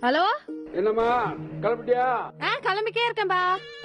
Hello என்னம்மா கிளம்பிட்டியா ஆ கிளம்பிக்கே இருக்கேன்பா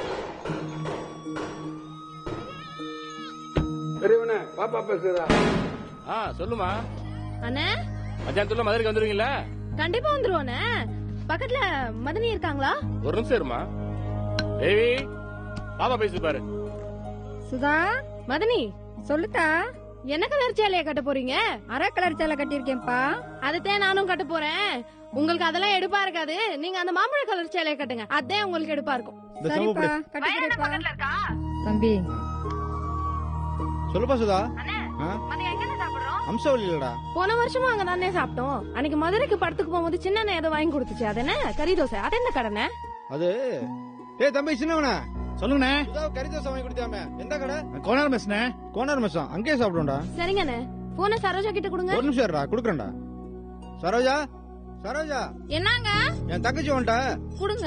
பெரியவனே பாப்பா பேசுறா ஆ சொல்லுமா அண்ணே மத்தியானத்துல மதுரைக்கு வந்துருவீங்களா கண்டிப்பா வந்துருவோண்ணே பக்கத்துல மதனி இருக்காங்களா ஒரு நிமிஷம் இருமா தேவி பாப்பா பேசி பாரு சுதா மதனி சொல்லுதா என்ன கலர் சேலைய கட்ட போறீங்க அரை கலர் சேலை கட்டியிருக்கேன்ப்பா அதுதான் நானும் கட்ட போறேன் உங்களுக்கு அதெல்லாம் எடுப்பா இருக்காது நீங்க அந்த மாம்பழ கலர் சேலைய கட்டுங்க அதான் உங்களுக்கு எடுப்பா இருக்கும் சரிப்பா கட்டிக்கிறேன்ப்பா தம்பி சொல்லுப்பா சுதா ஆ? மதியம் எங்க சாப்பிடுறோம் அம்சவல்லி இல்லடா போன வருஷமும் அங்க தானே சாப்பிட்டோம் அன்னைக்கு மதுரைக்கு படத்துக்கு போகும்போது சின்ன ஏதோ வாங்கி கொடுத்துச்சு அது என்ன கறி தோசை அது என்ன கடனை அது ஏய் தம்பி சின்னவனே சொல்லுங்கண்ணே சுதா கறி தோசை வாங்கி கொடுத்தாமே எந்த கடை கோனார் மெஸ்ண்ணே கோனார் மெஸ்ஸா அங்கேயே சாப்பிடும்டா சரிங்கண்ணே போன சரோஜா கிட்ட கொடுங்க ஒரு நிமிஷம் இருடா குடுக்கறேன்டா சரோஜா சரோஜா என்னங்க என் தங்கச்சி வந்துட்ட கொடுங்க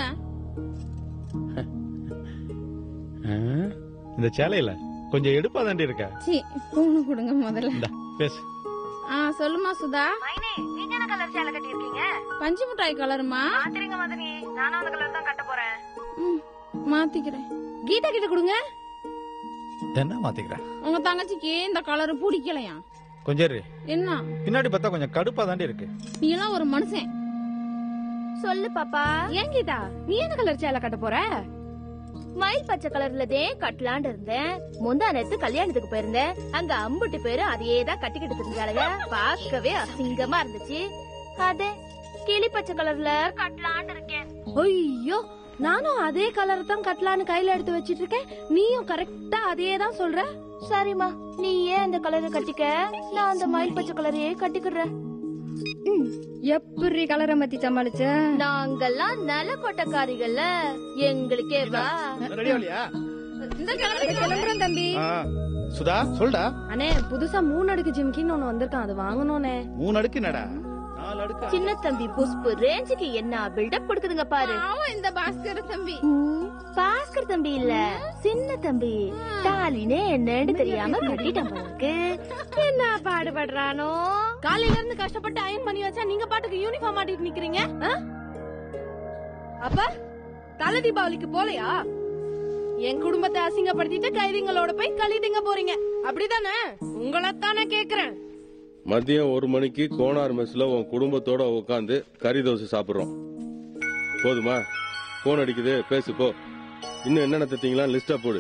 இந்த சேலையில கொஞ்சம் எடுப்பா தாண்டி இருக்க சி பூணு கொடுங்க முதல்ல இந்தா பேசு ஆ சொல்லுமா சுதா நீங்க என்ன கலர் சேலை கட்டி இருக்கீங்க பஞ்சு மிட்டாய் கலருமா மாத்திரங்க மதனி நானும் அந்த கலர் தான் கட்ட போறேன் ம், மாத்திக்கிறேன் கீதா கிட்ட கொடுங்க என்ன மாத்திக்கிறேன் உங்க தங்கச்சிக்கு இந்த கலர் பிடிக்கலையா கொஞ்சம் இரு. என்ன பின்னாடி பார்த்தா கொஞ்சம் கடுப்பா தாண்டி இருக்கு நீ எல்லாம் ஒரு மனுஷன் சொல்லு பாப்பா ஏன் கீதா நீ என்ன கலர் சேலை கட்ட போற மயில் பச்சை கலர்லதே கட்டலான்னு இருந்தேன் முந்தா நேத்து கல்யாணத்துக்கு போயிருந்தேன் அங்க அம்புட்டு பேரு அதையே தான் கட்டிக்கிட்டு தெரிஞ்சாளுங்க பார்க்கவே அசிங்கமா இருந்துச்சு அதே கிளி பச்சை கலர்ல கட்டலான்னு இருக்கேன் ஐயோ நானும் அதே கலர் தான் கட்டலான்னு கையில எடுத்து வச்சிட்டு இருக்கேன் நீயும் கரெக்டா அதே தான் சொல்ற சரிம்மா நீ ஏன் அந்த கலரை கட்டிக்க நான் அந்த மயில் பச்சை கலரையே கட்டிக்கிறேன் எப்படி கலரை மாத்தி சமாளிச்ச நாங்கெல்லாம் நல கொட்டக்காரிகள்ல எங்களுக்கே வா ரெடியா இல்லையா இந்த கிளம்புறோம் தம்பி ஆ, சுதா சொல்டா அண்ணே புதுசா மூணு அடுக்கு ஜிம்கின்னு ஒண்ணு வந்திருக்கான் அது வாங்கணும்னே மூணு அடுக்கு என்னடா நாலு அடுக்கு சின்ன தம்பி புஷ்பு ரேஞ்சுக்கு என்ன பில்டப் கொடுக்குதுங்க பாரு பாவம் இந்த பாஸ்கர் தம்பி பாஸ்கர் தம்பி இல்ல சின்ன தம்பி தாலினே என்னன்னு தெரியாம கட்டிட்டான் போலுக்கு என்ன பாடுபடுறானோ காலையில இருந்து கஷ்டப்பட்டு அயன் பண்ணி வச்சா நீங்க பாட்டுக்கு யூனிஃபார்ம் மாட்டிட்டு நிக்கிறீங்க ஆ? அப்ப தலை தீபாவளிக்கு போலையா என் குடும்பத்தை அசிங்கப்படுத்திட்டு கைதிங்களோட போய் கழிதிங்க போறீங்க அப்படிதானே உங்களைத்தானே கேக்குறேன் மதியம் ஒரு மணிக்கு கோனார் மெஸ்ல உன் குடும்பத்தோட உட்காந்து கறி தோசை சாப்பிடுறோம் போதுமா போன் அடிக்குது பேசு போ இன்னும் என்னென்ன தத்தீங்களா லிஸ்டா போடு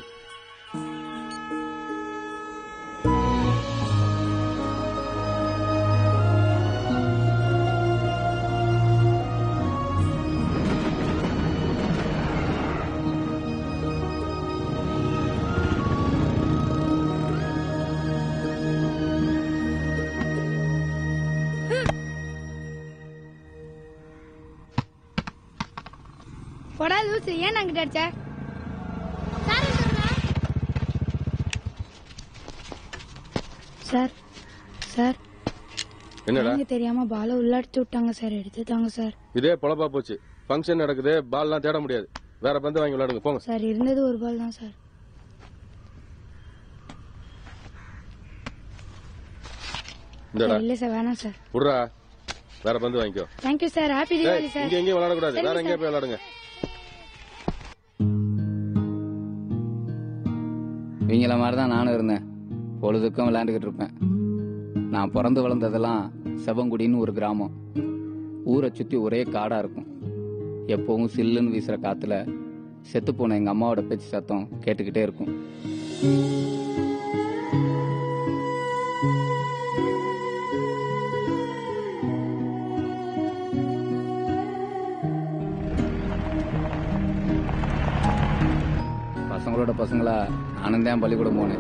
போடா லூசு ஏன் நாங்கிட்ட அடிச்ச சார் சார் என்னடா நீங்க தெரியாம பால உள்ளடிச்சு விட்டாங்க சார் எடுத்து தாங்க சார் இதே பொழப்பா போச்சு ஃபங்க்ஷன் நடக்குது பால்லாம் தேட முடியாது வேற பந்து வாங்கி விளையாடுங்க போங்க சார் இருந்தது ஒரு பால் தான் சார் இந்தடா சார், இல்ல சார் வேணாம் சார் விட்றா வேற பந்து வாங்கிக்கோ தேங்க்யூ சார் ஹாப்பி டேய், தீபாவளி சார் இங்க எங்கேயும் விளையாடக்கூடாது சரிங்க வேற எங்கேயும் சார். போய் விளையாடுங்க இவங்கள மாதிரி தான் நானும் இருந்தேன் பொழுதுக்கும் விளையாண்டுக்கிட்டு இருப்பேன் நான் பிறந்து வளர்ந்ததெல்லாம் செவங்குடின்னு ஒரு கிராமம் ஊரை சுற்றி ஒரே காடாக இருக்கும் எப்பவும் சில்லுன்னு வீசுகிற காற்றுல செத்துப்போன எங்கள் அம்மாவோட பேச்சு சத்தம் கேட்டுக்கிட்டே இருக்கும் பசங்களோட பசங்களா நானும் தான் பள்ளிக்கூடம் போனேன்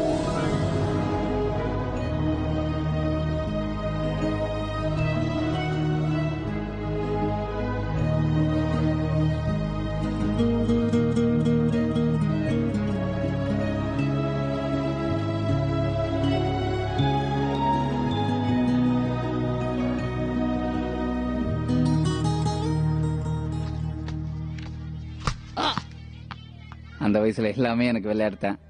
அந்த வயசுல எல்லாமே எனக்கு விளையாடுத்தேன்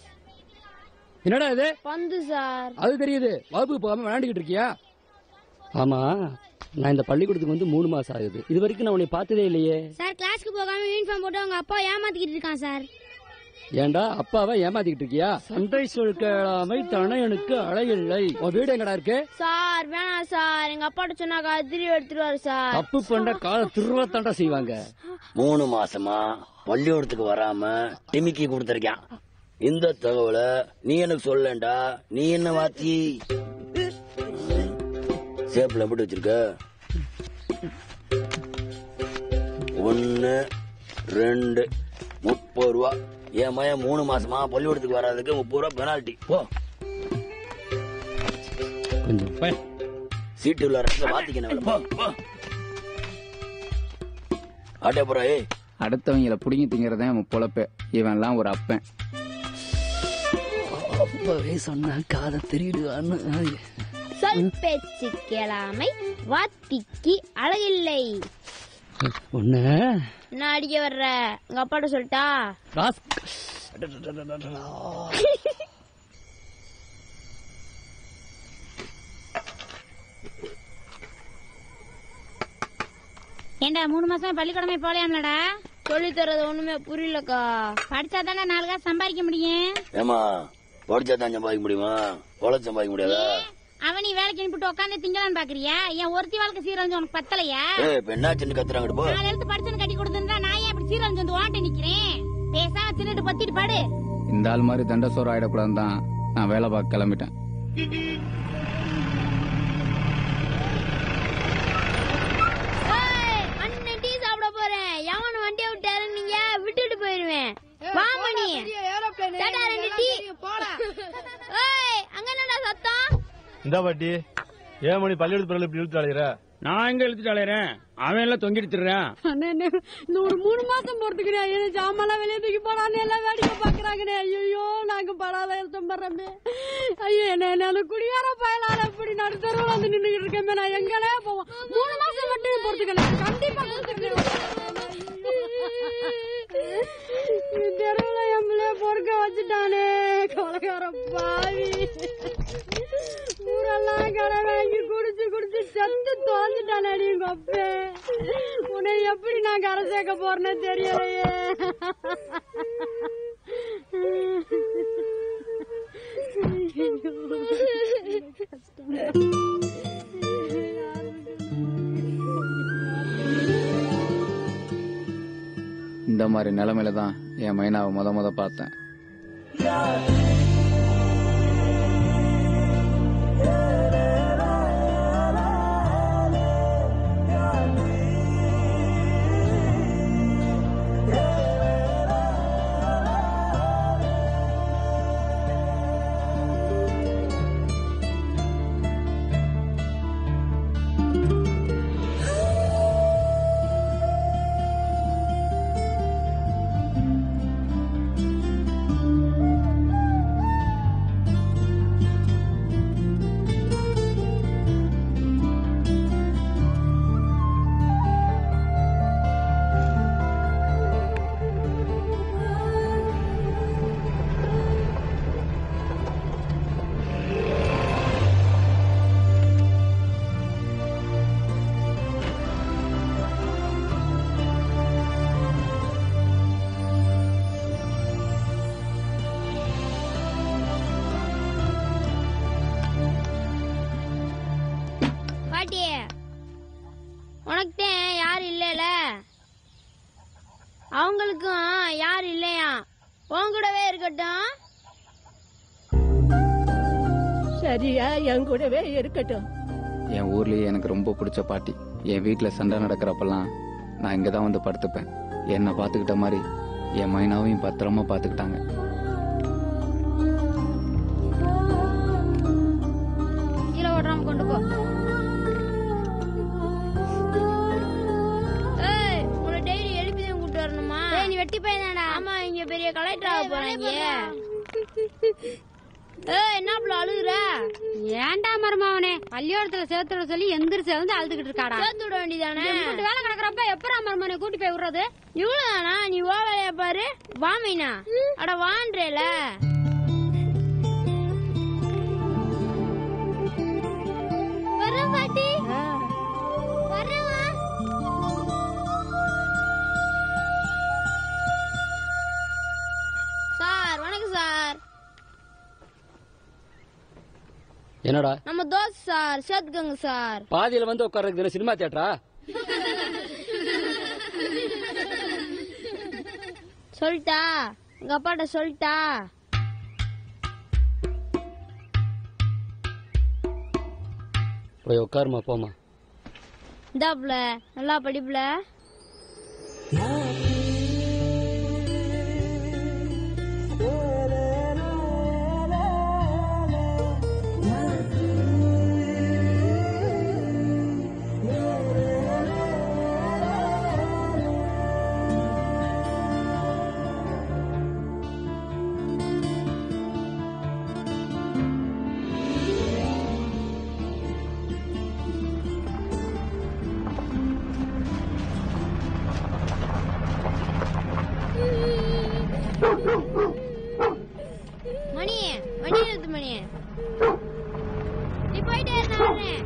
என்னடா இது பந்து சார் அது தெரியுது வகுப்பு போகாம விளையாண்டுகிட்டு இருக்கியா ஆமா நான் இந்த பள்ளிக்கூடத்துக்கு வந்து மூணு மாசம் ஆகுது இது வரைக்கும் நான் உன்னை பார்த்ததே இல்லையே சார் கிளாஸ்க்கு போகாம யூனிஃபார்ம் போட்டு அவங்க அப்பா ஏமாத்திக்கிட்டு இருக்கான் சார் ஏன்டா அப்பாவை ஏமாத்திக்கிட்டு இருக்கியா சண்டை சொல் கேளாமை தனையனுக்கு அழையில்லை உன் வீடு எங்கடா இருக்கு சார் வேணாம் சார் எங்க அப்பாட்ட சொன்னாக்கா திரி எடுத்துருவாரு சார் தப்பு பண்ண கால திருவத்தாண்டா செய்வாங்க மூணு மாசமா பள்ளிக்கூடத்துக்கு வராம டிமிக்கி கொடுத்திருக்கான் இந்த தகவலை நீ எனக்கு சொல்லண்டா நீ என்ன வாத்தி சேப்பில் எப்படி வச்சிருக்க ஒன்னு ரெண்டு முப்பது ரூபா என் மயன் மூணு மாசமா பள்ளிக்கூடத்துக்கு வராதுக்கு முப்பது ரூபா பெனால்டி போ கொஞ்சம் பய- சீட்டு உள்ள இடத்துல மாத்திக்கணும் போ போ ஆட்டே போறா ஏய் அடுத்தவங்கள புடிங்கி திங்கிறதே அவன் பொழப்பே இவன்லாம் ஒரு அப்பன் அப்பவே சொன்னா காதை தெரியுடுவான்னு சொல் பேச்சு கேளாமை வாத்திக்கு அழகில்லை ஒண்ணு நான் அடிக்க வர்ற உங்க அப்பாட்ட சொல்லிட்டா ராஸ் ஏண்டா மூணு மாசம் பள்ளிக்கூடமே போலையாம்லடா சொல்லி தரது ஒண்ணுமே புரியலக்கா படிச்சா தானே நாலு காசு சம்பாதிக்க முடியும் ஏமா படிச்சா தான் சம்பாதிக்க முடியுமா பொழச்சு சம்பாதிக்க முடியாதா அவன் நீ வேலைக்கு அனுப்பிட்டு உட்காந்து திங்கலான்னு பாக்குறியா என் ஒருத்தி வாழ்க்கை சீரழிஞ்சு உனக்கு பத்தலையா ஏய் இப்ப என்ன சின்ன கத்துறாங்க போ நாலு எழுத்து படிச்சுன்னு கட்டி கொடுத்துருந்தா நான் ஏன் இப்படி சீரழிஞ்சு வந்து ஓட்ட நிக்கிறேன் பேசாம தின்னுட்டு பத்திட்டு படு இந்த ஆள் மாதிரி தண்டசோறு ஆயிடக்கூடாதுன்னு தான் நான் வேலை பார்க்க கிளம்பிட்டேன் ஏய், அண்ணன் டீ சாப்பிட போறேன் எவன் வண்டியை விட்டாரு நீங்க விட்டுட்டு போயிருவேன் வா மணி சேட்டா, ரெண்டு டீ ஏய் அங்க என்னடா சத்தம் இந்த பாட்டி ஏன் மணி பள்ளிக்கூடத்து பிறகு இப்படி இழுத்து அலையிற நான் எங்க எழுத்துட்டு அலையறேன் அவன் எல்லாம் தொங்கிட்டு திரிறான் இந்த ஒரு மூணு மாசம் போறதுக்குனே என்ன ஜாமெல்லாம் வெளியே தூக்கி போடான்னு எல்லாம் வேடிக்கை பாக்குறாங்கண்ணே ஐயோ நாங்க படாத எழுத்தம் பண்றோமே ஐயோ என்ன என்ன குடியார பயலால இப்படி நடுத்தரவுல வந்து நின்னுகிட்டு இருக்கேன் நான் எங்கனே போவோம் மூணு மாசம் மட்டும் போறதுக்குண்ணே கண்டிப்பா தெருவுல எம்பளே பொறுக்க வச்சுட்டானே கொலகார பாவி ஊரெல்லாம் கடை வாங்கி குடிச்சு குடிச்சு செத்து தொலைஞ்சிட்டானடி உங்க அப்பே உன்னை எப்படி நான் கரை சேர்க்க போறேன்னு தெரியலையே இந்த மாதிரி நிலைமையில தான் என் மைனாவை முத முத பார்த்தேன் பாட்டி உனக்கு தான் யாரும் இல்லைல அவங்களுக்கும் யாரும் இல்லையா உன் கூடவே இருக்கட்டும் சரியா என் கூடவே இருக்கட்டும் என் ஊர்லயே எனக்கு ரொம்ப பிடிச்ச பாட்டி என் வீட்டுல சண்டை நடக்கிறப்பெல்லாம் நான் இங்க தான் வந்து படுத்துப்பேன் என்னை பார்த்துக்கிட்ட மாதிரி என் மைனாவையும் பத்திரமா பார்த்துக்கிட்டாங்க கீழே ஓடுறாம கொண்டு போ ஏய் உன்னை டெய்லி எழுப்பி தான் கூட்டு வரணுமா நீ வெட்டி பையன் ஆமா இங்க பெரிய கலெக்டர் ஆக போறாங்க ஏய் என்ன அப்படி அழுகுற ஏன்டா மருமாவனே பள்ளியோடத்துல சேர்த்துட சொல்லி எந்திரிச்சு வந்து அழுதுகிட்டு இருக்காடா சேர்த்து விட வேண்டியதானே இம்புட்டு வேலை கிடக்குறப்ப எப்பரா மருமாவனை கூட்டி போய் விடுறது இவ்வளவுதானா நீ வா வேலைய பாரு வாமைனா அட வான்றேல வர பாட்டி என்னடா நம்ம தோஸ்த் சார் சேர்த்துக்கோங்க சார் பாதியில வந்து உட்கார்றதுக்கு சினிமா தியேட்டரா சொல்லிட்டா எங்க அப்பாட்ட சொல்லிட்டா போய் உட்காருமா போமா இந்தாப்புல நல்லா படிப்புல மணி வண்டி நிறுத்து மணி நீ போயிட்டே இரு, நான் வர்றேன்.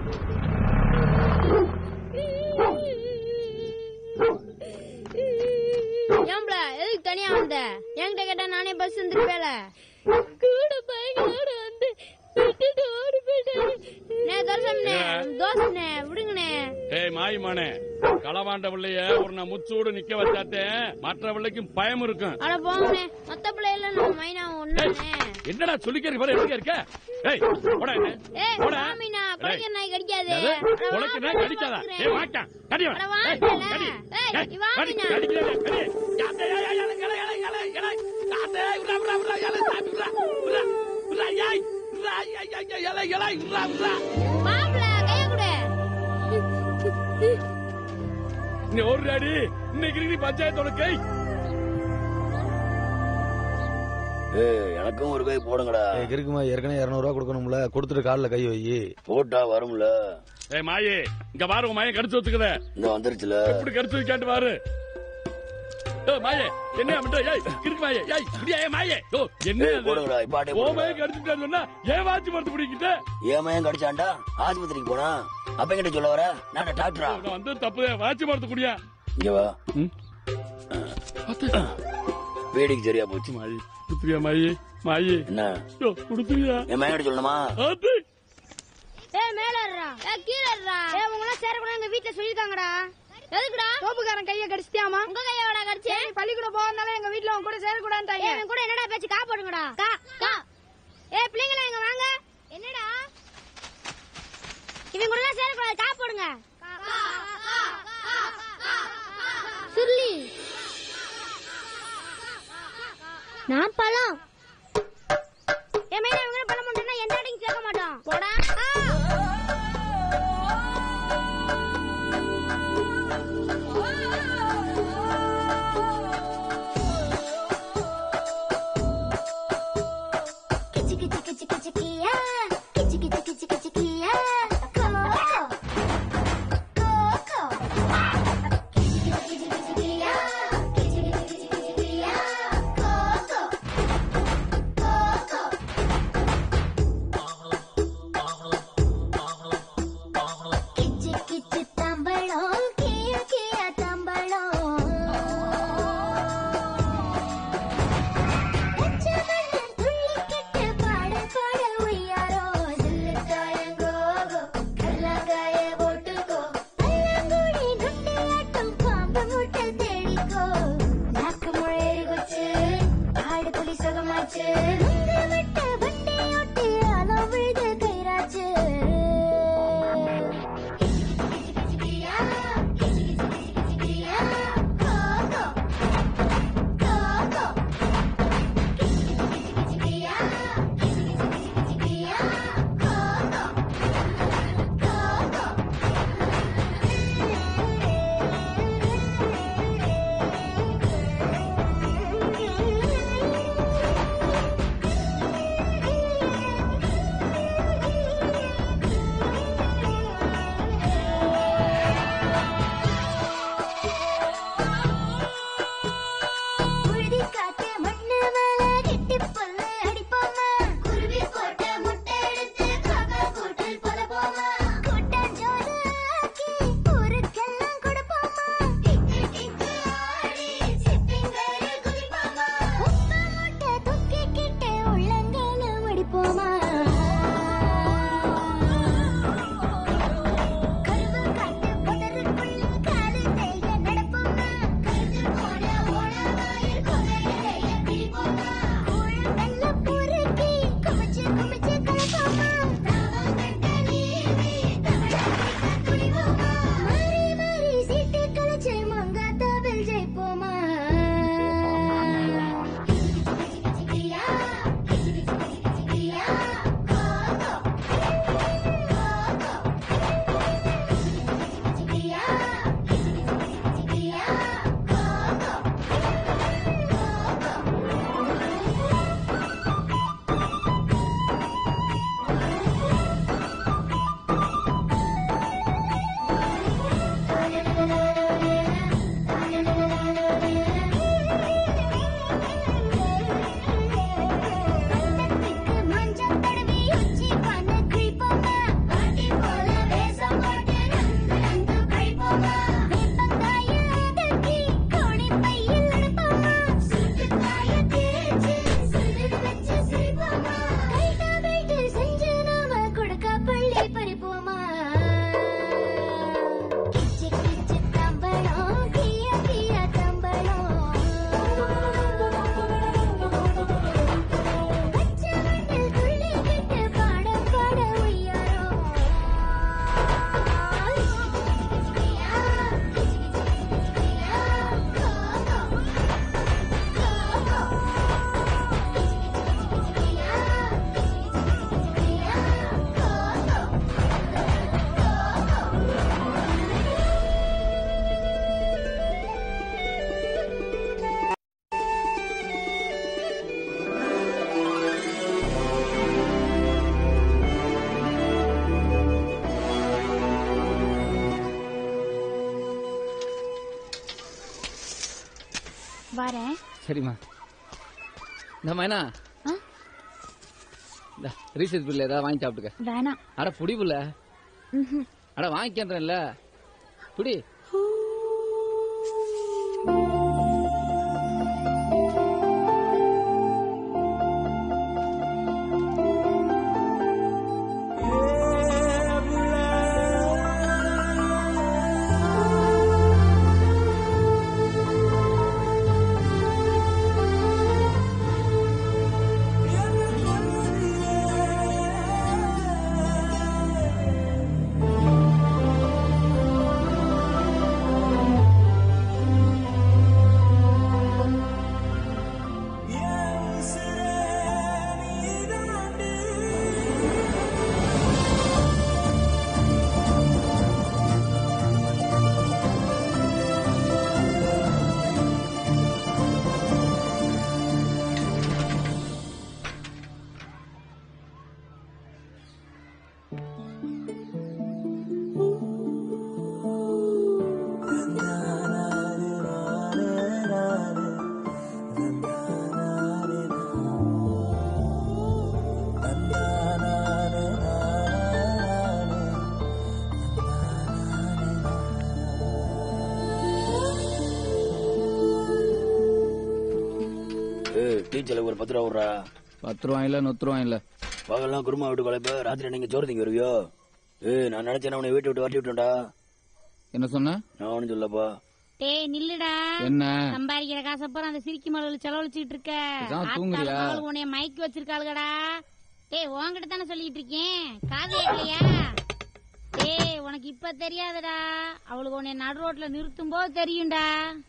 ஏம்பல எதுக்கு தனியா வந்த என்கிட்ட கேட்டா நானே பஸ் வந்துருப்பேல கூட பைக்கோட வந்து விட்டுட்டு ஓடி போயிட்டாரு நே தோசம்னே தோசம்னே விடுங்கண்ணே ஏய் மாயிமானே களவாண்ட பிள்ளைய ஒரு நான் முச்சூடு நிக்க வச்சாத்தே மற்ற பிள்ளைக்கும் பயம் இருக்கும் அட போங்கண்ணே மத்த பிள்ளைல நம்ம மைனா ஒண்ணுண்ணே என்னடா சொல்லிக்கிறீங்க பாரு எங்க இருக்க ஏய் போடா என்ன ஏய் போடா. மாமினா குலைக்கிற நாய் கடிக்காது என்னது? அட வா, உனக்கு என்ன கடிக்காதா ஏய் வாக்கா கடி அட அவனை. வாங்கல. ஏய், கடி. ஏய், ஏய், நீ வா கடி, மீனா. கடிக்கிறேன், கடி. யாத்தே, ஏய், ஏய், ஏய், ஏய், ஏய், ஏய், ஏய், யாத்தே, விட்றா, விட்றா, விட்றா, ஏய், சாமி, விட்றா, விட்றா, விட்றா, ஏய், விட்றா, ஏய், ஏய், ஏய், ஏய், ஏய், ஏய், விட்றா, விட்றா. மாப்பிள கைய கொடு நீ ஒரு அடி இன்னைக்கு நீ பஞ்சாயத்தோட கை ஏய் எனக்கும் ஒரு கை போடுங்கடா இருக்குமா ஏற்கனவே இருநூறுவா கொடுக்கணும்ல கொடுத்துட்டு காலில் கை வை போட்டா வரும்ல ஏய் மாயே இங்க பாரு உன் மாயை கடிச்சு வச்சுக்கத இந்த வந்துருச்சுல எப்படி கடிச்சு வைக்காட்டு பாரு ஏய் மாயே என்ன மட்டும் ஏய் கிறுக்கு மாயே ஏய் இப்படியா ஏய் மாயே ஓ என்ன ஏய், போடுங்கடா, இப்ப ஆட்டே ஓ போடுங்க. மாயே கடிச்சுட்டான்னு சொன்னா ஏன் வாட்சி மரத்து பிடிக்கிட்ட ஏன் மயன் கடிச்சான்டா ஆஸ்பத்திரிக்கு போனா அப்ப என்கிட்ட சொல்ல வர நான் டாக்டரா நான் வந்து தப்பு வாட்சி மரத்து குடியா இங்க வா வேடிக்கை சரியா போச்சு மாயி குடுத்துறியா மாயி மாயி என்ன யோ குடுத்துறியா என் மயன் சொல்லணுமா அது ஏய் மேல ஏறுடா ஏய் கீழ ஏறுடா ஏய் உங்க எல்லாம் சேரக்கூடாது எங்க வீட்ல சொல்லிருக்காங்கடா எதுக்குடா தோப்புக்காரன் கைய கடிச்சிட்டியாமா உங்க கையோட கடிச்சு நீ பள்ளிக்கூடம் போறதுனால எங்க வீட்ல உன் கூட சேரக்கூடாதுட்டாங்க ஏய் இவன் கூட என்னடா பேச்சு கா போடுங்கடா கா கா ஏய் பிள்ளைங்களா இங்க வாங்க என்னடா இவன் கூட எல்லாம் சேரக்கூடாது கா போடுங்க சுருளி நான் பழம் ஏன் மேல இவங்க பழம் மட்டும்னா எந்த அடிக்கும் சேர்க்க மாட்டோம் போடா கிச்சி கிச்சி கிச்சி கிச்சி கியா கிச்சி கிச்சி கிச்சி கிச்சி கியா கோகோ கோகோ கிச்சி கிச்சி கிச்சி கிச்சி கியா கிச்சி கிச்சி கிச்சி கிச்சி கியா கோகோ வரேன் சரிம்மா இந்த மைனா இந்த ரீசர்ச் பில் ஏதாவது வாங்கி சாப்பிட்டுக்க வேணாம் அட புடி புள்ள ம்ஹும். அட வாங்கிக்கிறேன்ல புடி ஏய் டீச்சருக்கு ஒரு பத்து ரூபா விட்றா பத்து ரூபாய் இல்ல நூத்து ரூபாய் இல்ல பகல்லாம் குருமா விட்டு கலைப்ப ராத்திரி நீங்க சோறு திங்க வருவியோ ஏய் நான் நினைச்சேன் உன்னை வீட்டை விட்டு வரட்டி விட்டேன்டா என்ன சொன்ன நான் ஒன்றும் சொல்லப்பா டேய் நில்லுடா என்ன சம்பாதிக்கிற காசை பூரா அந்த சிரிக்கி மகளுக்கு செலவழிச்சிட்டு இருக்க இதான் தூங்குறியா? ஆத்தாளு மகளுக்கு உன்னைய மயக்கி வச்சிருக்காளுகடா டேய் உன்கிட்ட தானே சொல்லிட்டு இருக்கேன் காது கேட்கலையா டேய் உனக்கு இப்ப தெரியாதுடா அவளுக்கு உன்னைய நடு ரோட்ல நிறுத்தும் போது தெரியும்டா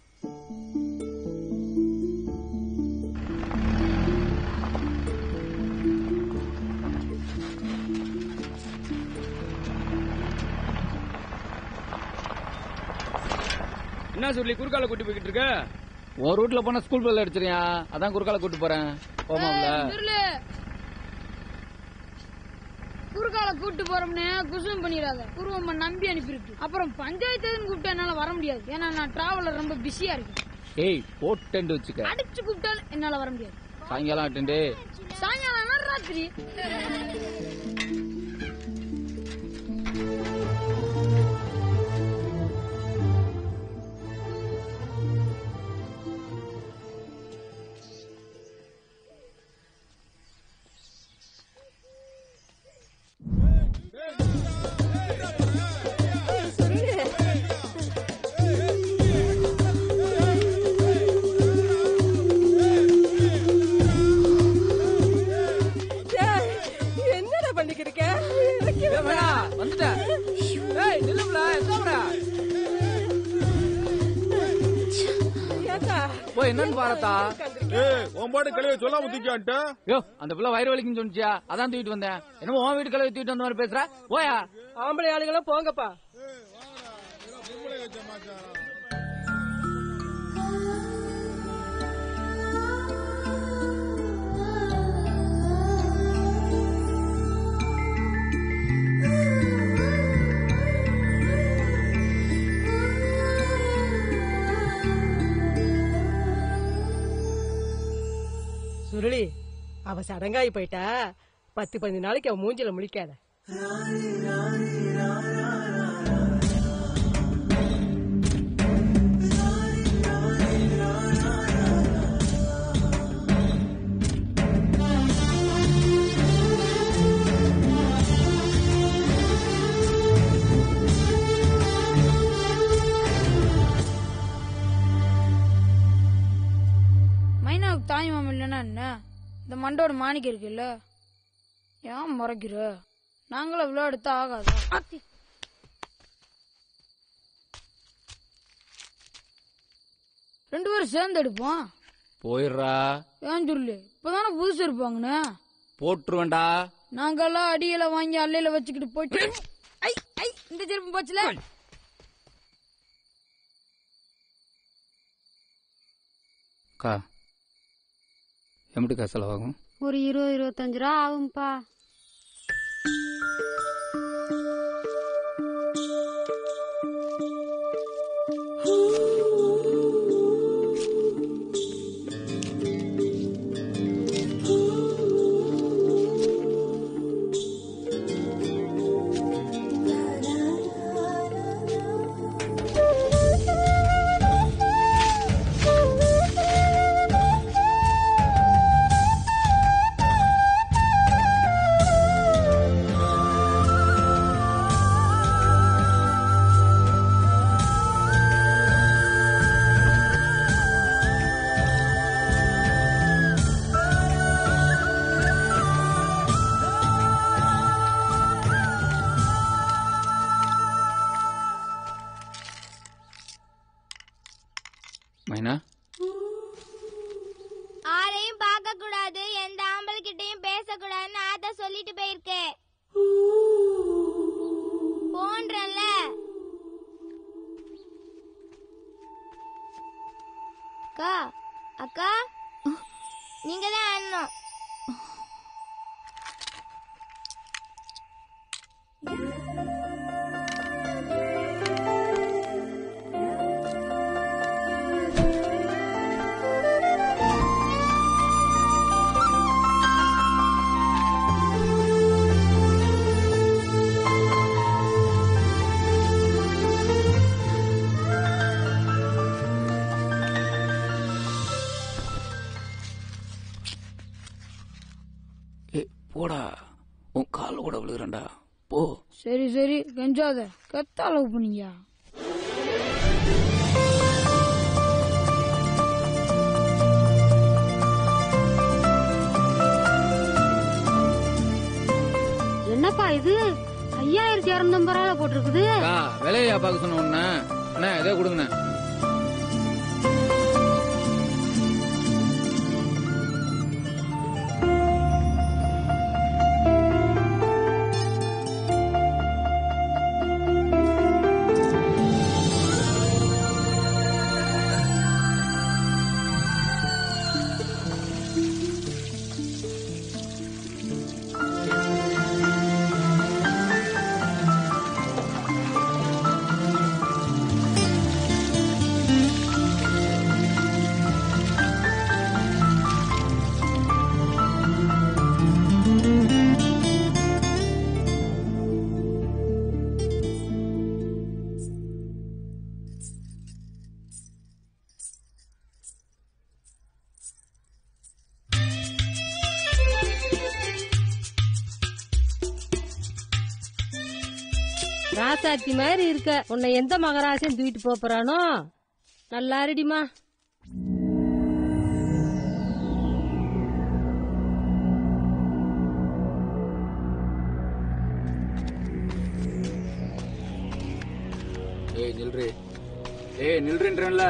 என்ன சொல்லி குறுக்கால கூட்டி போய்கிட்டு இருக்க ஒரு ரூட்ல போனா ஸ்கூல் பெல் அடிச்சிருயா அதான் குறுக்கால கூட்டு போறேன் போமாப்ல குறுக்கால கூட்டு போறோம்னு குசும் பண்ணிடாத குருவம்மா நம்பி அனுப்பியிருக்கு அப்புறம் பஞ்சாயத்துன்னு கூப்பிட்டா என்னால வர முடியாது ஏன்னா நான் டிராவலர் ரொம்ப பிஸியா இருக்கேன் ஏய் போட்டு வச்சுக்க அடிச்சு கூப்பிட்டாலும் என்னால வர முடியாது சாயங்காலம் அட்டெண்டு சாயங்காலம் ராத்திரி என்னடா பண்ணிக்கிருக்க வந்துட்டேன் ஏய் நில்லும்ல எங்கம்டா போய் என்னன்னு பாரத்தா ஏய் உன் பாட்டு கழுவி சொல்லாம தூக்கியான்ட்ட யோ அந்த பிள்ளை வயிறு வலிக்குன்னு சொன்னிச்சியா அதான் தூக்கிட்டு வந்தேன் என்னமோ உன் வீட்டு கழுவி தூக்கிட்டு வந்த மாதிரி பேசுற போயா ஆம்பளை ஆளுங்களும் போங்கப்பா சுருளி அவ சடங்காயி போயிட்டா பத்து பதினஞ்சு நாளைக்கு அவ மூஞ்சில முழிக்காத மைனாவுக்கு தாய் மாமன் இல்லைன்னா என்ன இந்த மண்டோட மாணிக்கம் இருக்குல்ல ஏன் முறைக்கிற நாங்களும் இவ்வளோ எடுத்தா ஆகாது ஆத்தி. ரெண்டு பேரும் சேர்ந்து எடுப்போம் போயிடுறா ஏன் சொல்லு இப்பதானே புதுசு இருப்பாங்கண்ணே போட்டுருவேன்டா நாங்கெல்லாம் அடியில வாங்கி அல்லையில வச்சுக்கிட்டு போயிட்டு ஐ ஐ இந்த செருப்பு போச்சுல அக்கா எம்பிட்டுக்கா செலவாகும் ஒரு இருபது இருபத்தஞ்சு ரூபா ஆகும்பா மைனா ஆளையும் பார்க்க கூடாது எந்த ஆம்பளை கிட்டயும் பேசக்கூடாதுன்னு ஆத்தா சொல்லிட்டு போயிருக்கு போன்றல அக்கா அக்கா நீங்க தான் அண்ணன் ஏ போடா உன் கால் கூட விழுகிறேன்டா போ சரி சரி கெஞ்சாத கத்த அளவு பண்ணீங்க என்னப்பா இது ஐயாயிரத்தி இரநூத்தம்பது ரூபாய் போட்டிருக்குது அக்கா, விலையை பார்க்க சொன்ன உடனே அண்ணா இதே கொடுங்கண்ணே ராசாத்தி மாதிரி இருக்க உன்னை எந்த மகராசையும் தூக்கிட்டு போப் போறானோ நல்லா இருடிமா ஏய் நில்றி ஏய் நில்றேன்றேன்ல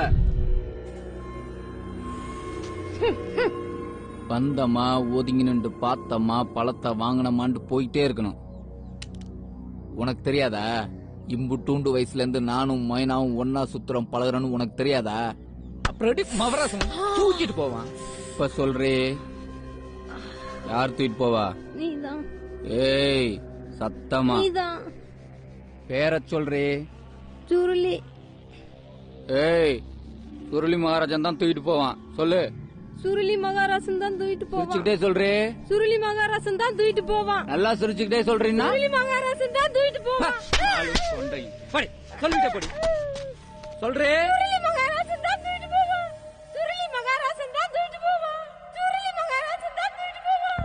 வந்தமா ஒதுங்கி நின்று பார்த்தம்மா பழத்தை வாங்கினமான்ட்டு போயிட்டே இருக்கணும் உனக்கு தெரியாதா இம்புட்டூண்டு வயசுல இருந்து நானும் மைனாவும் ஒன்னா சுத்துறோம் பழகுறோன்னு உனக்கு தெரியாதா அப்புறம் எப்படி மவராசம் தூக்கிட்டு போவான் இப்ப சொல்றே யார் தூக்கிட்டு போவா நீதான் ஏய் சத்தமா நீதான் பேர சொல்றே சுருளி ஏய் சுருளி மகாராஜன் தான் தூக்கிட்டு போவான் சொல்லு சுருளி மகாராசன் தான் தூக்கிட்டு போவான் சிரிச்சுக்கிட்டே சொல்றே சுருளி மகாராசன் தான் தூக்கிட்டு போவான் நல்லா சிரிச்சுக்கிட்டே சொல்றீன்னா சுருளி மகாராசன் தான் தூக்கிட்டு போவான் படி சொல்லிட்டே படி சொல்றே சுருளி மகாராசன் தான் தூக்கிட்டு போவான் சுருளி மகாராசன் தான் தூக்கிட்டு போவான் சுருளி மகாராசன் தான் தூக்கிட்டு போவான்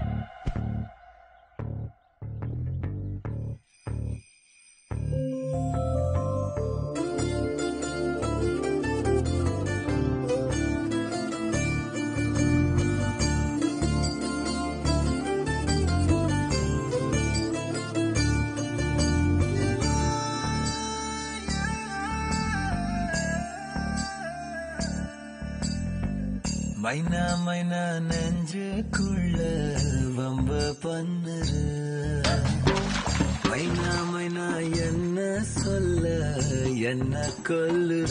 மைனா மைனா நெஞ்சுக்குள்ள வம்ப பண்ணுற மைனா மைனா என்ன சொல்ல என்ன கொல்லுற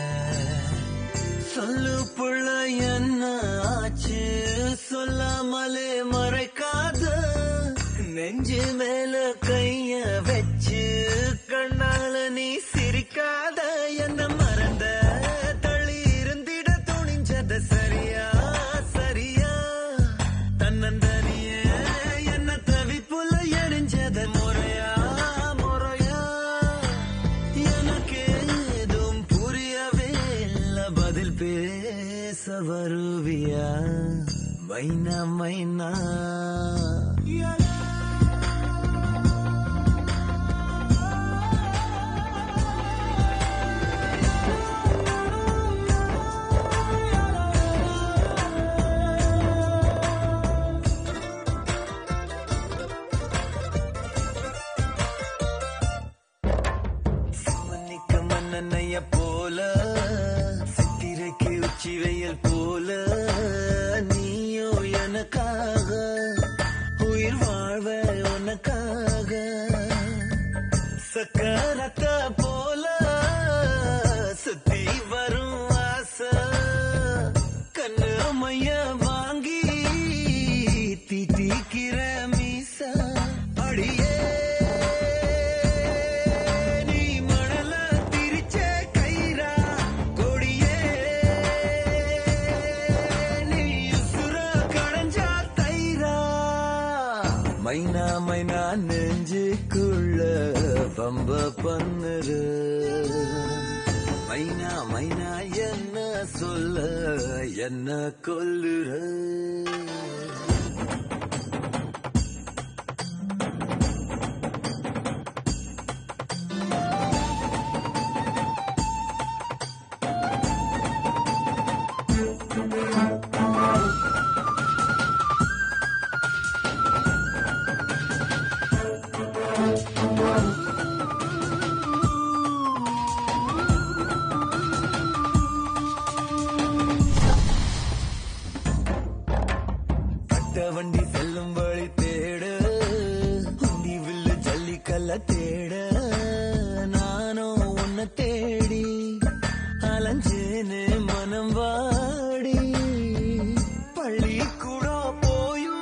சொல்லு புள்ள என்ன ஆச்சு சொல்லாமலே மறைக்காத நெஞ்சு மேல கைய வச்சு கண்ணால நீ சிரிக்காத என்ன மறந்த தள்ளி இருந்திட துணிஞ்சத சரியா சரியா தன்னந்தனிய என்ன தவிப்புல எரிஞ்சத முறையா முறையா எனக்கு ஏதும் புரியவே இல்ல பதில் பேச வருவியா மைனா மைனா சிம்மன்னிக்க மன்னனைய போல சித்திரை இன்னைக்கு உச்சி வெயில் போல நீயோ எனக்காக உயிர் வாழ்வ உனக்காக சக்கரத்த போல சுத்தி வரும் ஆசை கண்ணு மைய வாங்கி தீட்டிக்கிற மீசா அடியே நீ மணல திரிச்ச கயிறா கொடியே நீ உசுர கடைஞ்சா தயிரா மைனா மைனா நெஞ்சுக்குள்ள பம்ப பண்ணுற மைனா மைனா என்ன சொல்ல என்ன கொல்லுற பட்ட வண்டி செல்லும் வழி தேட உண்டி வில்லு ஜல்லிக்கல்ல தேட நானும் உன்னை தேடி அலைஞ்சேனே மனம் வாடி பள்ளி கூட போயும்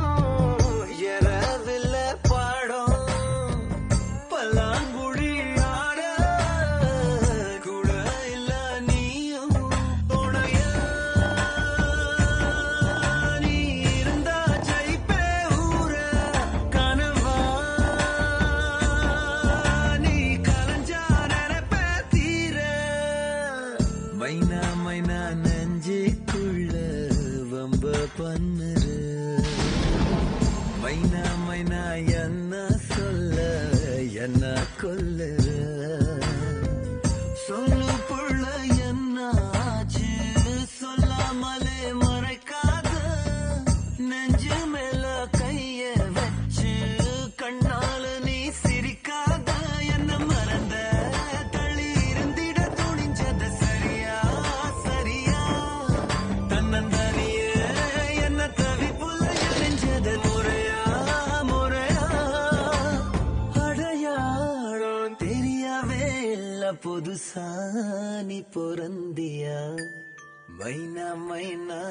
எறவில்ல பாடம் பல்லாங்குழி ஆட கூட இல்ல நீயும் துணையா நீ இருந்தா ஜெயிப்பே ஊர கனவா நீ கலைஞ்சா நினைப்பே தீர மைனா மைனா நெஞ்சுக்குள்ள வம்ப பண்ணுற மைனா மைனா என்ன சொல்ல என்ன கொல்லுற சொல்லு புள்ள என்ன ஆச்சு சொல்லாமலே மறைக்காத நெஞ்சு மேல கைய வச்சு கண்ணால நீ சிரிக்காத என்ன மறந்த தள்ளி இருந்திட துணிஞ்சத சரியா சரியா தன்னந்தனியே என்ன தவிப்புல எரிஞ்சது முறையா முறையா அடையாளம் தெரியவே இல்ல புதுசா நீ பொறந்தியா மைனா மைனா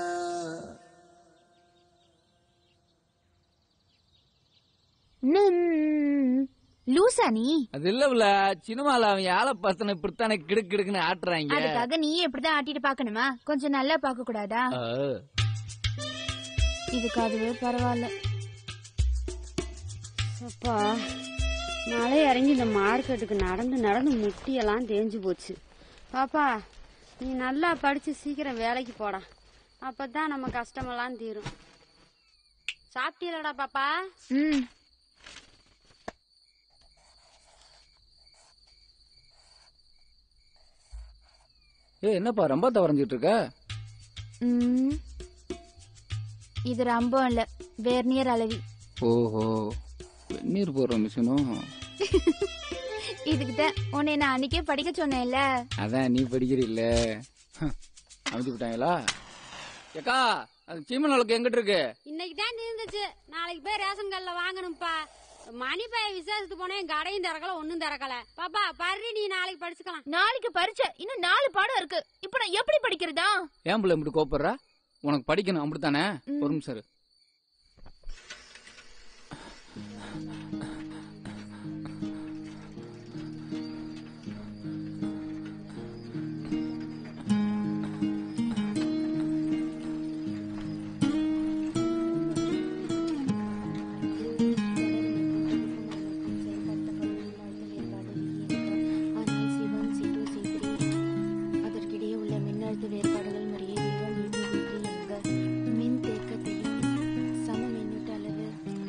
லூசா நீ அது இல்ல சினிமால அவன் யாழை பசன இப்படித்தானே கிடுக்கு கிடுக்குன்னு ஆட்டுறாங்க அதுக்காக நீ எப்படிதான் ஆட்டிட்டு பாக்கணுமா கொஞ்சம் நல்லா பார்க்க கூடாதா ஆ. இதுக்கு அதுவே பரவாயில்ல அப்பா மழை இறங்கி இந்த மார்க்கெட்டுக்கு நடந்து நடந்து முட்டியெல்லாம் தேஞ்சு போச்சு பாப்பா நீ நல்லா படிச்சு சீக்கிரம் வேலைக்கு போடா அப்பதான் நம்ம கஷ்டமெல்லாம் தீரும் சாப்பிட்டீலடா பாப்பா ம் ஏய் என்னப்பா ரொம்ப தவறஞ்சிட்டு இருக்க ம். இது ரம்பம் இல்ல வேர்னியர் அளவி ஓஹோ வெந்நீர் போடுற மிஷினும் இதுக்கு தான் உன்னை நான் அன்னைக்கே படிக்க சொன்னேன்ல அதான் நீ படிக்கிறீல்ல அமைச்சு விட்டாங்களா ஏக்கா அது சீமன் விளக்கு எங்கிட்ட இருக்கு இன்னைக்கு தான் தீர்ந்துச்சு நாளைக்கு போய் ரேஷன் கடையில் வாங்கணும்ப்பா மணி பைய விசேஷத்துக்கு போனேன் கடையும் திறக்கல ஒன்னும் திறக்கல பாப்பா பர்றி நீ நாளைக்கு படிச்சுக்கலாம் நாளைக்கு பரீட்சை இன்னும் நாலு பாடம் இருக்கு இப்ப நான் எப்படி படிக்கிறதா ஏன் பிள்ளை இப்படி கோப்படுற உனக்கு படிக்கணும் அப்படித்தானே ஒரு நிமிஷம் இரு. அதற்கிடையே உள்ள மின்னழுத்த வேறுபாடுகள் முறையே V1, V2, V3 என்ப மின் தேக்கத்தையும் சம மின்னூட்ட அளவு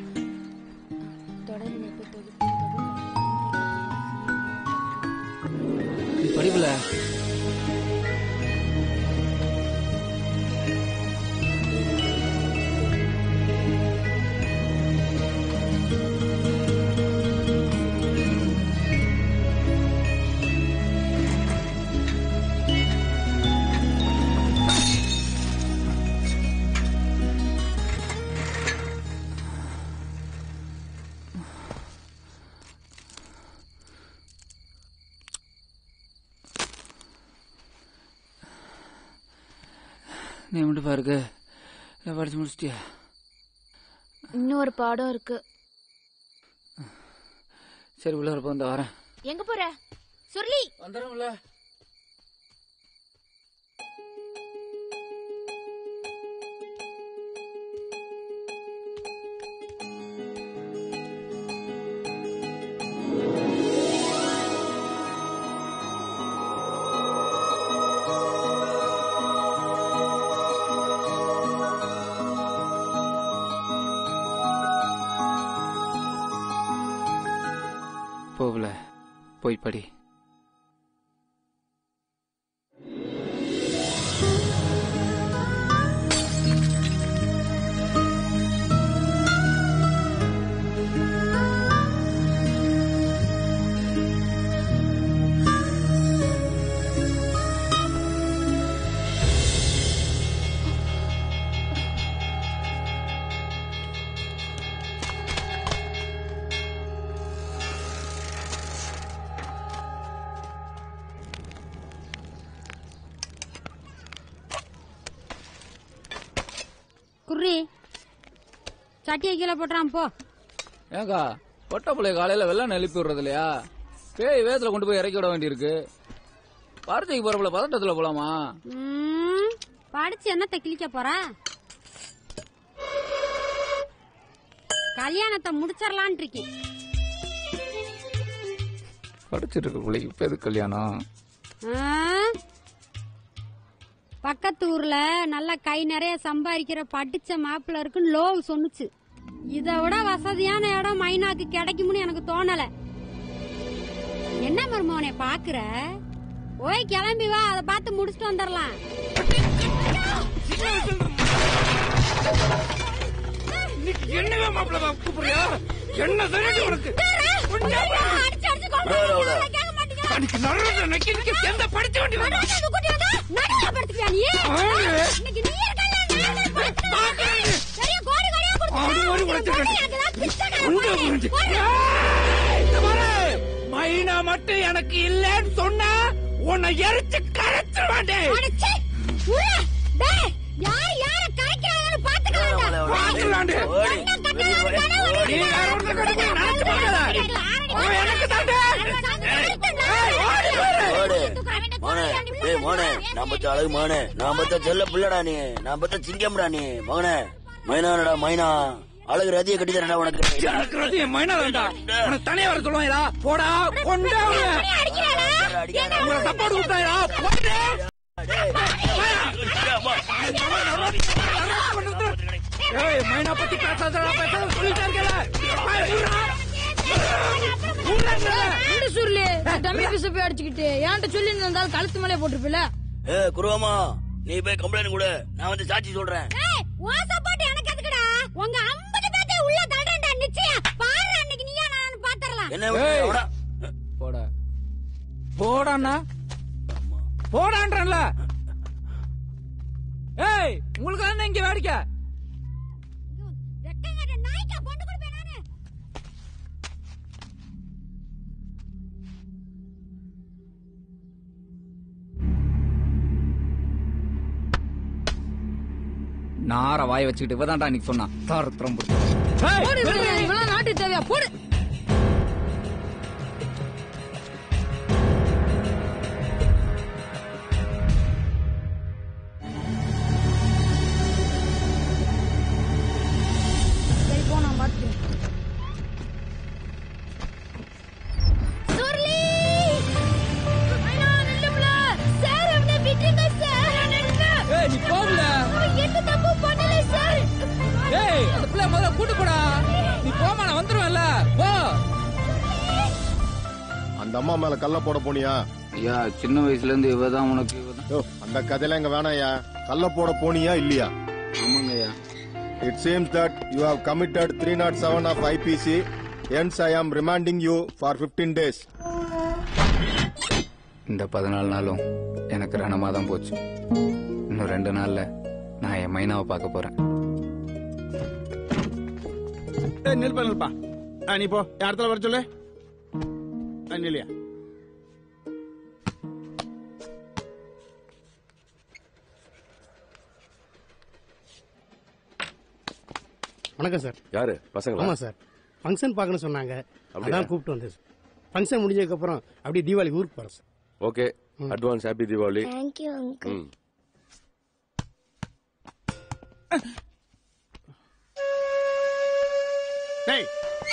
தொடர் இணைப்பு தொகுப்பின் நீ படிப்புல நீ மட்டும் பாருக்கு இல்லை படிச்சு முடிச்சிட்டியா இன்னொரு பாடம் இருக்கு சரி உள்ள இருப்ப வந்து வரேன் எங்க போற சுருளி வந்துடும்ல போகல போய் படி குர்ரி சட்டியை கீழே போட்டுறான் போ ஏங்கா பொட்ட பிள்ளைய காலையில வெள்ளம் எழுப்பி விடுறது இல்லையா பேய் வேத்துல கொண்டு போய் இறக்கி விட வேண்டியிருக்கு வார்த்தைக்கு போறப்பல பதட்டத்துல போலாமா ம், படிச்சு என்னத்தை கிழிக்க போற கல்யாணத்தை முடிச்சிடலான் இருக்கி படிச்சிட்டு இருக்க பிள்ளைக்கு இப்ப எது கல்யாணம் பக்கத்து ஊர்ல நல்ல கை நிறைய சம்பாதிக்கிற படிச்ச மாப்பிள்ள இருக்குன்னு லோவு சொன்னுச்சு இதை விட வசதியான இடம் மைனாக்கு கிடைக்கும்னு எனக்கு தோணல என்ன மருமவனை பாக்குற போய் கிளம்பி வா அதை பார்த்து முடிச்சுட்டு வந்துடலாம் என்னங்க மாப்பிள்ள கூப்பிடுறியா என்ன தெரியுது உனக்கு அன்னைக்கு நடுவுல நக்கி நிக்க சேர்ந்த படிச்ச வேண்டி மைனா மட்டும் எனக்கு இல்லன்னு சொன்னா உன்னை எரிச்சு கரைச்சு மாட்டேன் பாத்துக்கலாண்டு நீ வேற ஒருத்தர் கிட்ட போய் நினைச்சு பார்க்காத. அவன் எனக்கு தாண்டா ஓடு மோனே ஏய் மோனே நான் பத்த அழகு மோனே நான் பத்த செல்ல பிள்ளடா நீ நான் பத்த சிங்கம்டா நீ மகனே மைனானடா மைனா அழகு ரதியை கட்டி தரடா உனக்கு எனக்கு வந்து என் மைனா வேண்டா உனக்கு தனியா வர சொல்லுவாங்களா போடா கொண்டா உங்களை சப்பாடு விட்டாயா போடா ஏய் மைனா பத்தி பேசாதடா பேசாத சொல்லிட்டே இருக்கல என்ன சுருளி டம்மி பீஸ போய் அடிச்சுக்கிட்டு என்கிட்ட சொல்லி இருந்தாலும் கழுத்து மேலே போட்டிருப்பில ஏ குருவாமா நீ போய் கம்ப்ளைண்ட் கொடு நான் வந்து சாட்சி சொல்றேன் போட்டு எனக்கு எதுக்குடா உங்க ஐம்பது பேர்த்தை உள்ள தள்ளுறேன்டா நிச்சயம் பாரு அன்னைக்கு நீயா நான் பாத்துறலாம் என்ன விட்டு அவடா. போட போடாண்ணா போடான்றல ஏய் உங்களுக்கு என்ன இங்க வேடிக்கை நார வாய வச்சுக்கிட்டு இவதான்டா இன்னைக்கு சொன்னான் தாரத்திரம் போடு இவெல்லாம் நாட்டு தேவையா போடு சரி போ நான் பாத்துக்கிறேன் சுருளி ஐயா நில்லும்ல சார் அவனை விட்டுங்க சார் நில்லுங்க ஏய் நீ போகல எந்த தப்பு பண்ணல சார் ஏய் அந்த பிள்ளை முதல்ல கூட்டு போடா நீ போமா நான் வந்துருவேன்ல போ அந்த அம்மா மேல கல்ல போட போனியா ஐயா சின்ன வயசுல இருந்து இவதான் உனக்கு இவதான் யோ, அந்த கதையில இங்க வேணாயா கல்ல போட போனியா இல்லையா ஆமாங்க ஐயா it seems that you have committed three not seven of IPC hence I am remanding you for 15 days இந்த பதினாலு நாளும் எனக்கு ரணமா தான் போச்சு இன்னும் ரெண்டு நாள்ல நான் என் மைனாவை பார்க்க போறேன் ஏய் நில்பா நில்பா ஆ, நீ போ என் இடத்துல வர சொல்லு ஆ, நில்லையா வணக்கம் சார் யாரு பசங்களா ஆமா சார் ஃபங்க்ஷன் பார்க்கணும்னு சொன்னாங்க அப்படியா? அதான் கூப்பிட்டு வந்தேன் சார் ஃபங்க்ஷன் முடிஞ்சதுக்கு அப்புறம் அப்படியே தீபாவளி ஊருக்கு போறேன் sir okay advance happy Deepavali thank you uncle ம் டேய்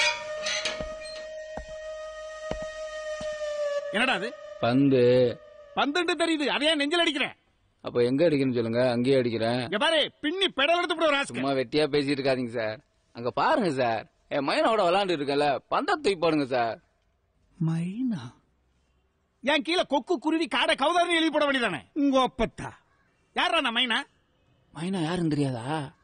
என்னடா அது பந்து பந்துண்டு தெரியுது அதையே நெஞ்சில் அடிக்கிறேன் அப்ப எங்க அடிக்கணும்னு சொல்லுங்க அங்கேயே அடிக்கிறேன் இங்க பாரு பின்னி பெடல் எடுத்து போடுற ராஸ்கல் சும்மா வெட்டியா பேசிட்டு இருக்காதீங்க சார் அங்க பாருங்க சார் என் மைனோட விளையாண்டு இருக்கல பந்த தூக்கி போடுங்க சார் மைனா என் கீழே கொக்கு குருவி காடை கௌதாரின்னு எழுதி போட வேண்டியதானே உங்க அப்பத்தா யாரா நான் மைனா மைனா யாருன்னு தெரியாதா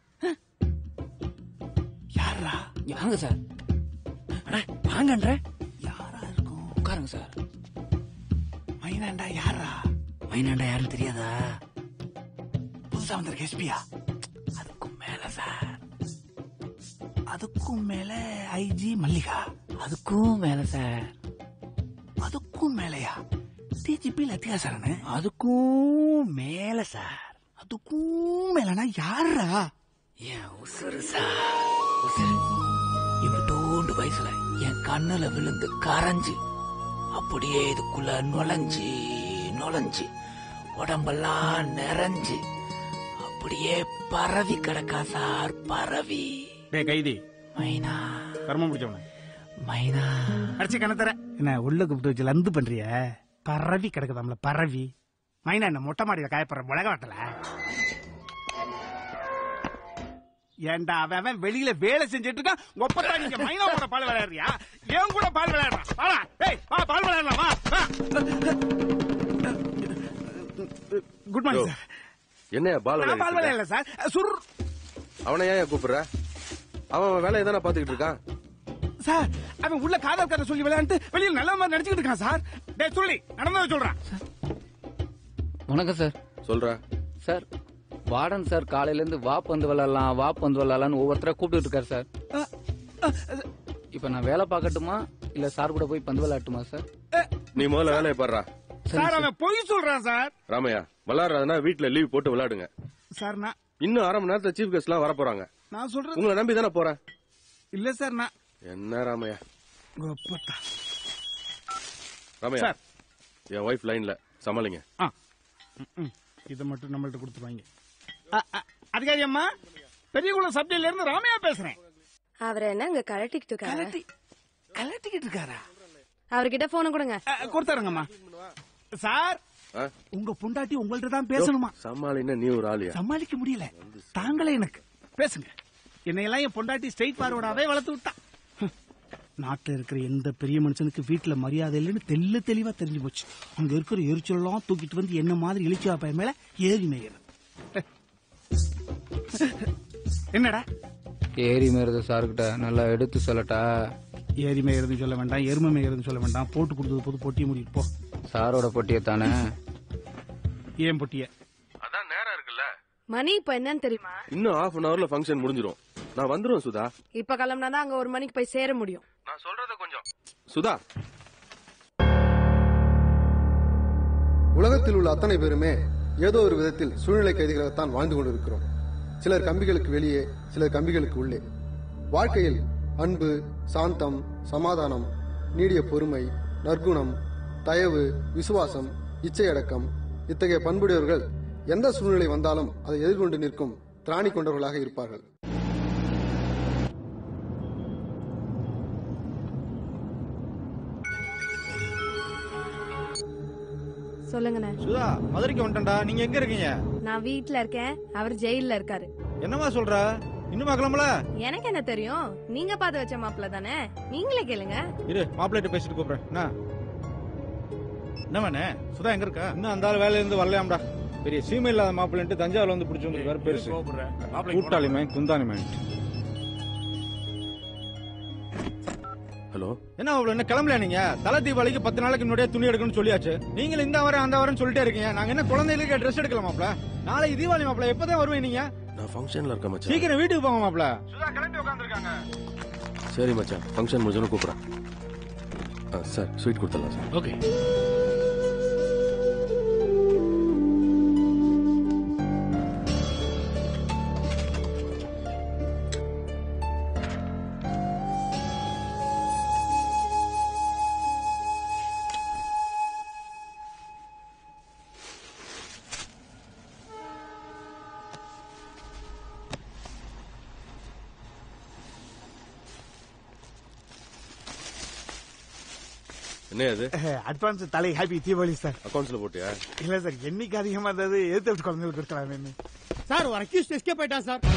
யாரா வாங்க சார் வாங்கன்ற யாரா இருக்கும் உட்காருங்க சார் மைனாண்டா யாரா மைனாண்டா யாருன்னு தெரியாதா புதுசா வந்திருக்க எஸ்பியா அதுக்கும் மேல சார் அதுக்கும் மேல ஐஜி மல்லிகா அதுக்கும் மேல சார் அதுக்கும் மேலயா டிஜிபி லத்திகா சரண் அதுக்கும் மேல சார் அதுக்கும் மேலனா யாரா என் உசுறு சார் உசுறு இவ்வளோண்டு வயசுல என் கண்ணுல விழுந்து கரைஞ்சு அப்படியே இதுக்குள்ள நுழைஞ்சு நுழைஞ்சு உடம்பெல்லாம் நிறைஞ்சு அப்படியே பரவி கிடக்கா சார் பரவி டே கைதி மைனா கர்மம் பிடிச்சவன மைனா அடிச்சு கணத்தர என்ன உள்ள கூப்பிட்டு வச்சு லந்து பண்றிய பரவி கிடக்குதாம்ல பரவி மைனா என்ன மொட்டை மாடியில காயப்படுற உலக வாட்டல ஏன்டா அவன் அவன் வெளியில வேலை செஞ்சுட்டு இருக்கான் ஒப்பத்தா நீங்க மைனாவோட பால் விளையாடுறியா என் கூட பால் விளையாடுறான் வாடா டேய் வா பால் விளையாடலாம் வா குட் மார்னிங் சார் என்ன பால் நான் பால் விளையாடிட்டு விளையாடல சார் சுர் இருக்க? அவனை ஏன் கூப்பிடுற அவன் அவன் வேலையை தானே பாத்துக்கிட்டு இருக்கான் சார் அவன் உள்ள காதல் கதை சொல்லி விளையாண்டு வெளியில நல்ல மாதிரி நடிச்சுக்கிட்டு இருக்கான் சார் டேய் சொல்லி நடந்ததை சொல்றான் வணக்கம் சார் சொல்ற சார் வார்டன் சார் காலையில இருந்து வா பந்து விளையாடலாம் வா பந்து விளையாடலாம்னு ஒவ்வொருத்தரா கூப்பிட்டு இருக்காரு சார் இப்ப நான் வேலை பார்க்கட்டுமா இல்ல சார் கூட போய் பந்து விளையாட்டுமா சார் நீ முதல்ல வேலையை பாடுறா சார் அவன் பொய் சொல்றான் சார் ராமையா விளையாடுறதுனா வீட்டுல லீவ் போட்டு விளையாடுங்க சார் நான் இன்னும் அரை மணி நேரத்துல சீஃப் கெஸ்ட் எல்லாம் வரப்போறாங்க நான் சொல்றது உங்களை நம்பி தானே போறேன் இல்ல சார் நான் என்ன ராமையா கோப்பத்தா ராமையா சார். என் ஒய்ஃப் லைன்ல சமாளிங்க ஆ ம், ம். இதை மட்டும் நம்மள்ட்ட கொடுத்துருவாங்க அ, அ, அதிகாரி அம்மா பெரியகுளம் சப்ஜெக்ட்ல இருந்து ராமையா பேசுறேன் அவரை என்ன அங்க கலட்டிக்கிட்டு இருக்காரு கலட்டி கலட்டிக்கிட்டு இருக்காரா அவர்கிட்ட போன கொடுங்க அ, கொடுத்தாருங்கம்மா சார் ஆ? உங்க பொண்டாட்டி உங்கள்ட்ட தான் பேசணுமா சமாளின்னா நீ ஒரு ஆளியா சமாளிக்க முடியல தாங்களே எனக்கு பேசுங்க என்னையெல்லாம் என் பொண்டாட்டி ஸ்ட்ரெயிட் ஃபார்வர்டாவே வளர்த்து விட்டா ஹம். நாட்டுல இருக்கிற எந்த பெரிய மனுஷனுக்கு வீட்டுல மரியாதை இல்லைன்னு தெல்ல தெளிவா தெரிஞ்சு போச்சு அங்க இருக்கிற எரிச்சலாம் தூக்கிட்டு வந்து என்ன மாதிரி இழிச்சா பையன் மேல ஏறி மேயிறது என்னடா ஏரி மேறது சார்கிட்ட நல்லா எடுத்து சொல்லட்டா ஏரி மேயறதுன்னு சொல்ல வேண்டாம் எருமை மேயறதுன்னு சொல்ல வேண்டாம் போட்டு கொடுத்தது போது பொட்டியை முடிட்டு போ சாரோட பொட்டியை தானே ஏன் பொட்டிய அதான் நேரம் இருக்குல்ல மணி இப்ப என்னன்னு தெரியுமா இன்னும் ஹாஃப் அன் ஹவர்ல ஃபங்க்ஷன் முடிஞ்சிரும் நான் வந்துருவேன் சுதா இப்ப கிளம்புனா அங்க ஒரு மணிக்கு போய் சேர முடியும் நான் சொல்றத கொஞ்சம் சுதா உலகத்தில் உள்ள அத்தனை பேருமே ஏதோ ஒரு விதத்தில் சூழ்நிலை கைதிகளாகத்தான் வாழ்ந்து கொண்டிருக்கிறோம் சிலர் கம்பிகளுக்கு வெளியே சிலர் கம்பிகளுக்கு உள்ளே வாழ்க்கையில் அன்பு சாந்தம் சமாதானம் நீடிய பொறுமை நற்குணம் தயவு விசுவாசம் இச்சையடக்கம் இத்தகைய பண்புடையவர்கள் எந்த சூழ்நிலை வந்தாலும் அதை எதிர்கொண்டு நிற்கும் திராணி கொண்டவர்களாக இருப்பார்கள் சொல்லுங்கண்ணே சுதா மதுரைக்கு வந்துட்டா நீங்க எங்க இருக்கீங்க நான் வீட்ல இருக்கேன் அவர் ஜெயில்ல இருக்காரு என்னமா சொல்ற இன்னுமா கிளம்பல எனக்கு என்ன தெரியும் நீங்க பார்த்து வச்ச மாப்பிள்ள தானே நீங்களே கேளுங்க இரு மாப்பிள்ளைகிட்ட பேசிட்டு கூப்பிடுறேன் என்ன என்னவானே சுதா எங்க இருக்கா இன்னும் அந்த ஆள் வேலையில இருந்து வரலையாம்டா பெரிய சீமை இல்லாத மாப்பிள்ளைன்ட்டு தஞ்சாவூர்ல வந்து பிடிச்சு வந்து வேற பெருசு கூட்டாளி மேன் குந்தாணி மேன் ஹலோ என்ன அவ்வளவு என்ன கிளம்பல நீங்க தலை தீபாவளிக்கு பத்து நாளைக்கு முன்னாடியே துணி எடுக்கணும்னு சொல்லியாச்சு நீங்க இந்த வரேன் அந்த வரேன்னு சொல்லிட்டே இருக்கீங்க நாங்க என்ன குழந்தைகளுக்கு ட்ரெஸ் எடுக்கல மாப்ள நாளைக்கு தீபாவளி மாப்ள எப்பதான் வருவேன் நீங்க நான் ஃபங்க்ஷன்ல இருக்கேன் மச்சான் சீக்கிரம் வீட்டுக்கு போங்க மாப்ள சுதா கிளம்பி உட்காந்துருக்காங்க சரி மச்சான் ஃபங்க்ஷன் முடிஞ்சோன்னு கூப்பிடுறேன் ஆ, சார் ஸ்வீட் கொடுத்துடலாம் சார் ஓகே என்ன அது அட்வான்ஸ் தலை ஹாப்பி தீபாவளி சார் அக்கௌண்ட்ஸ்ல போட்டியா இல்ல சார் என்னைக்கு அதிகமா இருந்தது எதிர்த்து விட்டு குழந்தைங்களுக்கு கொடுக்கலாமே சார் ஒரு அக்யூஸ்ட் எஸ்கேப் ஆயிட்டான் சார்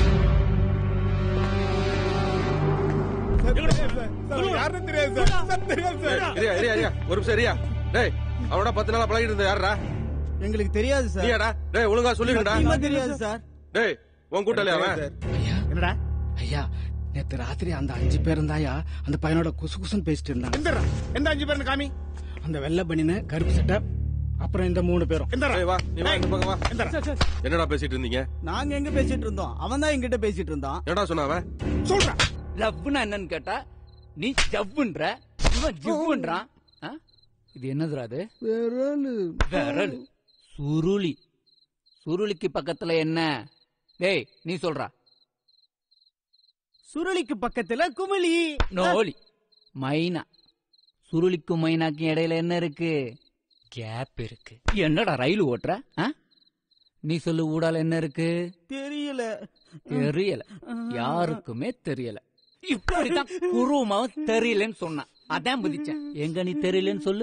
யாருன்னு தெரியாது சார் சார் தெரியாது சார் இரியா இரியா இரியா ஒரு நிமிஷம் இரியா டேய் அவனோட பத்து நாளா பழகிட்டு இருந்த யாரா எங்களுக்கு தெரியாது சார் நீயாடா டேய் ஒழுங்கா சொல்லிருடா சத்தியமா தெரியாது சார் டேய் உன் கூட்டாளி அவன் என்னடா ஐயா நேத்து ராத்திரி அந்த அஞ்சு பேரும் தாயா அந்த பையனோட குசு குசுன்னு பேசிட்டு இருந்தாங்க எந்தடா எந்த அஞ்சு பேர் காமி அந்த வெள்ளை பனின கருப்பு சட்டை அப்புறம் இந்த மூணு பேரும் எந்தடா டேய் வா நீ வா இந்த பக்கம் வா எந்தடா என்னடா பேசிட்டு இருந்தீங்க நாங்க எங்க பேசிட்டு இருந்தோம் அவன் தான் எங்கிட்ட பேசிட்டு இருந்தான் என்னடா சொன்ன அவன் சொல்றா லவ்னா என்னன்னு கேட்டா நீ ஜவ்வுன்ற இவன் ஜிவ்வுன்றான் ஆ? இது என்னதுடா அது விரலு விரல் சுருளி சுருளிக்கு பக்கத்துல என்ன டேய் நீ சொல்றா சுருளிக்கு பக்கத்துல குமிழி நோலி மைனா சுருளிக்கும் மைனாக்கும் இடையில என்ன இருக்கு கேப் இருக்கு என்னடா ரயில் ஓட்டுற ஆ? நீ சொல்லு ஊடால என்ன இருக்கு தெரியல தெரியல யாருக்குமே தெரியல இப்படிதான் குருமாவும் தெரியலன்னு சொன்னான் அதான் புதிச்சேன் எங்க நீ தெரியலன்னு சொல்லு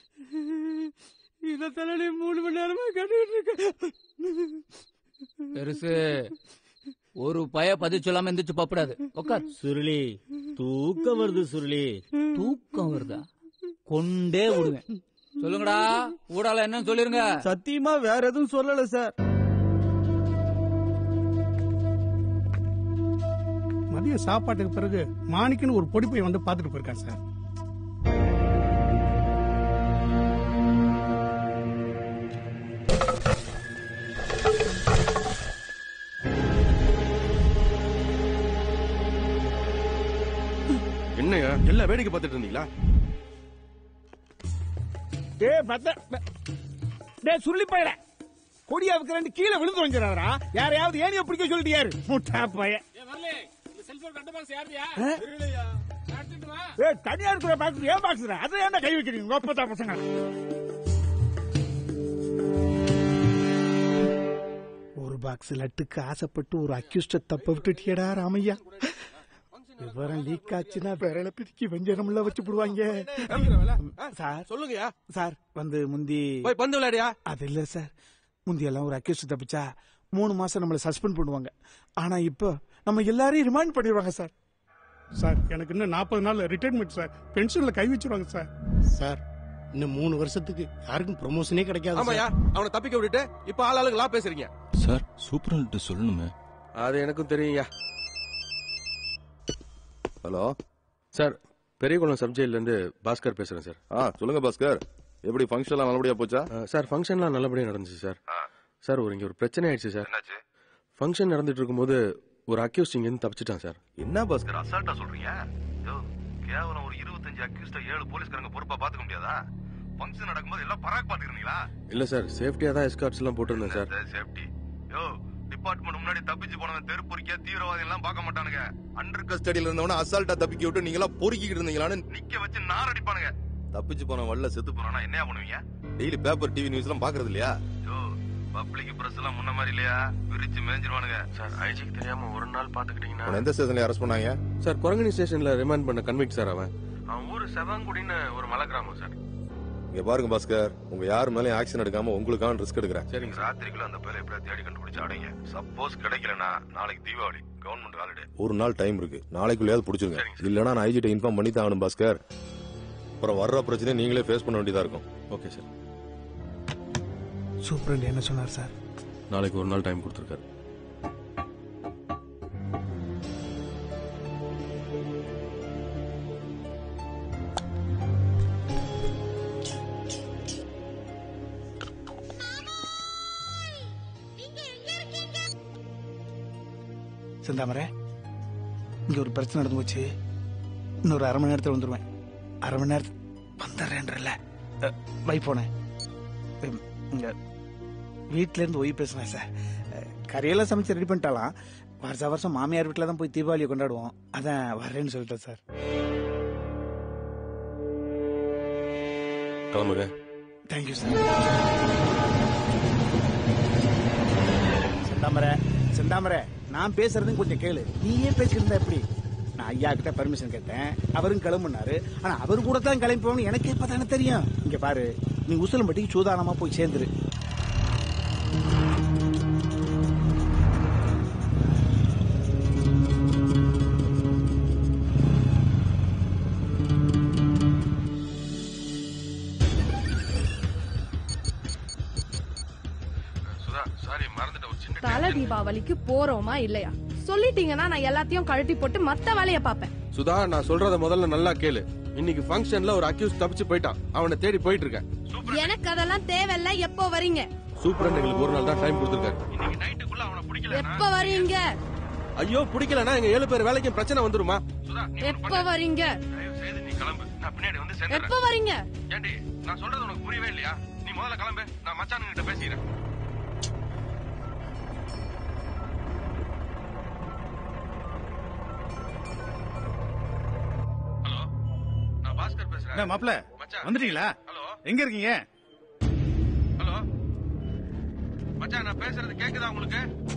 இத தலை மூணு மணி நேரமா கேட்டுட்டு இருக்க பெருசு ஒரு பய பதில் சொல்லாம எந்திரிச்சு பாப்படாது உட்கார் சுருளி தூக்கம் வருது சுருளி தூக்கம் வருதா கொண்டே விடுவேன் சொல்லுங்கடா ஊடால என்னன்னு சொல்லிருங்க சத்தியமா வேற எதுவும் சொல்லல சார் மதிய சாப்பாட்டுக்கு பிறகு மாணிக்குன்னு ஒரு பொடி பையன் வந்து பாத்துட்டு போயிருக்கான் சார் என்னையா எல்லாம் வேடிக்கை பார்த்துட்டு இருந்தீங்களா டேய் பத்த டேய் சுருளி பையல கொடியா ரெண்டு கீழே விழுந்து வந்துடுறாரா யாரையாவது ஏனிய பிடிக்க சொல்லிட்டு யாரு முட்டா பையன் ஏய் தனியா இருக்கிற பாக்ஸ் ஏன் பாக்ஸ் அதை ஏன்டா கை வைக்கிறீங்க உங்க அப்பத்தா பசங்க ஒரு பாக்ஸ் லட்டுக்கு ஆசைப்பட்டு ஒரு அக்யூஸ்ட தப்ப விட்டுட்டியடா ராமையா விவரம் லீக் ஆச்சுன்னா விரல பிரிக்கி வெஞ்சனம்ல வச்சு போடுவாங்க சார் சொல்லுங்கயா சார் வந்து முந்தி போய் பந்து விளையாடியா அது இல்ல சார் முந்தி எல்லாம் ஒரு அக்யூஸ்ட் தப்பிச்சா மூணு மாசம் நம்மள சஸ்பெண்ட் பண்ணுவாங்க ஆனா இப்போ நம்ம எல்லாரையும் ரிமைண்ட் பண்ணிடுவாங்க சார் சார் எனக்கு இன்னும் நாற்பது நாள் ரிட்டைர்மெண்ட் சார் பென்ஷன்ல கை வச்சிருவாங்க சார் சார் இன்னும் மூணு வருஷத்துக்கு யாருக்கும் ப்ரொமோஷனே கிடைக்காது ஆமாயா சார். அவனை தப்பிக்க விட்டுட்டு இப்ப ஆள் ஆளுங்களா பேசுறீங்க சார் சூப்பரன்ட்டு சொல்லணுமே அது எனக்கும் தெரியுங்கய்யா ஹலோ சார் பெரியகுளம் சப்ஜெக்ட்ல இருந்து பாஸ்கர் பேசுறேன் சார் ஆ சொல்லுங்க பாஸ்கர் எப்படி ஃபங்க்ஷன்லாம் நல்லபடியா போச்சா சார் ஃபங்க்ஷன்லாம் நல்லபடியா நடந்துச்சு சார் சார் ஒரு இங்க ஒரு பிரச்சனை ஆயிடுச்சு சார் ஃபங்க்ஷன் நடந்துட்டு இருக்கும்போது ஒரு அக்யூஸ்ட் இங்க இருந்து தப்பிச்சிட்டான் சார் என்ன பாஸ்கர் அசால்ட்டா சொல்றீங்க யோ, கேவலம் ஒரு இருபத்தஞ்சு அக்யூஸ்ட ஏழு போலீஸ்காரங்க பொறுப்பா பாத்துக்க முடியாதா ஃபங்க்ஷன் நடக்கும்போது எல்லாம் பராக் பாத்துக்கிறீங்களா இல்ல சார் சேஃப்டியா தான் எஸ்கார்ட்ஸ் எல்லாம் போட்டிருந்தேன் சார் சேஃப்டி யோ டிபார்ட்மெண்ட் முன்னாடி தப்பிச்சு போனவன் தெருப்பொறிக்க தீவிரவாதி எல்லாம் பார்க்க மாட்டானுங்க அண்டர் கஸ்டடியில இருந்தவன அசால்ட்டா தப்பிக்க விட்டு நீங்களா பொறுக்கிட்டு இருந்தீங்களான்னு நிக்க வச்சு நார் அடிப்பானுங்க தப்பிச்சு போன வல்ல செத்து போறானா என்ன பண்ணுவீங்க டெய்லி பேப்பர் டிவி நியூஸ் எல்லாம் பாக்குறது இல்லையா யோ பப்ளிக் பிரஸ் எல்லாம் முன்ன மாதிரி இல்லையா விரிச்சு மேஞ்சிருவானுங்க சார் ஐஜிக்கு தெரியாம ஒரு நாள் பாத்துக்கிட்டீங்கன்னா அவனை எந்த ஸ்டேஷன்ல அரெஸ்ட் பண்ணாங்க சார் குரங்கணி ஸ்டேஷன்ல ரிமாண்ட் பண்ண கன்விக்ட் சார் அவன் அவன் ஊரு செவங்குடின்னு ஒரு மலை கிராமம் சார் இங்க பாருங்க பாஸ்கர் உங்க யார் மேலயும் ஆக்ஷன் எடுக்காம உங்களுக்கான ரிஸ்க் எடுக்கிறேன் சரிங்க ராத்திரிக்குள்ள அந்த பேரை எப்படியா தேடி கண்டுபிடிச்சு அடைங்க சப்போஸ் கிடைக்கலனா நாளைக்கு தீபாவளி கவர்மெண்ட் ஹாலிடே ஒரு நாள் டைம் இருக்கு நாளைக்குள்ளேயாவது பிடிச்சிருங்க இல்லனா நான் ஐஜிட்ட இன்ஃபார்ம் பண்ணி தான் ஆகணும் பாஸ்கர் அப்புறம் வர்ற பிரச்சனையை நீங்களே ஃபேஸ் பண்ண வேண்டியதா இருக்கும் ஓகே சார் சூப்பரண்ட் என்ன சொன்னார் சார் நாளைக்கு ஒரு நாள் டைம் கொடுத்துருக்காரு செந்தாமரை இங்க ஒரு பிரச்சனை நடந்து போச்சு இன்னொரு அரை மணி நேரத்துல வந்துருவேன் அரை மணி நேரத்துல வந்துடுறேன்றல பை போனேன் உம், இங்க வீட்ல இருந்து ஒய் பேசுனேன் சார் அஹ், கறியெல்லாம் சமைச்சு ரெடி பண்ணிட்டாலாம் வருஷ வருஷம் மாமியார் வீட்டில் தான் போய் தீபாவளியை கொண்டாடுவோம் அதான் வர்றேன்னு சொல்லிட்டேன் சார் கிளம்புங்க தேங்க்யூ சார் செந்தாமரை செந்தாமரை நான் பேசுறதும் கொஞ்சம் கேளு நீயே பேசிட்டு இருந்தா எப்படி நான் ஐயா கிட்ட பர்மிஷன் கேட்டேன் அவரும் கிளம்புனாரு ஆனா அவரு கூட தான் கிளம்பி போகணும் எனக்கு எப்பதானே தெரியும் இங்க பாரு நீ உசிலம்பட்டிக்கு சூதானமா போய் சேர்ந்துரு சுதா சாரி மறந்துட்டேன் ஒரு சின்ன தல தீபாவளிக்கு போறோமா இல்லையா சொல்லிட்டீங்கன்னா நான் எல்லாத்தையும் கழட்டி போட்டு மத்த வேலைய பாப்பேன் சுதா நான் சொல்றத முதல்ல நல்லா கேளு இன்னைக்கு ஃபங்க்ஷன்ல ஒரு அக்யூஸ் தப்பிச்சு போயிட்டான் அவனை தேடி போயிட்டு இருக்கேன் எனக்கு அதெல்லாம் தேவையில்ல எப்போ வரீங்க சூப்பரண்ட் எங்களுக்கு ஒரு நாள் தான் டைம் கொடுத்துருக்காரு எப்ப வரீங்க ஐயோ பிடிக்கலனா எங்க ஏழு பேர் வேலைக்கும் பிரச்சனை வந்துருமா எப்ப வரீங்க நீ கிளம்பு நான் பின்னாடி வந்து எப்ப சேர்ந்துறேன் வரீங்க ஏண்டி நான் சொல்றது உனக்கு புரியவே இல்லையா நீ முதல்ல கிளம்பு நான் மச்சானுங்கிட்ட பேசிக்கிறேன் ஹலோ நான் பாஸ்கர் பேசுறேன் என்ன மாப்பிள மச்சான். வந்துட்டீங்களா ஹலோ எங்க இருக்கீங்க ஹலோ மச்சான் நான் பேசுறது கேக்குதா உங்களுக்கு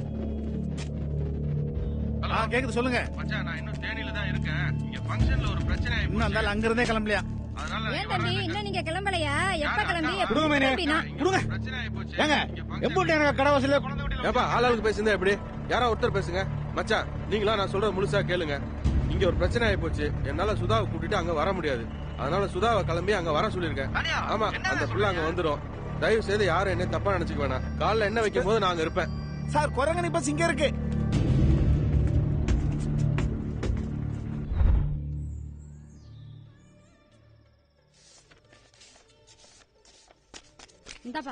ஆ கேக்குது சொல்லுங்க மச்சான் நான் இன்னும் தேனியில தான் இருக்கேன் இங்க ஃபங்க்ஷன்ல ஒரு பிரச்சனை ஆயி இன்னும் அந்த ஆள் அங்க இருந்தே கிளம்பலையா அதனால ஏன் தம்பி இன்னும் நீங்க கிளம்பலையா எப்ப கிளம்பி எப்ப கொடுங்க மேனே கிளம்பினா? கொடுங்க ஏங்க எப்படி எனக்கு கடை வாசல்ல ஏப்பா ஆளாளுக்கு பேசுந்தா எப்படி யாரோ ஒருத்தர் பேசுங்க மச்சான் நீங்களா நான் சொல்றத முழுசா கேளுங்க இங்க ஒரு பிரச்சனை ஆயி போச்சு என்னால சுதாவை கூட்டிட்டு அங்க வர முடியாது அதனால சுதாவை கிளம்பி அங்க வர சொல்லிருக்கேன் ஆமா அந்த புள்ள அங்க வந்துரும் தயவு செய்து யாரும் என்ன தப்பா நினைச்சுக்க வேணாம் காலைல என்ன வைக்கும் போது நான் அங்க இருப்பேன் சார் குரங்கனி பஸ் இங்க இருக்கு இந்தாப்பா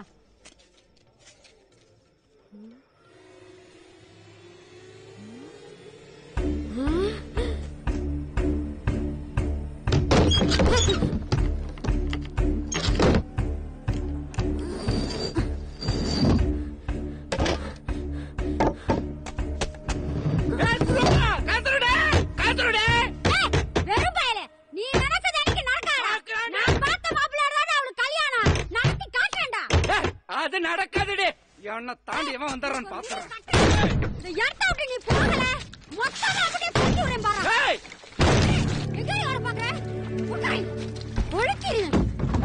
வெறும் பயலே, நீ நினைச்சது எனக்கு நடக்காதா? நான் பார்த்த மாப்பிள்ளையோட தான் அவளுக்கு கல்யாணம். நடத்தி காட்டுறேன்டா. அது நடக்காதுடி என்ன தாண்டி எவன் வந்துடுறான்னு பாத்துறேன் இந்த இடத்த விட்டு நீ போகல, மொத்தமா அப்படியே தூக்கி விடுறேன் பாரு. எங்கடி வர பாக்குற? உட்காரு. ஒழுக்கிரு.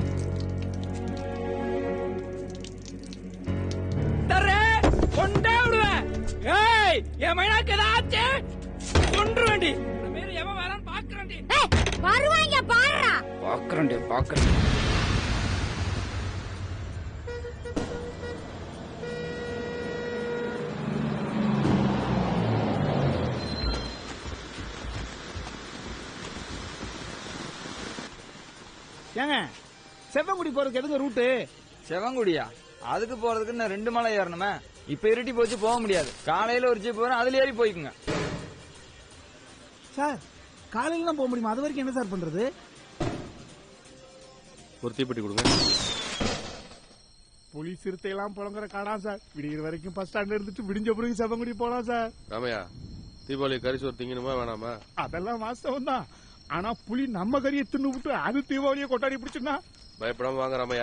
தர்றே கொண்டே விடுவேன் ஏய் என் மைனாக்கு ஏதாச்சு கொன்று வேண்டி மீறி எவன் வரான்னு பாக்குறேன்டி ஏய், வருவாங்க பாருடா பாக்குறேன்டி பாக்குறேன் ஏங்க செவ்வங்குடி போறதுக்கு எதுங்க ரூட்டு செவங்குடியா அதுக்கு போறதுக்கு இன்னும் ரெண்டு மலை ஏறணுமே இப்ப இருட்டி போச்சு போக முடியாது காலையில ஒரு ஜீப் வரும் அதுல ஏறி போய்க்குங்க சார் காலையில தான் போக முடியுமா அது வரைக்கும் என்ன சார் பண்றது ஒரு தீப்பெட்டி கொடுங்க புலி சிறுத்தை எல்லாம் புழங்குற காடா சார் விடிகிற வரைக்கும் பஸ் ஸ்டாண்ட்ல இருந்துட்டு விடிஞ்ச பிறகு செவ்வங்குடி போலாம் சார் ராமையா தீபாவளி கரிசோறு திங்கணுமா வேணாமா அதெல்லாம் வாஸ்தவம் தான் ஆனா புலி நம்ம கறியை தின்னு விட்டு அது தீபாவளியை கொண்டாடி பிடிச்சுன்னா பயப்படாம வாங்க ராமையா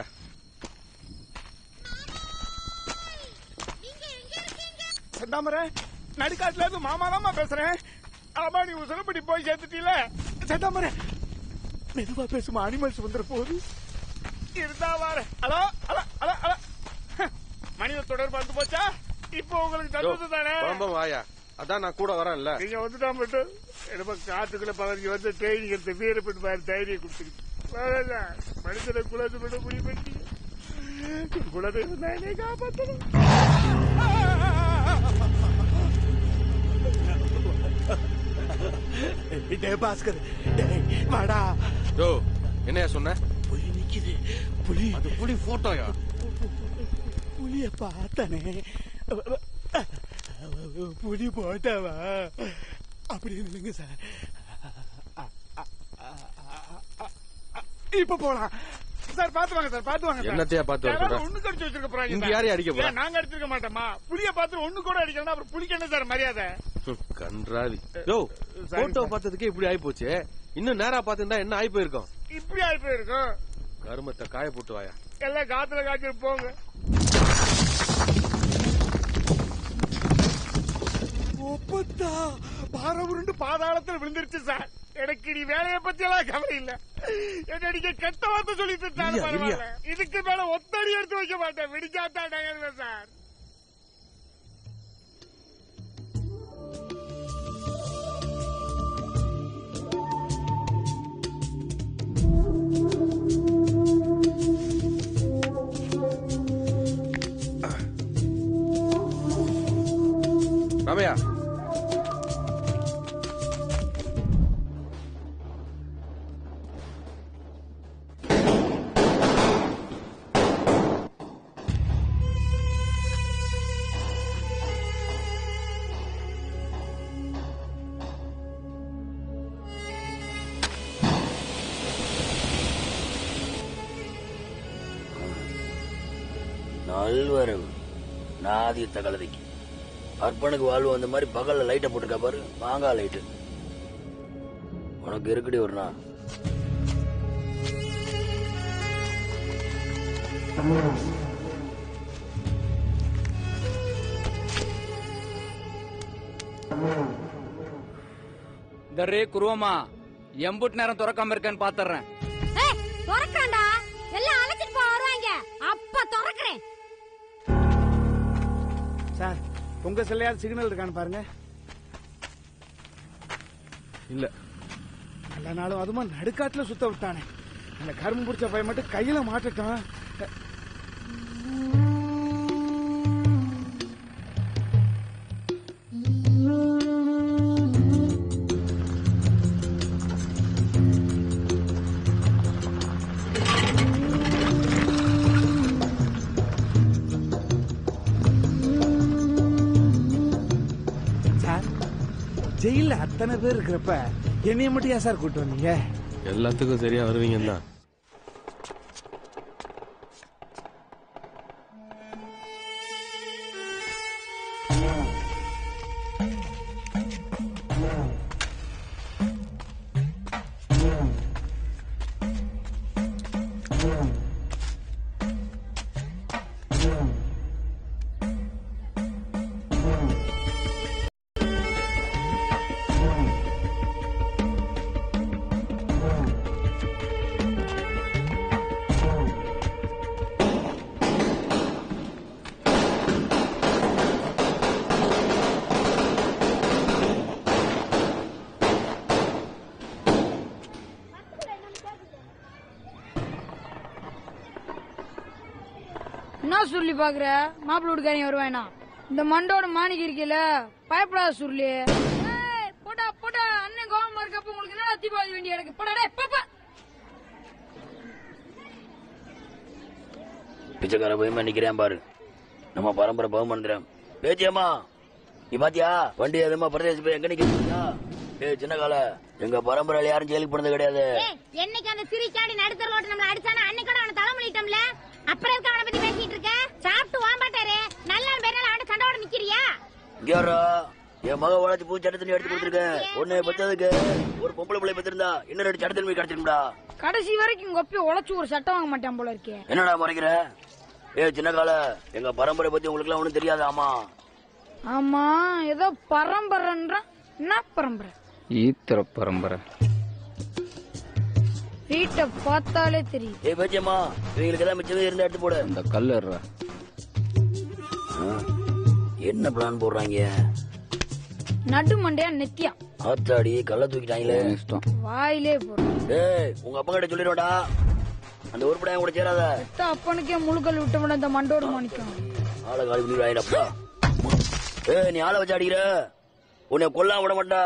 செந்தாமரை நடுக்காட்டுல இருந்து மாமா தாமா பேசுறேன் ஆமா நீ உசலப்படி போய் சேர்த்துட்டீல செந்தாமரை மெதுவா பேசுமா அனிமல்ஸ் வந்துட போகுது இருந்தா வார ஹலோ ஹலோ ஹலோ ஹலோ மனித தொடர்பு வந்து போச்சா இப்போ உங்களுக்கு சந்தோஷம் தானே குழம்பம் வாயா அதான் நான் கூட வரேன்ல நீங்க வந்துட்டா மட்டும் என்னப்பா காத்துக்குள்ள பதினஞ்சு வருஷம் ட்ரைனிங் எடுத்த வீரப்பட்டு பாரு தைரியம் கொடுத்துக்கிட்டு வரல மனுஷனை குலத்து மட்டும் முடிவு பண்ணி குலதெய்வம் தான் என்னை காப்பாற்றணும் டேய் பாஸ்கர் டேய் வாடா யோ என்னையா சொன்ன புலி நிக்குது புலி அது புலி போட்டோயா புலிய பார்த்தானே புலி போட்டாவா அப்படின்னு இல்லைங்க சார் இப்ப போலாம் சார் பாத்து வாங்க சார் பாத்து வாங்க சார். என்னத்தையா பார்த்து வர யாராவது சொல்ற? ஒண்ணு கடிச்சு வச்சிருக்க போறாங்க இங்க சார். யாரையும் அடிக்க போறா? ஏன், நாங்க அடிச்சிருக்க மாட்டோமா புலிய பார்த்து ஒண்ணு கூட அடிக்கலாம் அப்புறம் புலிக்கு என்ன சார் மரியாதை ஹம், கன்றாவி யோ சாரி, போட்டோ சார். பார்த்ததுக்கே இப்படி ஆயி போச்சு இன்னும் நேரா பார்த்திருந்தா என்ன ஆயி போயிருக்கும் இப்படி ஆயி போயிருக்கும் கருமத்தை காய போட்டு வாயா எல்லாம் காத்துல காய்ச்சல் போங்க ஒப்பத்தா பாறை உருண்டு பாதாளத்துல விழுந்துருச்சு சார் எனக்கு நீ வேலையை பத்தி எல்லாம் கவலை இல்ல என்ன நீங்க கெட்ட வார்த்தை சொல்லிட்டு இருந்தாலும் இரியா, இரியா. பரவாயில்ல இதுக்கு மேல ஒத்தடி எடுத்து வைக்க மாட்டேன் விடிக்காதான் நகர்வேன் சார் ராமையா நல்வரவு நாதிய தகலதைக்கு அர்ப்பனுக்கு வாழ்வு அந்த மாதிரி பகல்ல லைட்டை போட்டிருக்கா பாரு மாங்காய் லைட்டு உனக்கு இருக்குடி ஒரு நாள் இந்த ரே குருவமா எம்புட் நேரம் திறக்காம இருக்கேன்னு பாத்துறேன் ஏய் திறக்கறேன்டா எல்லாம் அழைச்சிட்டு போக வருவாங்க அப்ப திறக்கிறேன் சார் உங்க செல்லையாவது சிக்னல் இருக்கான்னு பாருங்க இல்ல நல்ல நாளும் அதுமா நடுக்காட்டுல சுத்த விட்டானே அந்த கரும்பு பிடிச்ச பையன் மட்டும் கையில மாட்டட்டான் சார் ஜெயில அத்தனை பேர் இருக்கிறப்ப என்னைய மட்டும் ஏன் சார் கூட்டு வந்தீங்க எல்லாத்துக்கும் சரியா வருவீங்கன்னு தான் என்ன சுருளி பாக்குற மாப்பிள்ள வீட்டுக்காரங்க வருவானா இந்த மண்டோட மாணிக்க இருக்கல பயப்படாத சுருளி ஏய், போடா போடா அண்ணன் கோவமா இருக்கப்ப உங்களுக்கு என்ன தீபாவளி வேண்டி எனக்கு போடா டேய், பாப்பா பிச்சைக்கார பயமா நிக்கிறேன் பாரு நம்ம பரம்பரை பகுமந்திரம் பேச்சியம்மா நீ பாத்தியா வண்டி எதுமா பிரதேச போய் எங்க நிக்கிறீங்களா ஏய் சின்ன கால எங்க பரம்பரையில யாரும் ஜெயிலுக்கு போனது கிடையாது ஏய், என்னைக்கு அந்த சிரிக்காடி நடுத்தர் ரோட்டு நம்மள அடிச்சானா அன்னைக்கு அவனை தலை பண்ணிட்டோம்ல அப்புறம் எதுக்கு அவனை பத்தி பேசிட்டு இருக்க சாப்பிட்டு வாம்பாட்டாரு நல்ல நாள் பெரிய நாள் அவன் சண்டோட நிக்கிறியா இங்க யாரா என் மக வளர்ச்சி பூ சட்டை தண்ணி எடுத்து கொடுத்துருக்கேன் உன்னை பத்ததுக்கு ஒரு பொம்பளை பிள்ளை பத்திருந்தா இன்னும் ரெண்டு சட்டை தண்ணி கிடைச்சிருந்தா கடைசி வரைக்கும் உங்க ஒப்பி உழைச்சு ஒரு சட்டம் வாங்க மாட்டான் போல இருக்கே என்னடா மறைக்கிற ஏ சின்ன கால எங்க பரம்பரை பத்தி உங்களுக்கு எல்லாம் ஒண்ணும் தெரியாது ஆமா ஆமா ஏதோ பரம்பரைன்றான் என்ன பரம்பரை ஈத்திர பரம்பரை வீட்டை பார்த்தாலே தெரியும் ஏய் பேச்சியம்மா இவங்களுக்கு ஏதாவது மிச்சமே இருந்தா எடுத்து போடு இந்த கல்லு ஆ, என்ன பிளான் போடுறாங்க நடு மண்டையா நெத்தியா ஆத்தாடி கள்ள தூக்கிட்டாங்களே இஷ்டம் வாயிலே போடுறோம் ஏய் உங்க அப்பா கிட்ட சொல்லிடுவாடா அந்த உருப்படையா கூட சேராத பெத்த அப்பனுக்கே முழுக்கல் விட்டவன இந்த மண்டோடு மாணிக்கம் ஆளை காலி பண்ணி வாயிடப்பா ஏய் நீ ஆளை வச்சு அடிக்கிற உன்னை கொல்லாம விட மாட்டா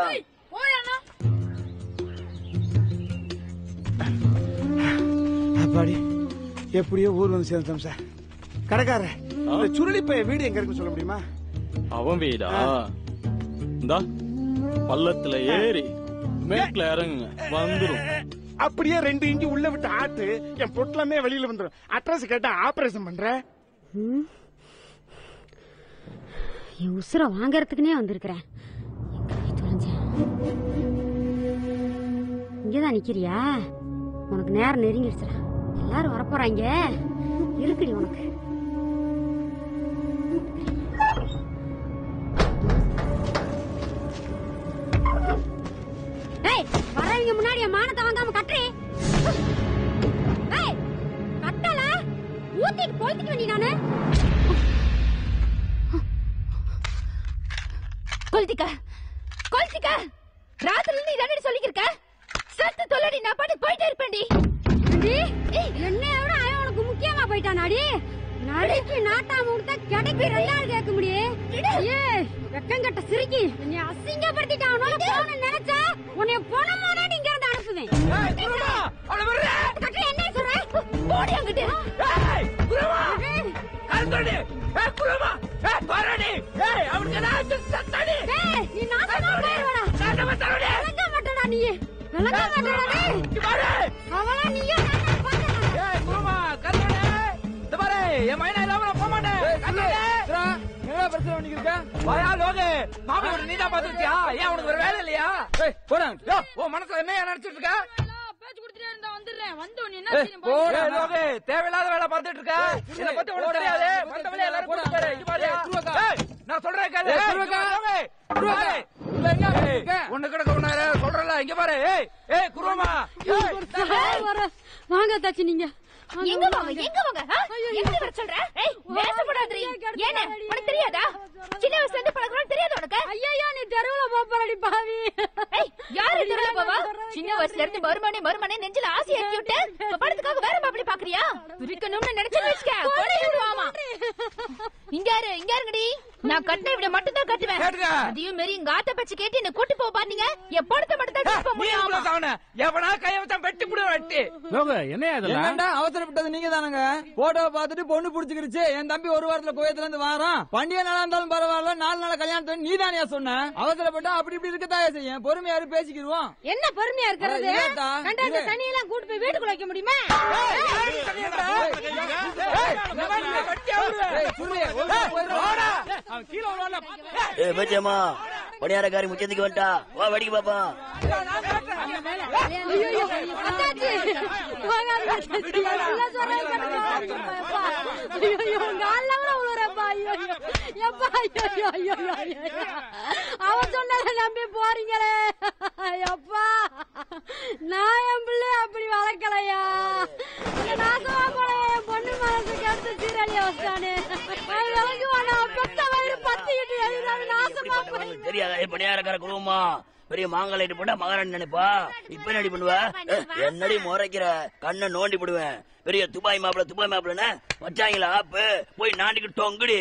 அப்பாடி எப்படியோ ஊர் வந்து சேர்ந்தோம் சார் கடைக்கார இந்த சுருளி பைய வீடு எங்க இருக்குன்னு சொல்ல முடியுமா அவன் வீடா இந்தா பள்ளத்துல ஏறி மேட்ல இறங்குங்க வந்துரும் அப்படியே ரெண்டு இன்ச்சு உள்ள விட்டு ஆட்டு என் பொட்டலமே வெளியில வந்துடும் அட்ரஸ் கேட்டா ஆபரேஷன் பண்ற ம். என் உசுர வாங்கறதுக்குனே வந்திருக்கிறேன் எங்க போய் தொலைஞ்சேன்? இங்கதான் நிக்கிறியா உனக்கு நேரம் நெருங்கிடுச்சுடா எல்லாரும் வரப்போறாங்க இருக்குடி உனக்கு அவங்க முன்னாடி என் மானத்தை வாங்காம கட்டுறே ஏய், கட்டல ஊத்திட்டு கொளுத்திட்டு வேண்டி நானு கொல்திக்க கொல்திக்க ராத்திரில நீ தானடி சொல்லிக்கிருக்க சத்து தொல்லடி நான் பாட்டு போயிட்டே இருப்பேன்டி என்னைய விட அவன் உனக்கு முக்கியமா போயிட்டானாடி நடைக்கு நாட்டாம கொடுத்தா கிடைக்கு ரெண்டாவது கேட்க முடியும் ஏ வெக்கங்கட்ட சிரிக்கி என்னை அசிங்கப்படுத்திட்டான் அவனால போன நினைச்சா உன்னை போனமா தான் இங்க இருந்து அனுப்புவேன் கட்டு என்ன சொல்ற போடி அங்கிட்டு ஏய், குருவா! கருத்தடி! ஏய், குருவா! ஏய், பாரடி! ஏய், அவனுக்கு ஏதாச்சும் சத்தடி! ஏய், நீ நாசமா போயிடுவடா. நாசமா தரடி! விளங்க மாட்டடா நீ விளங்க மாட்டடா நீ பாரு! அவளா நீயும் நானா பாக்கறேன் ஏய், குருவா, கருத்தடி! இந்த பாரு, என் மகனை இல்லாம நான் போக மாட்டேன். கருத்தடி! என்ன பிரச்சனை பண்ணிக்கிட்டு இருக்க வாயா, லோகு. மாப்பிள்ளை நீதான் பார்த்திருக்கியா? ஏன் உனக்கு வேற வேலை இல்லையா? ஏய், போடா. யோ, உன் மனசுல என்ன நினைச்சிட்டு இருக்க பேச்சு கொடுத்துட்டே இருந்தா வந்துடுறேன் வந்து நீ என்ன ஏய், செய்யணும் போடா, பாரு. லோகு. தேவையில்லாத வேலை பார்த்துட்டு இருக்க இதை பத்தி உனக்கு தெரியாது வந்தவளே எல்லாரும் கூட்டிட்டு போயிரு. இங்க பாரு. ஏய், நான் சொல்றேன் கேளு. ஏய், ஏய், குருவக்கா. லோகு. குருவா. ஏய், உள்ள எங்க ஏய், இருக்க? ஒண்ணு கிடக்க ஒண்ணு சொல்றல இங்க பாரு ஏய் ஏய் குருவமா ஏய் சார் வர வாங்க தாச்சி நீங்க எங்க வாங்க எங்க வாங்க ஆ? எங்க வர சொல்ற ஏய் பேசப்படாதீ ஏன உனக்கு தெரியாதா சின்ன வயசுல இருந்து பழகுறோம் தெரியாது உனக்கு ஐயோ நீ தெருவுல போறடி பாவி ஏய் யாரு தெருவுல போவா சின்ன வயசுல இருந்து மறுமணி மறுமணி நெஞ்சில ஆசை ஏத்தி விட்டு இப்ப படத்துக்காக வேற மாப்பிளை பாக்குறியா இருக்கணும்னு நினைச்சு வச்சுக்க கொலை விடுவாமா இங்க யாரு இங்க இருங்கடி நான் கட்டின விட மட்டும் தான் கட்டுவேன் கேட்டுக்க. அதையும் மீறி எங்க ஆத்த பச்சு கேட்டு என்ன கூட்டி போக பாத்தீங்க என் படத்தை மட்டும் தான் கூட்டி போக நீ முடியும் உள்ள சாவன எவனா கைய வச்சா வெட்டி புடி வெட்டி லோகு என்னையா இதெல்லாம் என்னடா அவசரப்பட்டது நீங்க தானுங்க போட்டோ பார்த்துட்டு பொண்ணு புடிச்சுக்கிருச்சு என் தம்பி ஒரு வாரத்துல கோயத்துல இருந்து வாரான் பண்டிகை நாளா இருந்தாலும் பரவாயில்ல நாலு நாள் கல்யாணத்தை நீ தானே சொன்ன அவசரப்பட்டா அப்படி இப்படி இருக்கத்தாயா செய்யும் பொறுமையாரு பேசிக்கிடுவோம் என்ன பொறுமையா இருக்கிறது அட, இல்லத்தா, கண்டா இந்த இரு. தண்ணியெல்லாம் கூட்டு போய் வீட்டுக்குள்ள வைக்க முடியுமா ஏய் பேச்சியம்மா பணியாரக்காரி முச்சத்துக்கு வந்துட்டா வா வேடிக்கை பாப்பா ஐயோ அத்தாச்சி போகாதீங்க அத்தாச்சி. எல்லாம் சொல்றேன் கேட்டுக்கோ. ஐயோ உங்க ஆள்லாம் உழுறப்பா ஐயோ எப்பா ஐயோ ஐயோ ஐயோ அவன் சொன்னதை நம்பி போறீங்களே எப்பா நான் என் பிள்ளை அப்படி வளர்க்கலையா இந்த நாசமா போல என் பொண்ணு மனசு கெடுத்து சீரழிய வச்சானே அவன் விலகு வேணாம் பெத்த வயிறு பத்திக்கிட்டு எழுதாது நாசமா போய் தெரியாதா ஏய், பணியாரக்கார குருவமா பெரிய மாங்கலைட்டு போட்டா மகாராணி நினைப்பா இப்ப என்னடி பண்ணுவ ஏய், என்னடி முறைக்கிற கண்ணை நோண்டி போடுவேன் பெரிய துபாய் மாப்பிள துபாய் மாப்பிளன்னு வச்சாங்களா ஆப்பு போய் நாண்டிக்கிட்டு தொங்குடி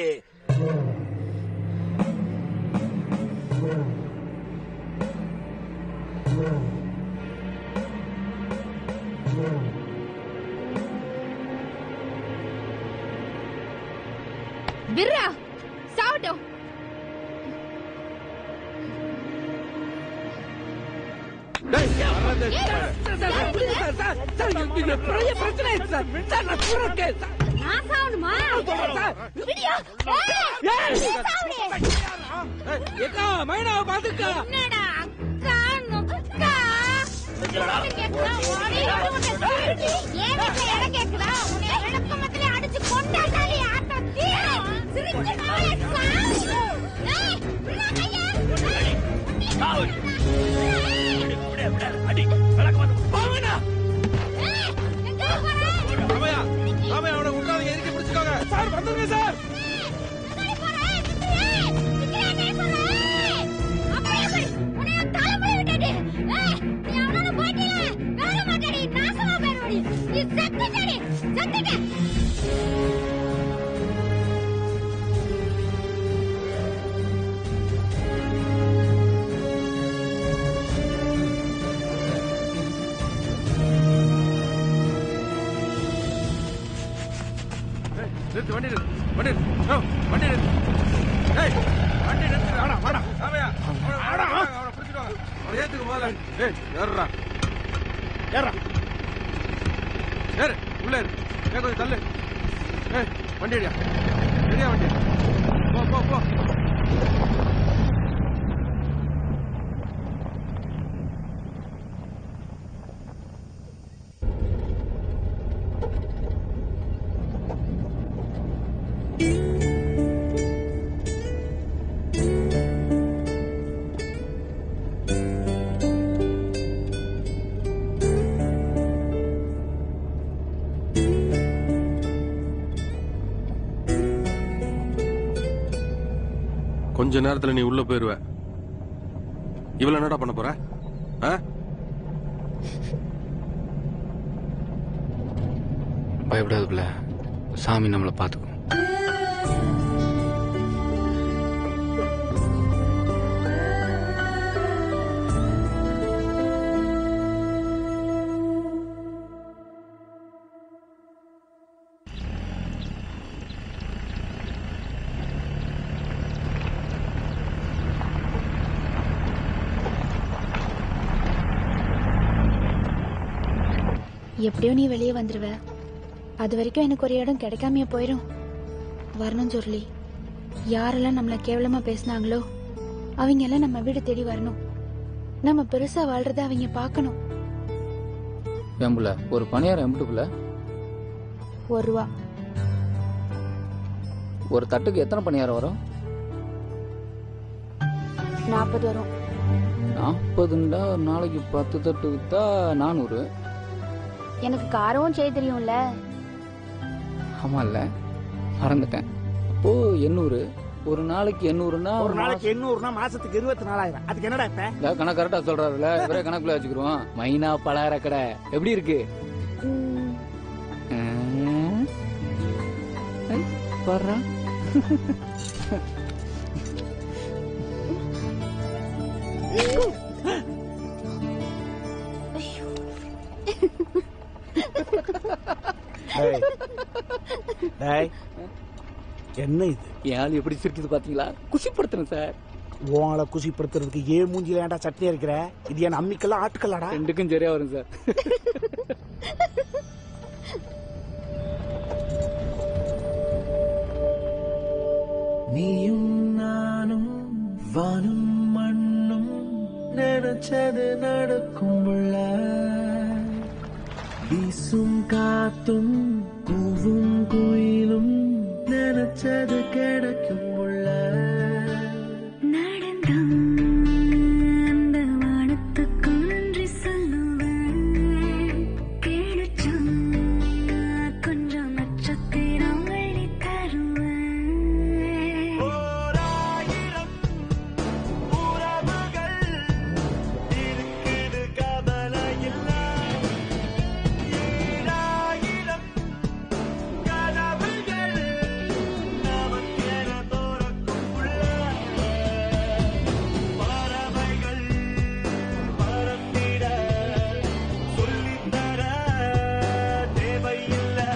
விர்ரா சாவட்டும் பெரிய பிரச்சனை இருக்கு சார் சார் நான் சொல்றேன் சார் நான் சாவணுமா விடியா ஏக்கா மைனாவை பாத்துக்கா என்னடா அக்கா நொக்கா கேக்குதா ஓடி ஓடி ஏன் இடம் கேக்குதா உன்னை இழப்பமத்திலே அடிச்சு கொண்டாட்டாலே ஆட்டம் தீரும் சிரிச்சு நாளே சாவு ஏய் விடா கையா அடி விளக்க போங்கண்ணா ராமையா ராமையா அவனை விட்டுறாதீங்க எதுக்கு பிடிச்சிக்கோங்க சார் வந்துருங்க சார் நிறுத்து வண்டி நிறுத்து வண்டி நிறுத்து. ஓ, வண்டி நிறுத்து ஏய் வண்டி நிறுத்து வாடா வாடா ராமையா அவனை வாடா அவனை பிடிச்சிட்டு வாங்க அவனை ஏத்துக்கு முதல்ல ஏய் ஏறுடா ஏறுடா ஏறு உள்ள ஏறு ஏன் கொஞ்சம் தள்ளு ஏய் வண்டி அடியா ரெடியா வண்டி போ போ போ கொஞ்ச நேரத்துல நீ உள்ள போயிருவ இவ்வளவு என்னடா பண்ண போற ஆ? பயப்படாத பிள்ளை சாமி நம்மளை பார்த்துக்கும் எப்படியோ நீ வெளியே வந்துருவ அது வரைக்கும் எனக்கு ஒரு இடம் கிடைக்காமையே போயிடும் வரணும் ஜொர்லி யாரெல்லாம் நம்மள கேவலமா பேசினாங்களோ அவங்க எல்லாம் நம்ம வீடு தேடி வரணும் நம்ம பெருசா வாழ்றத அவங்க பார்க்கணும் என் புள்ள ஒரு பணியாரம் எம்பிட்டு புள்ள ஒரு ரூபா ஒரு தட்டுக்கு எத்தனை பணியாரம் வரும் நாற்பது வரும் நாற்பதுண்டா ஒரு நாளைக்கு பத்து தட்டு வித்தா நானூறு எனக்கு காரமும் செய்ய தெரியும்ல ஆமா இல்ல மறந்துட்டேன் அப்போ எண்ணூறு ஒரு நாளைக்கு எண்ணூறுனா ஒரு நாளைக்கு எண்ணூறுனா மாசத்துக்கு இருபத்தி நாலாயிரம் அதுக்கு என்னடா இப்ப இல்ல கணக்கு கரெக்டா சொல்றாருல இவரே கணக்குல வச்சுக்கிருவோம் மைனா பலகார கடை எப்படி இருக்கு ஆ? ஐ, பாருடா. டேய். டேய். என்ன இது என் ஆள் எப்படி சிரிக்குது பாத்தீங்களா குசிப்படுத்துறேன் சார் உங்களை குசிப்படுத்துறதுக்கு ஏ மூஞ்சில ஏன்டா சட்னி இருக்கிற இது என் அம்மிக்கெல்லாம் ஆட்டுக்கல்லாடா ரெண்டுக்கும் சரியா வரும் சார் நீயும் நானும் வானும் மண்ணும் நினைச்சது நடக்கும் உள்ள வீசும் காத்தும் கூவும் குயிலும் நினைச்சது கிடைக்கும் உள்ள அந்த வானத்துக்கு நன்றி சொல்லுவேன் கிடைச்சும் கொஞ்சம் நட்சத்திரம் அள்ளி தருவேன் இருக்குது கவலை இல்ல ஈராயிரம் கனவுகள் நமக்கென தோறக்கும் உள்ள பறவைகள் பறந்திட சொல்லித்தர தேவையில்லை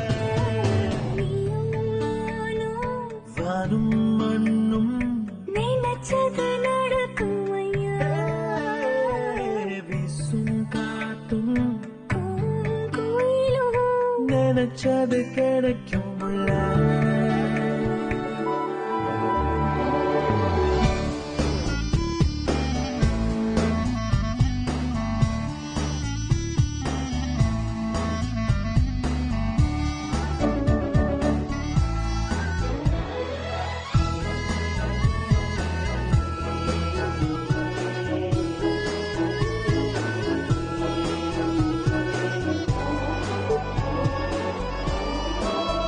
வானும் மண்ணும் நினைச்சது நடக்கும் ஐயா வீசும் காத்தும் கோயிலும் நினைச்சது கிடைக்கும் உள்ள ஆ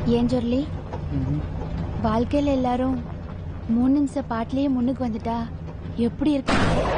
ஏன் சொல்லி வாழ்க்கையில எல்லாரும் மூணு நிமிஷ பாட்டிலேயே முன்னுக்கு வந்துட்டா எப்படி இருக்கு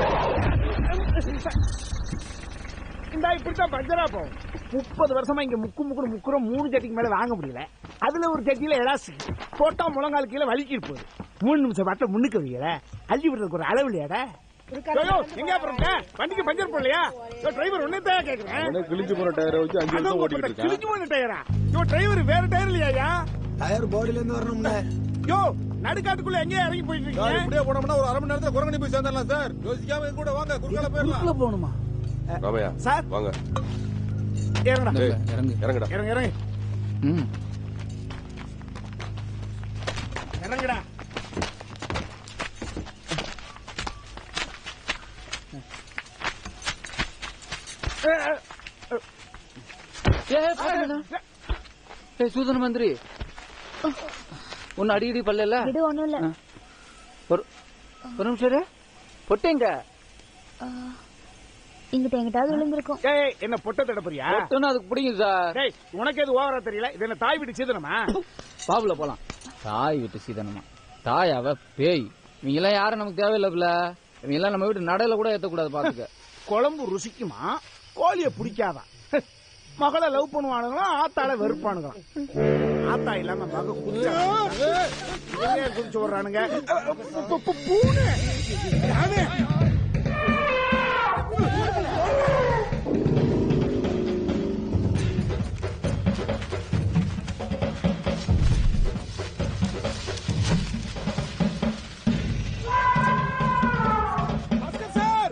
இந்த இப்படித்தான் பஞ்சரா போகும் முப்பது வருஷமா இங்க முக்கு முக்குன்னு முக்குறோம் மூணு சட்டிக்கு மேல வாங்க முடியல அதுல ஒரு சட்டியில எலாஸ்டிக் போட்டா முழங்கால் கீழே வலிக்கிட்டு போகுது மூணு நிமிஷம் பார்த்த முன்னுக்கு வைக்கல அள்ளி விடுறதுக்கு ஒரு அளவு இல்லையாடா ஐயோ, எங்க அப்புறம் இருக்க? வண்டிக்கு பஞ்சர் போடலையா டிரைவர் ஒன்னே தான் கேக்குறேன் கிழிஞ்சு போன டயரை வச்சு அஞ்சு வருஷம் ஓட்டிக்கிட்டு இருக்கேன் கிழிஞ்சு போன டயரா யோ டிரைவர் வேற டயர் இல்லையா டயர் பாடியில இருந்து வரணும்ல யோ நடுக்காட்டுக்குள்ள எங்க இறங்கி போயிட்டு சார், இருக்கீங்க இப்படியே போனோம்னா ஒரு அரை மணி நேரத்துல குரங்கணி போய் சேர்ந்துடலாம் சார் யோசிக்காம என் கூட வாங்க குறுக்கால போயிடலாம் போகணுமா ராமையா சார் வாங்க இறங்கடா ஏய், இறங்குடா இறங்க இறங்க ம் இறங்குடா ஏய் சூதன மந்திரி உன்னை அடிக்கடி பல்லல இது ஒண்ணும் இல்ல ஒரு ஒரு நிமிஷம் இரு. பொட்டேங்க இங்கிட்ட எங்கிட்டாவது விழுந்திருக்கும் ஏய் என்ன பொட்ட தடப்பறியா பொட்டுன்னு அதுக்கு பிடிக்கும் சார் டேய் உனக்கு எது ஓவரா தெரியல இது என்ன தாய் வீட்டு சீதனமா பாபுல போலாம் தாய் விட்டு சீதனமா தாய் அவ பேய் இவங்க எல்லாம் யாரும் நமக்கு தேவையில்லைல இவங்க எல்லாம் நம்ம வீட்டு நடையில கூட ஏத்தக்கூடாது பாத்துக்க குழம்பு ருசிக்குமா கோழிய பிடிக்காதா மகளை லவ் பண்ணுவானுங்களா ஆத்தால வெறுப்பானுங்களாம் ஆத்தா இல்லாம மக குதிச்சா குதிச்சு விடுறானுங்க பு- பு- பு- பூனை யானை. பாஸ்கர் சார்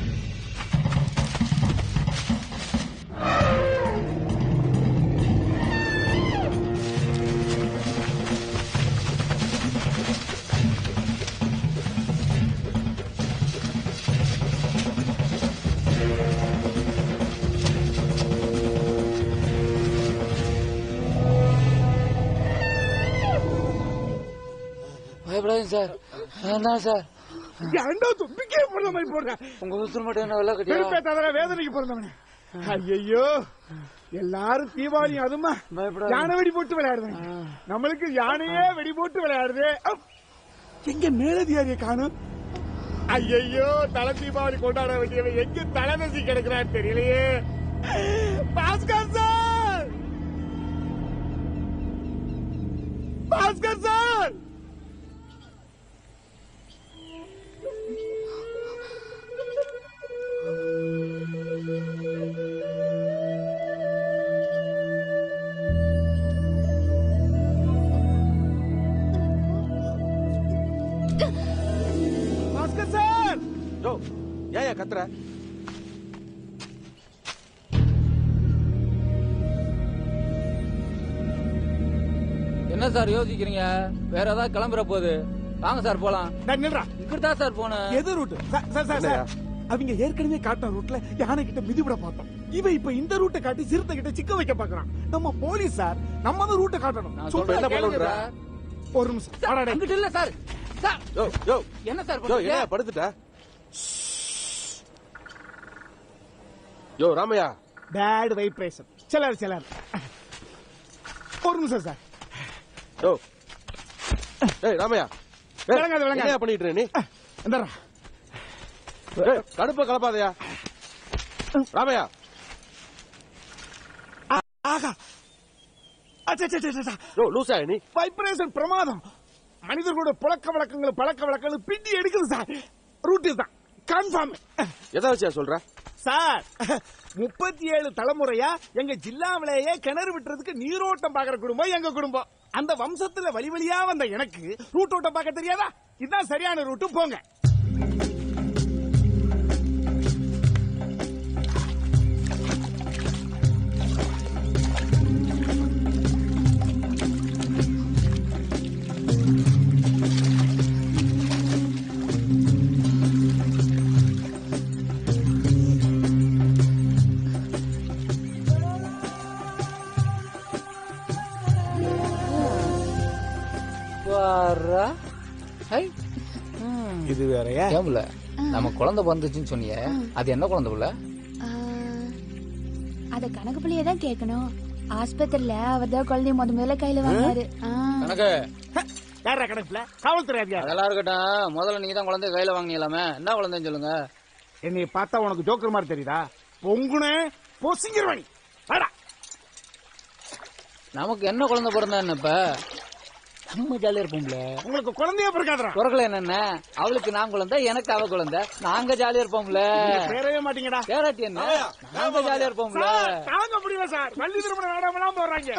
பயப்படாதீங்க சார் வேண்டாம் சார் ஏன்டா துப்பிக்கே போடுற மாதிரி போடுற உங்க உசுறு மட்டும் என்ன வெள்ள கட்டியா பெருப்பே தவிர வேதனைக்கு பிறந்தவனே ஐயோ எல்லாரும் தீபாவளி அதுமா யானை வெடி போட்டு விளையாடுறாங்க நம்மளுக்கு யானையே வெடி போட்டு விளையாடுது அப்! எங்க மேலதிகாரிய காணும் ஐயோ தலை தீபாவளி கொண்டாட வேண்டியவன் எங்க தலைநசி கிடக்குறான்னு தெரியலையே Bhaskar sir Bhaskar sir Bhaskar sir யோ ஏயா கத்துற என்ன சார் யோசிக்கிறீங்க வேற ஏதாவது கிளம்புற போகுது வாங்க சார் போலாம் நில்றா இப்படிதான் சார் போனேன் எது route sir sir sir sir அவங்க ஏற்கனவே காட்டின ரூட்ல யானை கிட்ட மிதிவிட பார்த்தோம் இவன் இப்ப இந்த ரூட்டை காட்டி சிறுத்தை கிட்ட சிக்க வைக்க பாக்குறான் நம்ம போலீஸ் சார் நம்ம தான் ரூட்டை காட்டணும் நான் சொல்றேன் சொல்றேன் கேளுங்க கேளுங்க சார். ஒரு நிமிஷம் அடடே. அங்கிட்டு இல்ல சார் சார் யோ யோ என்ன சார் யோ பண்றீங்க? என்ன படுத்துட்ட யோ ராமையா பேட் வைப்ரேஷன் சிலர் சிலர் ஒரு நிமிஷம் சார் யோ ஏய் ராமையா ஏய், விளங்காது, விளங்காது. என்னய்யா பண்ணிட்டு இருக்க நீ இந்தடா ஏய், கடுப்ப கலப்பாதயா ராமையா ஆகா அச்சச்சச்சச்ச. யோ லூசா நீ வைப்ரேஷன் பிரமாதம் மனிதர்களோட புழக்க வழக்கங்கள் பழக்க வழக்கங்கள் பிடி எடுக்குது சார் ரூட் இதுதான் கன்ஃபார்ம் எதை வச்சியா சொல்ற சார் முப்பத்தி ஏழு தலைமுறையா எங்க ஜில்லாவிலேயே கிணறு விட்டுறதுக்கு நீரோட்டம் பாக்குற குடும்பம் எங்க குடும்பம் அந்த வம்சத்துல வழி வழியா வந்த எனக்கு ரூட்டோட்டம் பார்க்க தெரியாதா இதுதான் சரியான ரூட்டு போங்க வாரா ஹை இது வேறயா ஏமுல நம்ம குழந்தை வந்துச்சுன்னு சொன்னியே அது என்ன குழந்தை புள்ள அத கணக்கு பிள்ளைய தான் கேட்கணும் ஆஸ்பத்திரியில அவர் தான் குழந்தைய முத முதல்ல கையில வாங்கினாரு ஆ. கணக்கு யாரா கணக்குல காவல்துறை அதிகாரி அதெல்லாம் இருக்கட்டும் முதல்ல நீங்க தான் குழந்தை கையில வாங்கினீங்களாமே என்ன குழந்தைன்னு சொல்லுங்க என்னைய பார்த்தா உனக்கு ஜோக்கர் மாதிரி தெரியுதா பொங்குனே பொசிங்கிறவனி வாடா நமக்கு என்ன குழந்தை பிறந்தா என்ன இப்ப நம்ம ஜாலியா இருப்போம்ல உங்களுக்கு குழந்தைய பிறக்காதரா பிறக்கல என்னென்ன அவளுக்கு நான் குழந்தை எனக்கு அவ குழந்தை நாங்க ஜாலியா இருப்போம்ல நீங்க சேரவே மாட்டீங்கடா பேராட்டி என்ன நாங்க ஜாலியா இருப்போம்ல சார், தாங்க முடியல சார் பள்ளி திருமணம் வேடாமெல்லாம் போடுறாங்க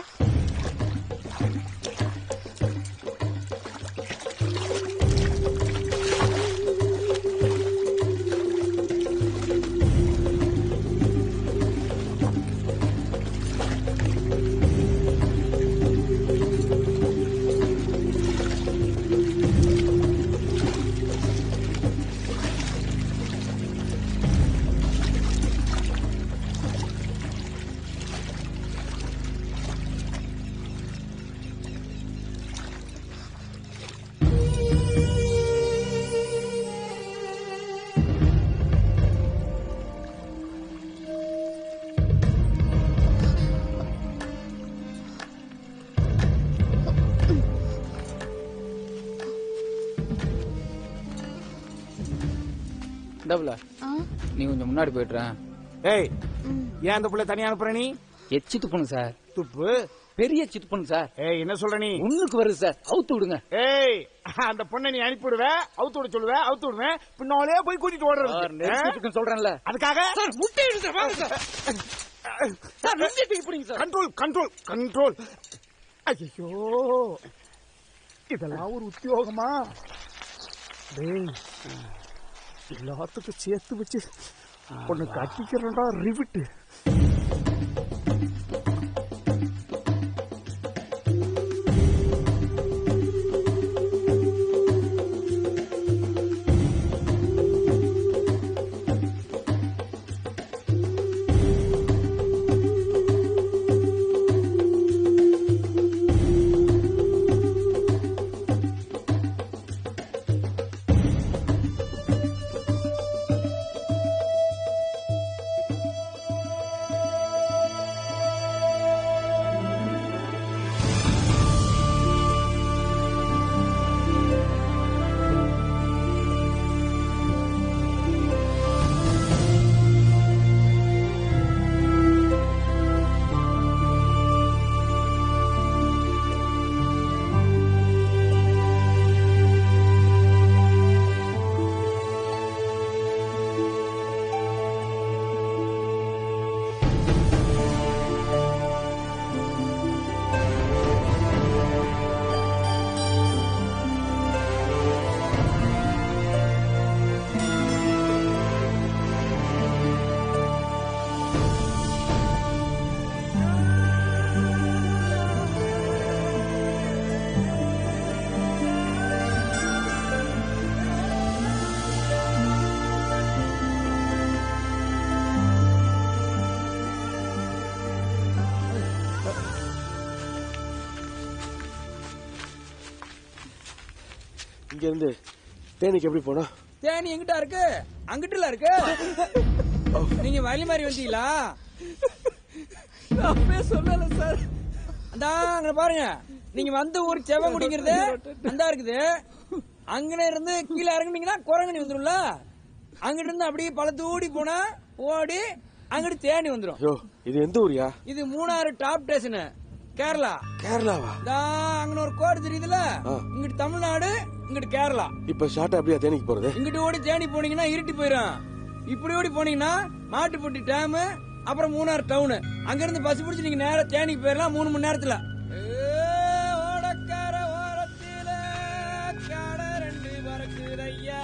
டபுளா நீ கொஞ்சம் முன்னாடி போயிட்டுறேன் ஏய் ஏன் அந்த புள்ள தனியா அனுப்புற நீ எச்சி துப்பணும் சார் துப்பு பெரிய எச்சி துப்பணும் சார் ஏய் என்ன சொல்ற நீ ஒண்ணுக்கு வருது சார் அவுத்து விடுங்க ஏய் அந்த பொண்ணை நீ அனுப்பி விடுவ அவுத்து விட சொல்லுவ அவுத்து விடுவேன் பின்னாலே போய் கூட்டிட்டு சார், ஓடுறது நெரிச்சிட்டு சொல்றேன்ல அதுக்காக சார் முட்டை எடுத்து வாங்க சார் சார் நெஞ்சை தூக்கி பிடிங்க சார் கண்ட்ரோல் கண்ட்ரோல் கண்ட்ரோல் ஐயோ இதெல்லாம் ஒரு உத்தியோகமா டேய் எல்லாத்துக்கும் சேர்த்து வச்சு ஒண்ணு கட்டிக்கிறோம்டா ரிவிட்டு இங்க இருந்து தேனிக்கு எப்படி போனோம் தேனி எங்கிட்ட இருக்கு அங்கிட்டுல இருக்கு நீங்க வழி மாதிரி வந்தீங்களா அப்பவே சொல்லல சார் அந்தா அங்க பாருங்க நீங்க வந்த ஊர் செவங்குடிங்கிறது அந்த இருக்குது அங்கன இருந்து கீழே இறங்குனீங்கன்னா குரங்கணி வந்துரும்ல அங்கிட்டு இருந்து அப்படியே பல தூடி போனா ஓடி அங்கிட்டு தேனி வந்துரும் ஐயோ இது எந்த ஊரியா இது மூணாறு டாப் ஸ்டேஷன் கேரளா கேரளாவா தா அங்கன ஒரு கோடு தெரியுதுல ஆ. இங்கிட்டு தமிழ்நாடு இங்கிட்டு கேரளா இப்ப ஷார்ட்டா அப்படியா தேனிக்கு போறது இங்கிட்டு ஓடி தேனி போனீங்கன்னா இருட்டி போயிடும் இப்படி ஓடி போனீங்கன்னா மாட்டுப்பட்டி டேம் அப்புறம் மூணார் டவுனு அங்க இருந்து பஸ் பிடிச்சு நீங்க நேரா தேனிக்கு போயிடலாம் மூணு மணி நேரத்துல ஏ, ஓடக்கார ஓரத்தில கடை ரெண்டு பறக்குதையா.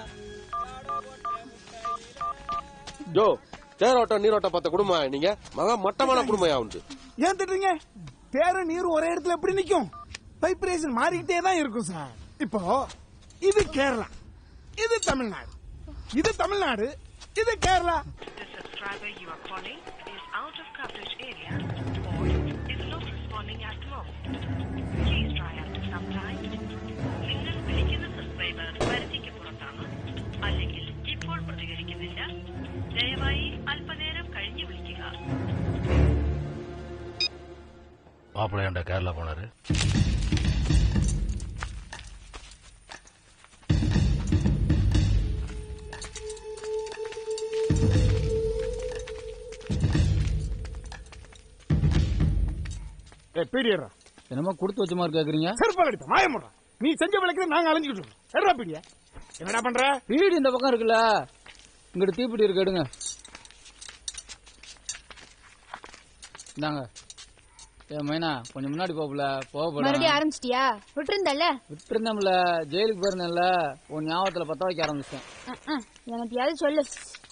ஜோ தேரோட்டம் நீரோட்டம் பார்த்த குடும்பம் நீங்க மகா மட்டமான குடும்பம் உண்டு ஏன் திட்டுறீங்க தேரும் நீரும் ஒரே இடத்துல எப்படி நிக்கும் வைப்ரேஷன் மாறிக்கிட்டே தான் இருக்கும் சார் இப்போ இது கேரளா இது தமிழ்நாடு இது தமிழ்நாடு இது Kerala subscriber you are calling is out of coverage area or is not responding at the moment. Please try after some time. നിങ്ങൾ വിളിക്കുന്ന സബ്സ്ക്രൈബർ പരിധിക്ക് പുറത്താണ് അല്ലെങ്കിൽ ഇപ്പോൾ പ്രതികരിക്കുന്നില്ല ദയവായി അല്പനേരം കഴിഞ്ഞ് വിളിക്കുക மாப்பிள்ளை ஏன்டா கேரளா போனாரு ஏ பீடியரா என்னமோ கொடுத்து வச்ச மாதிரி கேக்குறீங்க செருப்பால் அடிப்ப மாயமுடா நீ செஞ்ச விளக்கு நாங்க அலைஞ்சுக்கிட்டு இருக்கோம் எட்ரா பீடியா என்னடா பண்ற வீடு இந்த பக்கம் இருக்குல்ல இங்கிட்டு தீப்பிடி இருக்கு எடுங்க இந்தாங்க ஏ மைனா கொஞ்சம் முன்னாடி போகல மறுபடியும் போகப்பட ஆரம்பிச்சிட்டியா விட்டுருந்தல்ல விட்டுருந்தோம்ல ஜெயிலுக்கு போயிருந்தேன்ல உன் ஞாபகத்துல பத்த வைக்க ஆரம்பிச்சிட்டேன் எனக்கு யாவது சொல்லு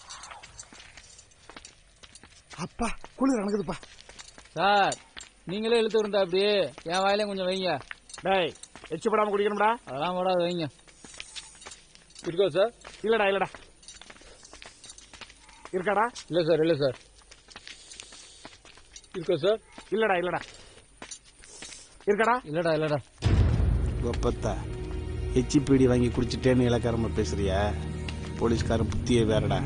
அப்பா குளிர் அணக்குதுப்பா சார் நீங்களே இழுத்து இருந்தா அப்படியே என் வாயிலையும் கொஞ்சம் வைங்க டேய் எச்சு படாம குடிக்கணும்டா அதெல்லாம் போடாது வைங்க இருக்கோ சார் இல்லடா இல்லடா இருக்காடா இல்ல சார் இல்ல சார் இருக்கோ சார் இல்லடா இல்லடா இருக்காடா இல்லடா இல்லடா ஒப்பத்தா எச்சி பீடி வாங்கி குடிச்சிட்டேன்னு இலக்காரமா பேசுறியா போலீஸ்காரன் புத்தியே வேறடா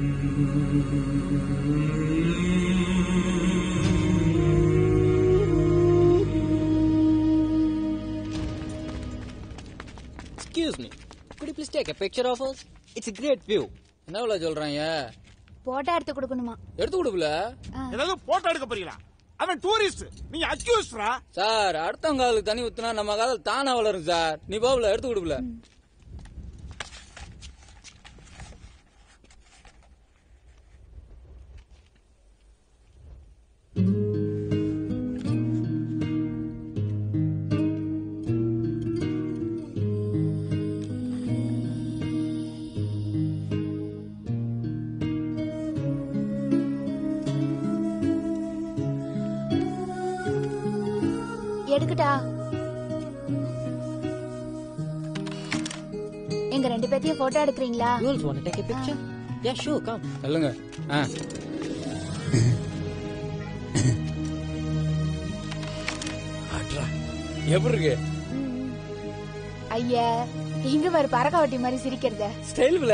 Excuse me. Could you please take a picture of us? It's a great view. என்ன இவ்வளோ சொல்றாங்க போட்டோ எடுத்து கொடுக்கணுமா எடுத்து கொடுக்கல ஏதாவது போட்டோ எடுக்க போறீங்களா அவன் டூரிஸ்ட் நீ அக்யூஸ்டா சார் அடுத்தவங்க காலுக்கு தண்ணி ஊத்துனா நம்ம காதல் தானா வளரும் சார் நீ போகல எடுத்து கொடுக்கல எடுக்கட்டா எங்க ரெண்டு பேத்தையும் போட்டோ எடுக்கிறீங்களா You also want to take a picture? Yeah, sure, come. சொல்லுங்க ஆ எப்படி இருக்கு ஐயா இங்க பாரு பறக்கவட்டி மாதிரி சிரிக்கிறத ஸ்டைல்ல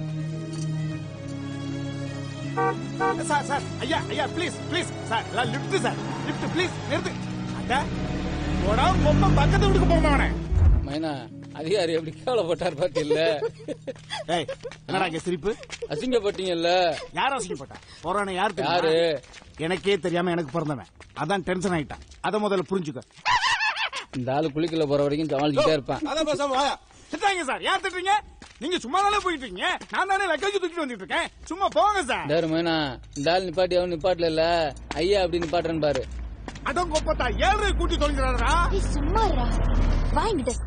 சார் சார் ஐயா ஐயா ப்ளீஸ் ப்ளீஸ் சார் எல்லாம் லிஃப்ட் சார் லிஃப்ட் ப்ளீஸ் நிறுத்து அட போடா ரொம்ப பக்கத்து வீட்டுக்கு போமானே மைனா அதிகாரி எப்படி கேவலப்பட்டார் பாத்தீங்கல்ல ஏய் என்னடா இங்க சிரிப்பு அசிங்கப்பட்டீங்கல்ல யார் அசிங்கப்பட்டா போறானே யார் தெரியுமா? யாரு? எனக்கே தெரியாம எனக்கு பிறந்தவன் அதான் டென்ஷன் ஆயிட்டான் அத முதல்ல புரிஞ்சுக்க இந்த ஆளு குளிக்கல போற வரைக்கும் சமாளிச்சுட்டே இருப்பேன் அதான் பேசாம வாயா திட்டாங்க சார் யார் திட்டுறீங்க நீங்க சும்மா தானே போயிட்டு இருக்கீங்க நான் தானே லக்கேஜ் தூக்கிட்டு வந்துட்டு இருக்கேன் சும்மா போங்க சார் டேரு மைனா இந்த ஆள் நிப்பாட்டி அவன் நிப்பாட்டல இல்ல ஐயா அப்படி நிப்பாட்டுறேன்னு பாரு அதான் கொப்பத்தா ஏழரை கூட்டி தொலைஞ்சிடாதா சும்மா வாங்கிட்டு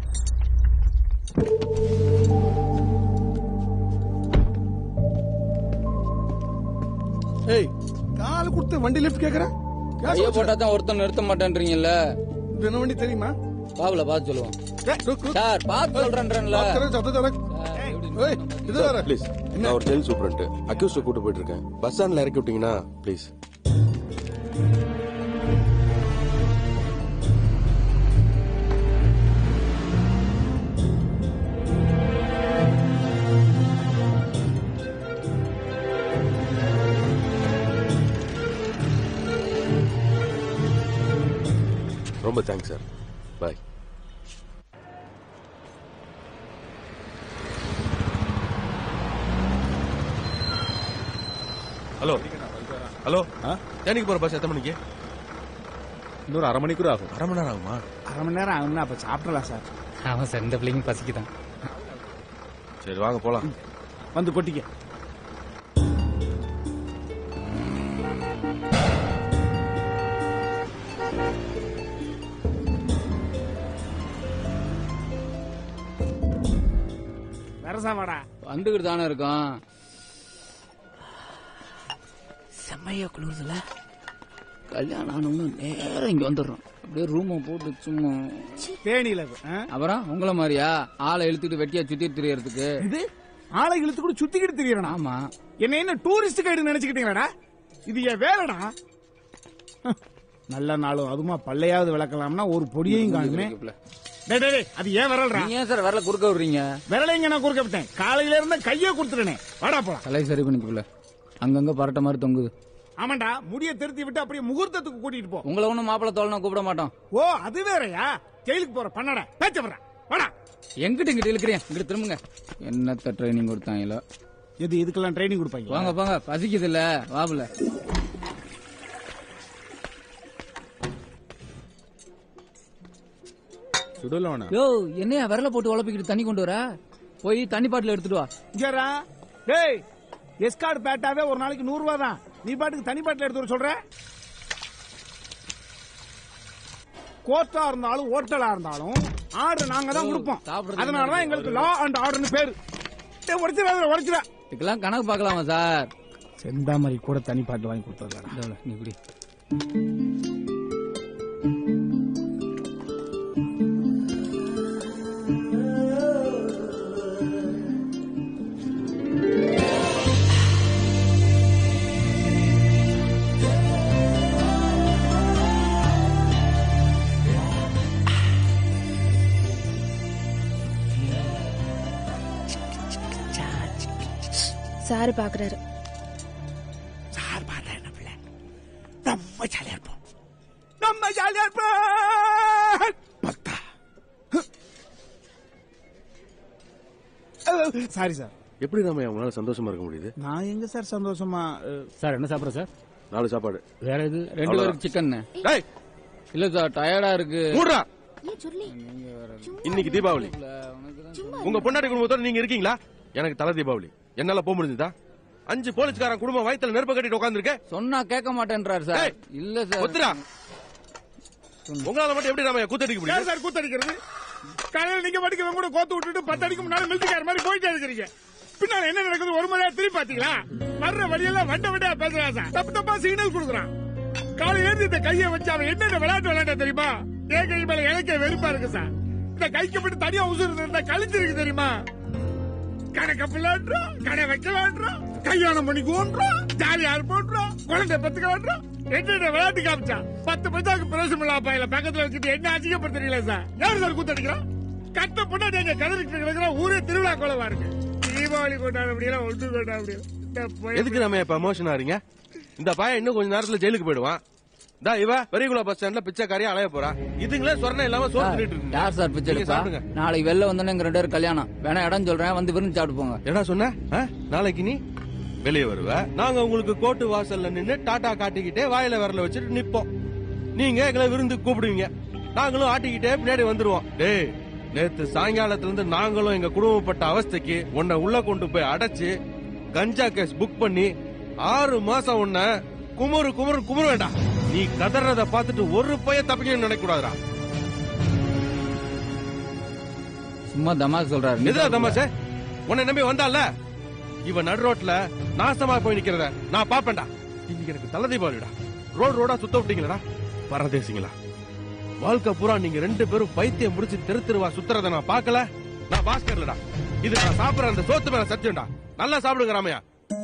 ஏய் கால் கொடுத்து வண்டி லிஃப்ட் கேக்குறேன் ஐயா போட்டா தான் ஒருத்தன் நிறுத்த மாட்டேன்றீங்கல்ல இது என்ன வண்டி தெரியுமா பாபுல பார்த்து சொல்லுவோம் சார் பார்த்து சொல்றேன்றேன்ல இது வேற ப்ளீஸ் நான் ஒரு ஜெயில் சூப்பரண்ட் அக்யூஸ்ட் கூட்டு போயிட்டு இருக்கேன் பஸ் ஸ்டாண்ட்ல இறக்கி விட்டீங்கன்னா ப்ளீஸ் ரொம்ப thanks sir bye hello hello தேனிக்கு போற பஸ் எத்தனை மணிக்கு இன்னொரு அரை மணிக்கூர் ஆகும் அரை மணி நேரம் ஆகுமா அரை மணி நேரம் ஆகும்னா அப்ப சாப்பிடலாம் சார் ஆமா சார் இந்த பிள்ளைங்க பசிக்குதான் சரி வாங்க போலாம் வந்து கொட்டிக்க வரசாமாடா வந்துகிட்டு தானே இருக்கோம் செம்மையா குளிருதுல கல்யாணம் ஆனவங்க நேரம் இங்க வந்துடுறோம் அப்படியே ரூமை போட்டு சும்மா தேனியில அப்புறம் உங்கள மாதிரியா ஆளை இழுத்துட்டு வெட்டியா சுத்தி திரியறதுக்கு இது ஆளை இழுத்து கூட சுத்திக்கிட்டு தெரியறா ஆமா என்ன என்ன டூரிஸ்ட் கைடு நினைச்சுக்கிட்டீங்களாடா இது என் வேலைடா நல்ல நாளும் அதுமா பல்லையாவது விளக்கலாம்னா ஒரு பொடியையும் காணுமே டேய், டேய், டேய், அது ஏன் விரல்டா நீங்க ஏன் சார் விரல குறுக்க விடுறீங்க விரலைங்க நான் குறுக்க விட்டேன் காலையில இருந்த கையை கொடுத்துட்டேனே வாடா போலாம் தலை சரி பண்ணிக்கல அங்கங்க பரட்ட மாதிரி தொங்குது ஆமாண்டா முடிய திருத்தி விட்டு அப்படியே முகூர்த்தத்துக்கு கூட்டிட்டு போ உங்களை ஒண்ணும் மாப்பிள்ள தோழனை கூப்பிட மாட்டோம் ஓ அது வேறயா ஜெயிலுக்கு போற பண்ணட பேச்ச வர்றேன் வாடா எங்கிட்ட இங்கிட்ட இழுக்கிறேன் இங்கிட்ட திரும்புங்க என்னத்த ட்ரைனிங் கொடுத்தாங்களோ எது இதுக்கெல்லாம் ட்ரைனிங் கொடுப்பாங்க வாங்க போங்க பசிக்குது இல்ல வாபுல சுடல வேணாம் யோ என்னையா விரல போட்டு உழப்பிக்கிட்டு தண்ணி கொண்டு வர போய் தண்ணி பாட்டில் எடுத்துட்டு வா இங்கரா டேய் எஸ்கார்டு பேட்டாவே ஒரு நாளைக்கு நூறு ரூபா தான் நீ பாட்டுக்கு தனி பாட்டில் எடுத்து வர சொல்ற கோர்ட்டா இருந்தாலும் ஹோட்டலா இருந்தாலும் ஆர்டர் நாங்க தான் ஓ, கொடுப்போம் சாப்பிடுறது அதனால தான் எங்களுக்கு லா அண்ட் ஆர்டர்னு பேரு டேய் உடைச்சிடாத உடைச்சிடா இதுக்கெல்லாம் கணக்கு பார்க்கலாமா சார் செந்தாமரை கூட தனி பாட்டு வாங்கி கொடுத்ததுடா இதோ, நீ குடி சாரு பாக்குறாரு சார் பார்த்தா என்ன பிள்ளை நம்ம ஜாலியா இருப்போம் நம்ம ஜாலியா இருப்போம் பத்தா சாரி சார் எப்படி ராமையா உங்களால சந்தோஷமா இருக்க முடியுது நான் எங்க சார் சந்தோஷமா சார் என்ன சாப்பிட்ற சார் நாலு சாப்பாடு வேற எது ரெண்டு பேருக்கு சிக்கன் டேய் இல்ல சார் டயர்டா இருக்கு மூடுறா ஏன் சொல்லி இன்னைக்கு தீபாவளி உங்க பொண்டாட்டி குடும்பத்தோட நீங்க இருக்கீங்களா எனக்கு தலை தீபாவளி என்னால போக முடிஞ்சுதா அஞ்சு போலீஸ்காரன் குடும்பம் வயித்துல நெருப்ப கட்டிட்டு உட்காந்துருக்கேன் சொன்னா கேட்க மாட்டேன்றாரு சார் இல்ல சார் ஒத்துரா உங்களால மட்டும் எப்படி ராமையா கூத்தடிக்க யார் முடியும் சார் கூத்தடிக்கிறது காலையில நீங்க படிக்கிறவங்க கூட கோத்து விட்டுட்டு பத்து அடிக்கு முன்னாடி மில்டிக்கார மாதிரி போயிட்டே இருக்கிறீங்க பின்னால என்ன நடக்குது ஒரு முறையா திரும்பி பாத்தீங்களா வர்ற வழியெல்லாம் வண்ட வண்டியா பேசுறான் சார் தப்பு தப்பா சிக்னல் கொடுக்குறான் காலை எழுதி இந்த கையை வச்சு அவன் என்னென்ன விளையாட்டு விளையாட்ட தெரியுமா என் கை மேல எனக்கே வெறுப்பா இருக்கு சார் இந்த கைக்கு மட்டும் தனியா உசுறு இருந்தா கழிச்சு இருக்கு தெரியுமா கடை கப்பலாடுறோம் கடை வைக்கலாடுறோம் கல்யாணம் பண்ணி கோன்றோம் ஜாலியா இருப்போன்றோம் குழந்தை பத்துக்கலாடுறோம் என்னென்ன விளையாட்டு காமிச்சா பத்து பைசாக்கு பிரயோசனம் இல்ல பையில பக்கத்துல வச்சுட்டு என்ன அசிங்கப்படுத்துறீங்களா சார் யாரு சார் கூத்தடிக்கிறோம் கட்ட பொண்ணாடி எங்க கதறிட்டு கிடக்குற ஊரே திருவிழா கோலமா இருக்கு தீபாவளி கொண்டாட முடியல ஒன்று கொண்டாட முடியல இந்த பையன் எதுக்கு ராமையா இப்ப எமோஷன் ஆறீங்க இந்த பையன் இன்னும் கொஞ்ச நேரத்துல ஜெயிலுக்கு போயிடுவான் தா இவ பெரியகுளா பஸ் ஸ்டாண்ட்ல பிச்சைக்காரியா அலைய போறா இதுங்களே சொரணை இல்லாம சோறு தின்னுட்டு இருக்குங்க. யார் சார் பிச்சை நீங்க எடுப்பா சாப்பிடுங்க நாளைக்கு வெளில வந்தோன்னே எங்க ரெண்டு பேரும் கல்யாணம் வேணா இடம் சொல்றேன் வந்து விருந்து சாப்பிட்டு போங்க என்ன சொன்ன ஆ? நாளைக்கு நீ வெளியே வருவ நாங்க உங்களுக்கு கோட்டு வாசல்ல நின்னு டாடா காட்டிக்கிட்டே வாயில விரல வச்சுட்டு நிப்போம் நீங்க எங்களை விருந்து கூப்பிடுவீங்க நாங்களும் ஆட்டிக்கிட்டே பின்னாடி வந்துருவோம் டேய் நேத்து சாயங்காலத்துல இருந்து நாங்களும் எங்க குடும்பப்பட்ட அவஸ்தைக்கு உன்னை உள்ள கொண்டு போய் அடைச்சு கஞ்சா கேஸ் புக் பண்ணி ஆறு மாசம் உன்னை குமுறு குமுறு குமுறு வேண்டாம் நீ கதறத பார்த்துட்டு ஒரு பைய தப்பிக்கணும்னு நினைக்க கூடாதுடா சும்மா தமாஸ் சொல்றாரு நீ எதுடா சாப்பிடு. தமாஷே உன்னை நம்பி வந்தால இவன் நடு ரோட்ல நாசமா போய் நிக்கிறத நான் பாப்பேன்டா இன்னைக்கு எனக்கு தலை தீபாவளிடா ரோடு ரோடா சுத்த விட்டீங்களா பரதேசிங்களா வாழ்க்கை பூரா நீங்க ரெண்டு பேரும் பைத்தியம் முடிச்சு தெரு தெருவா சுத்துறத நான் பார்க்கல நான் பாஸ்கர்லடா இது நான் சாப்பிடுற அந்த சோத்து மேல சத்தியம்டா நல்லா சாப்பிடுங்க ராமையா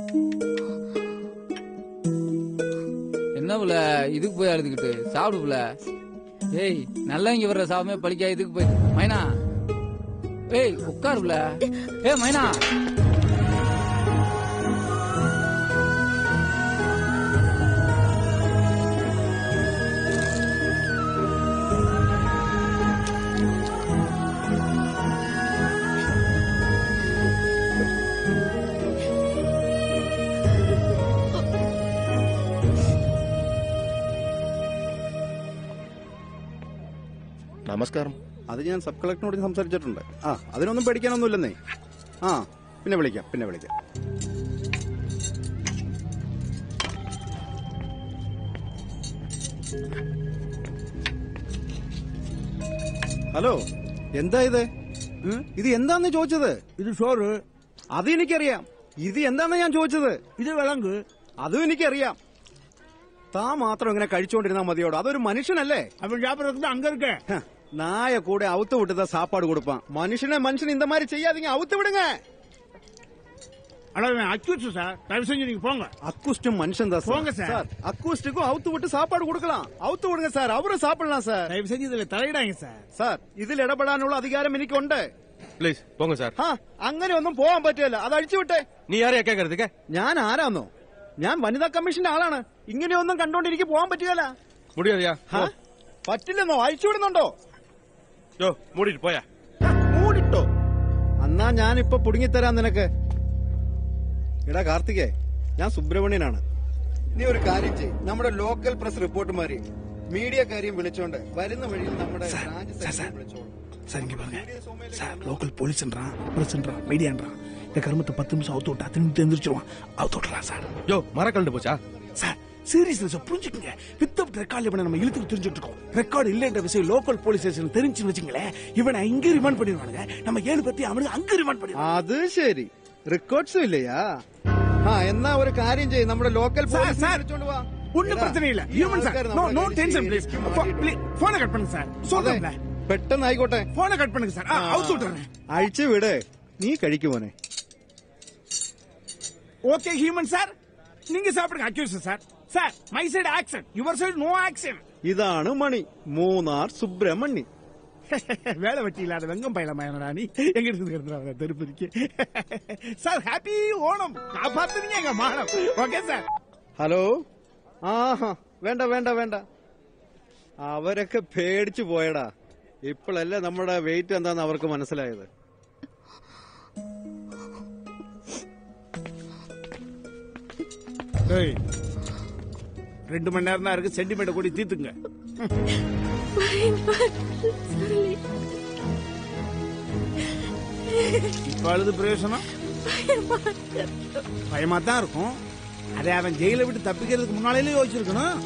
என்ன புல இதுக்கு போய் அழுதுகிட்டு சாப்பிடு புல ஏய் நல்லா இங்க வர்ற சாபமே பழிக்கா இதுக்கு போய் மைனா ஏய் உட்காரு புல ஏய் மைனா നമസ്കാരം അത് ഞാൻ സബ് കളക്ടറിനോട് സംസാരിച്ചിട്ടുണ്ട് ആ അതിനൊന്നും പേടിക്കാനൊന്നുമില്ലെന്നേ ആ പിന്നെ വിളിക്കാം പിന്നെ വിളിക്കാം ഹലോ എന്താ ഇത് ഉം? ഇത് എന്താന്ന് ചോദിച്ചത് ഇത് ചോറ് അത് എനിക്കറിയാം ഇത് എന്താന്ന് ഞാൻ ചോദിച്ചത് ഇത് വിളങ്ക് അതും എനിക്കറിയാം താ മാത്രം ഇങ്ങനെ കഴിച്ചുകൊണ്ടിരുന്നാ മതിയോടോ അതൊരു മനുഷ്യനല്ലേ അവൻ சாப்பிடறதுக்கு அங்க இருக்க ஹ, நாய கூட அவுத்து விட்டு தான் சாப்பாடு கொடுப்பான் மனுஷனை மனுஷன் இந்த மாதிரி செய்யாதீங்க அவுத்து விடுங்க அட அக்யூஸ் சார் தயவு செஞ்சு நீங்க போங்க அக்குஸ்டும் மனுஷன் தான் போங்க சார். அக்குஸ்டுக்கும் அவுத்து விட்டு சாப்பாடு கொடுக்கலாம் அவுத்து விடுங்க சார் அவரும் சாப்பிடலாம் சார் தயவு செஞ்சு இதுல தலையிடாங்க சார் സാർ ഇതിൽ ഇടപെടാനുള്ള അധികാരം എനിക്കുണ്ട് ப்ளீஸ் போங்க சார் ആ അങ്ങനെ ഒന്നും പോവാൻ പറ്റില്ല അത് അഴിച്ചു വിട്ടെ நீ யாரையா கேக்குறதுக்கு ഞാൻ ആരാന്നോ ഞാൻ വനിതാ കമ്മീഷന്റെ ആളാണ് ഇങ്ങനെയൊന്നും കണ്ടോണ്ടിരിക്കും പോകാൻ പറ്റുകയല്ല முடியாதியா പറ്റില്ലെന്നോ അഴിച്ചു വിടുന്നുണ്ടോ யோ மூடிட்டு போயா മൂടിട്ടോ എന്നാ ഞാനിപ്പൊ പുടുങ്ങിത്തരാം നിനക്ക് എടാ കാർത്തികേ ഞാൻ സുബ്രഹ്മണ്യനാണ് നീ ഒരു കാര്യം ചെയ് നമ്മുടെ ലോക്കൽ പ്രസ് റിപ്പോർട്ടുമാരെ മീഡിയക്കാരെയും വിളിച്ചോണ്ട് വരുന്ന വഴിയിൽ നമ്മുടെ ബ്രാഞ്ച് സെക്രട്ടറി വിളിച്ചോളൂ சார் இங்க பாருங்க சார் லோக்கல் போலீஸ்ன்றான் பிரஸ்ன்றான் மீடியான்றான் இந்த கருமத்தை பத்து நிமிஷம் அவுத்து விட்டா திரும்பி தெரிஞ்சிருவான் அவுத்து விட்டுறான் சார் யோ மரக்கண்டு போச்சா சார் சீரியஸ்ல சார் புரிஞ்சுக்கங்க வித்தவுட் ரெக்கார்ட் இவனை நம்ம இழுத்துக்கு தெரிஞ்சுட்டு இருக்கோம் ரெக்கார்டு இல்லைன்ற விஷயம் லோக்கல் போலீஸ் ஸ்டேஷன் தெரிஞ்சுன்னு வச்சுங்களேன் இவனை இங்க ரிமாண்ட் பண்ணிடுவானுங்க நம்ம ஏழு பத்தி அவனுக்கு அங்க ரிமாண்ட் பண்ணிடுவான் അത് ശരി റെക്കോർഡ്സും ഇല്ലയാ ആ എന്നാ ഒരു കാര്യം ചെയ്യും നമ്മുടെ ലോക്കൽ சார் പോലീസിനെ சார் വിളിച്ചോണ്ട് വാ ஒண்ணும் பிரச்சனை இல்ல ഈ ஹியூமன் சார் ആൾക്കാര് நோ നമ്മുടെ நோ കയ്യിൽ டென்ஷன் ப்ளீஸ் ശരിക്കും போனை கட் பண்ணுங்க சார் சொல்றேன்ல പെട്ടെന്ന് ആയിക്കോട്ടെ போனை கட் பண்ணுங்க சார் அவுத்து விட்டுறேன் അഴിച്ചു വിട് നീ കഴിക്കുമോനെ ஓகே ஹியூமன் சார் நீங்க சாப்பிடுங்க accuse sir sir my side action your side no action ഇതാണ് മണി മൂന്നാർ സുബ്രഹ്മണ്യൻ வேலை வெட்டி இல்லாத வெங்கம் பயிலமாயனடா நீ எங்க இருந்து இருந்தா திருப்பதிக்கு சார் ஹாப்பி ஓணம் காப்பாத்துறீங்க எங்க மானம் ஓகே சார் ഹലോ ആഹാ വേണ്ട വേണ്ട വേണ്ട അവരൊക്കെ പേടിച്ചു പോയടാ ഇപ്പോഴല്ലേ നമ്മുടെ വെയിറ്റ് എന്താന്ന് അവർക്ക് മനസ്സിലായത് ஏய், ரெண்டு மணி நேரம் தான் இருக்கு சென்டிமீட்டர் கூடி தீத்துங்க இப்ப அழுது பிரயோசனம் பயமா தான் இருக்கும் அதை அவன் ஜெயில விட்டு தப்பிக்கிறதுக்கு முன்னாலே யோசிச்சிருக்கணும்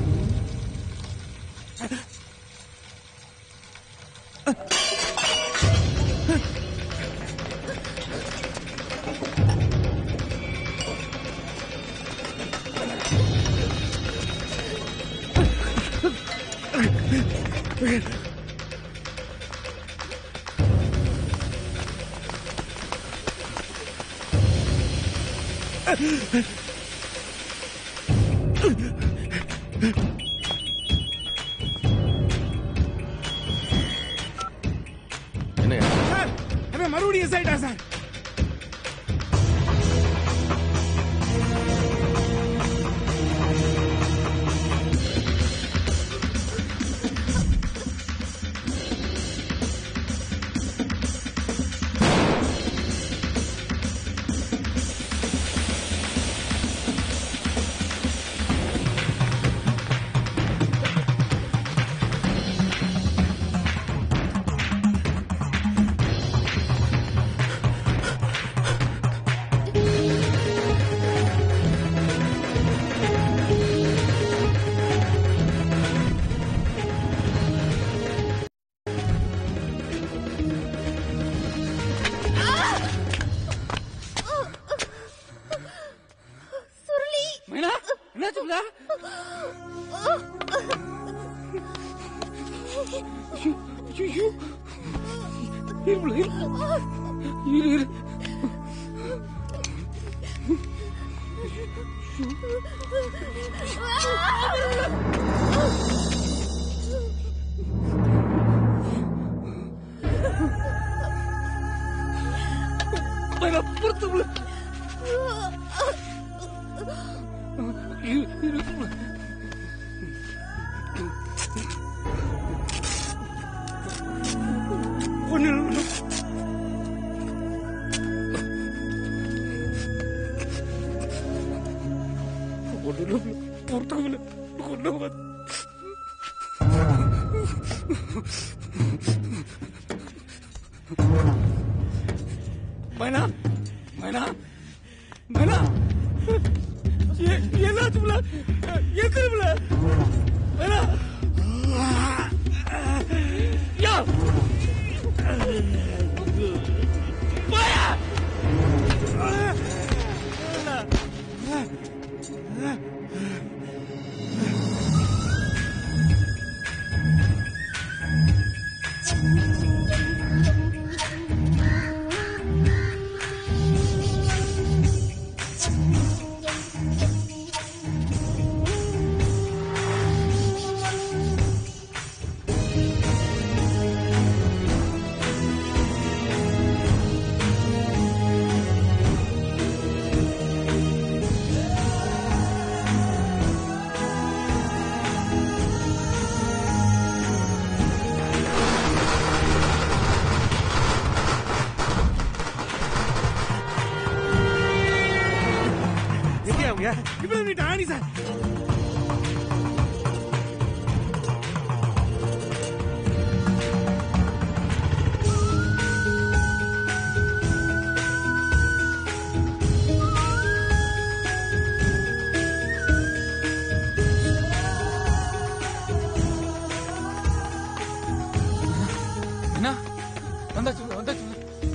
என்னங்க சார் அவன் மறுபடியும் எஸ் ஆயிட்டா சார் சுருளி மைனா என்னாச்சுங்களா ஐயோ இருப்புல இரு இரு மைனா பொறுத்து இரு இரு ஒன்னு ஒன்னு பொறுத்தவங்கள ஒன்னு மைனா மைனா மைனா எ- என்னாச்சுல எதுல மைனா யா போயா சார் இவ்வளவு நீட்டு ஆணி சார் என்ன வந்தாச்சு வந்தாச்சு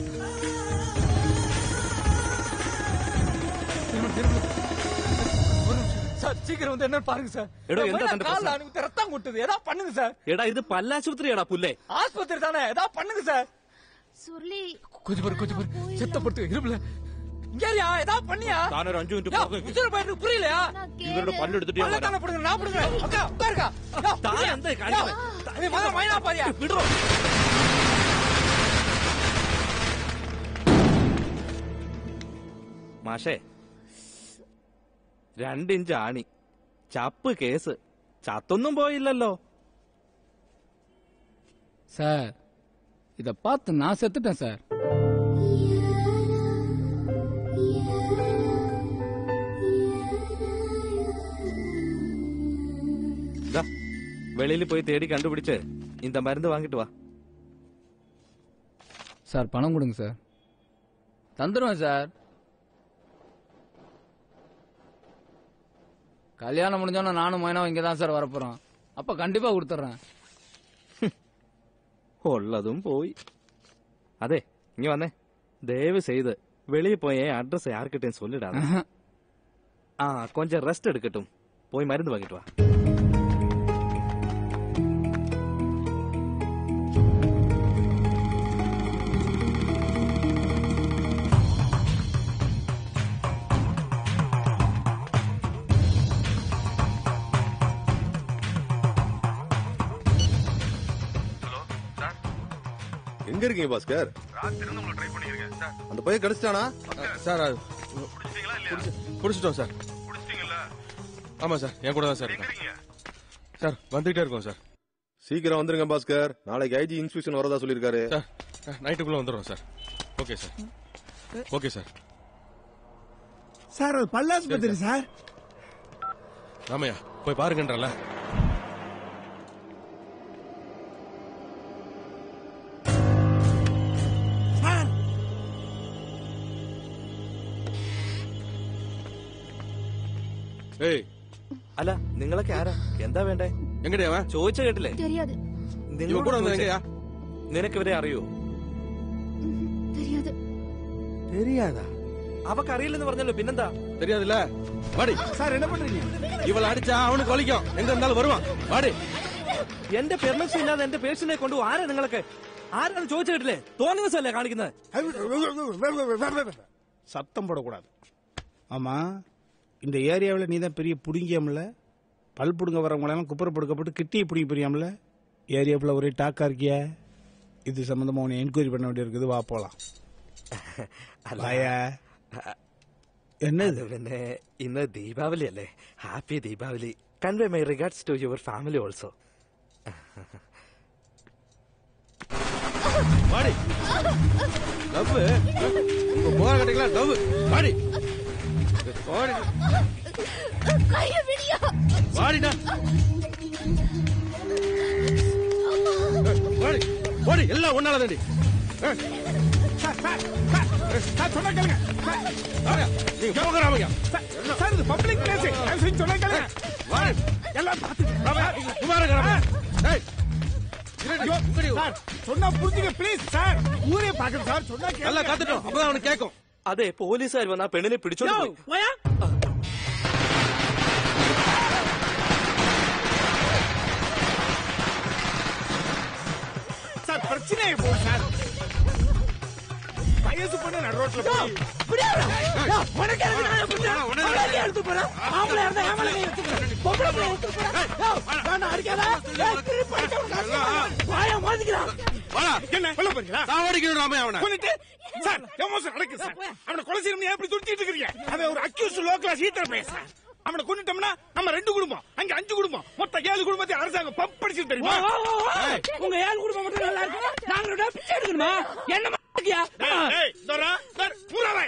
திரும்ப, திரும்ப. ஒரு நிமிஷம். சார் சீக்கிரம் வந்து என்ன பாருங்க சார் எடோ, இந்த எந்த பையன் தண்டை கால்ல பிரச்சனை? அனுப்பி ரத்தம் கொட்டுது ஏதாவது பண்ணுங்க சார் எடா இது பல்லாசுபத்திரி எடா புல்லே ஆஸ்பத்திரி தானே ஏதாவது பண்ணுங்க சார் சுருளி கொஞ்சம் பாரு கொஞ்சம் பாரு செத்தப்படுத்து இருப்புல இங்கேயா ஏதாவது பண்ணியா தானே ஒரு அஞ்சு மினிட் யா, போங்க. உசுரை போயிட்டு புரியலையா இவரோட பல்லு எடுத்துட்டே பல்ல தானே பிடுங்க, நான் பிடுங்குறேன். அக்கா, உட்காருக்கா. யா, தாய் புரியா? அந்த யா, காரியமே. நீ முதல்ல மைனா பாரியா? விடுறோம் മാഷേ രണ്ടിഞ്ച് ആണി ചപ്പ് കേസ് ചത്തൊന്നും പോയില്ലല്ലോ சார் இத பார்த்து நான் செத்துட்டேன் சார் ദാ, വെളിയിൽ പോയി തേടി കണ്ടുപിടിച്ച് இந்த மருந்து வாங்கிட்டு வா சார் பணம் கொடுங்க சார் தந்துடுவேன் சார் கல்யாணம் முடிஞ்சோன்னா நானும் மைனாவும் இங்கே தான் சார் வரப்போறோம் அப்ப கண்டிப்பா கொடுத்துட்றேன் ഉള്ളതും പോയി അതെ ഇങ്ങ വന്നേ ദയവ് ചെയ്ത് വെളിയിൽ പോയി അഡ്രസ് யார்கிட்டயும் சொல்லிடாத ആ கொஞ்சம் ரெஸ்ட் எடுக்கட்டும் போய் மருந்து வாங்கிட்டு வா எங்க இருக்கீங்க பாஸ்கர் அந்த பையன் கிடைச்சிட்டானா சார் அது புடிச்சிட்டோம் சார் ஆமா சார் என் கூட தான் சார் இருக்கேன். சார் வந்துகிட்டே இருக்கோம் சார் சீக்கிரம் வந்துருங்க பாஸ்கர் நாளைக்கு ஐஜி இன்ஸ்பெக்ஷன் வரதா சொல்லிருக்காரு சார் நைட்டுக்குள்ள வந்துடுறோம் sir okay sir okay sir sir அது பல்லாஸ்பத்திரி சார் ராமையா போய் பாருங்கன்றல സാർ ഏയ് അല്ല നിങ്ങളൊക്കെ ആരാ എന്താ വേണ്ടേ എങ്ങനെയാ ചോദിച്ച കേട്ടില്ലേ தெரியாது നിന്നോട് കൂടെ വന്നത് ചോദിച്ചേ. എങ്ങനെയാ? നിനക്ക് ഇവരെ അറിയോ தெரியாது தெரியாதா അവക്ക് അറിയില്ലെന്ന് പറഞ്ഞല്ലോ പിന്നെന്താ தெரியாதுல்ல வாடி சார் என்ன பண்றீங்க இவள அடிச்சா அவனுக்கு வலிக்கும் எங்க இருந்தாலும் வருவான் வாடி എന്റെ പെർമിഷൻ ഇല്ലാതെ എന്റെ പേഴ്സിനെ കൊണ്ടു ആരാ നിങ്ങളൊക്കെ ആരാന്ന് ചോദിച്ചു കേട്ടില്ലേ തോന്നിയ ദിവസമല്ലേ കാണിക്കുന്നത് சத்தம் போடக்கூடாது ஆமா இந்த ஏரியாவில் நீ தான் பெரிய புடுங்கியம்ல பல் புடுங்க வரவங்களெல்லாம் குப்புற படுக்கப்பட்டு கிட்டியை பிடிக்க புரியாமல ஏரியாவில் ஒரே டாக்கா இருக்கிய இது சம்பந்தமா உன்னை என்கொயரி பண்ண வேண்டியிருக்குது வா போலாம் வாயா. എന്നത് പിന്നെ ഇന്ന് ദീപാവലി അല്ലേ happy Deepavali convey my regards to your family also வாடி லவ் உங்க போற கட்டிக்கலாம் லவ் வாடி வாடி கைய விடியா வாடிடா வாடி வாடி எல்லாம் ஒன்னால தாண்டி சார் சொன்னா கேளுங்க நீங்க போங்க ராமையா சார் இது பப்ளிக் பிளேஸ் சொன்னா கேளுங்க வாடி எல்லாம் பார்த்து ராமையா குமார ராமையா ஏய் ஐயோ, சார் சொன்னா புரிஞ்சுங்க ப்ளீஸ் சார் ஊரே பாக்குது சார் சொன்னா கேளுங்க. நல்லா காத்துட்டோம் அப்பதான் அவனுக்கு கேட்கும் അതെ പോലീസുകാർ വന്ന് ആ പെണ്ണിനെ പിടിച്ചോണ്ട് പോയി. சார் பிரச்சனையே போகுது சார் வயசு பொண்ணு நடு ரோட்ல போய் என்ன கொல்ல போறீங்களா சாவடிக்கணும் ராமையா அவனை கொன்னுட்டு சார் எமோஷன் நடக்கு சார் அவனை கொலை செய்யணும் எப்படி துடிச்சிட்டு இருக்கீங்க அவன் ஒரு அக்யூஸ் லோ கிளாஸ் ஹீட்டர் பேச அவனை கொண்டுட்டோம்னா நம்ம ரெண்டு குடும்பம் அங்க அஞ்சு குடும்பம் மொத்த ஏழு குடும்பத்தை அரசாங்கம் பம்ப் அடிச்சு தெரியுமா ஏய், உங்க ஏழு குடும்பம் மட்டும் நல்லா இருக்கும் நாங்களோட பிச்சை எடுக்கணுமா என்ன மாட்டியா ஏய், ஏய், தோரா, தோர், மூறாவாயா. நீ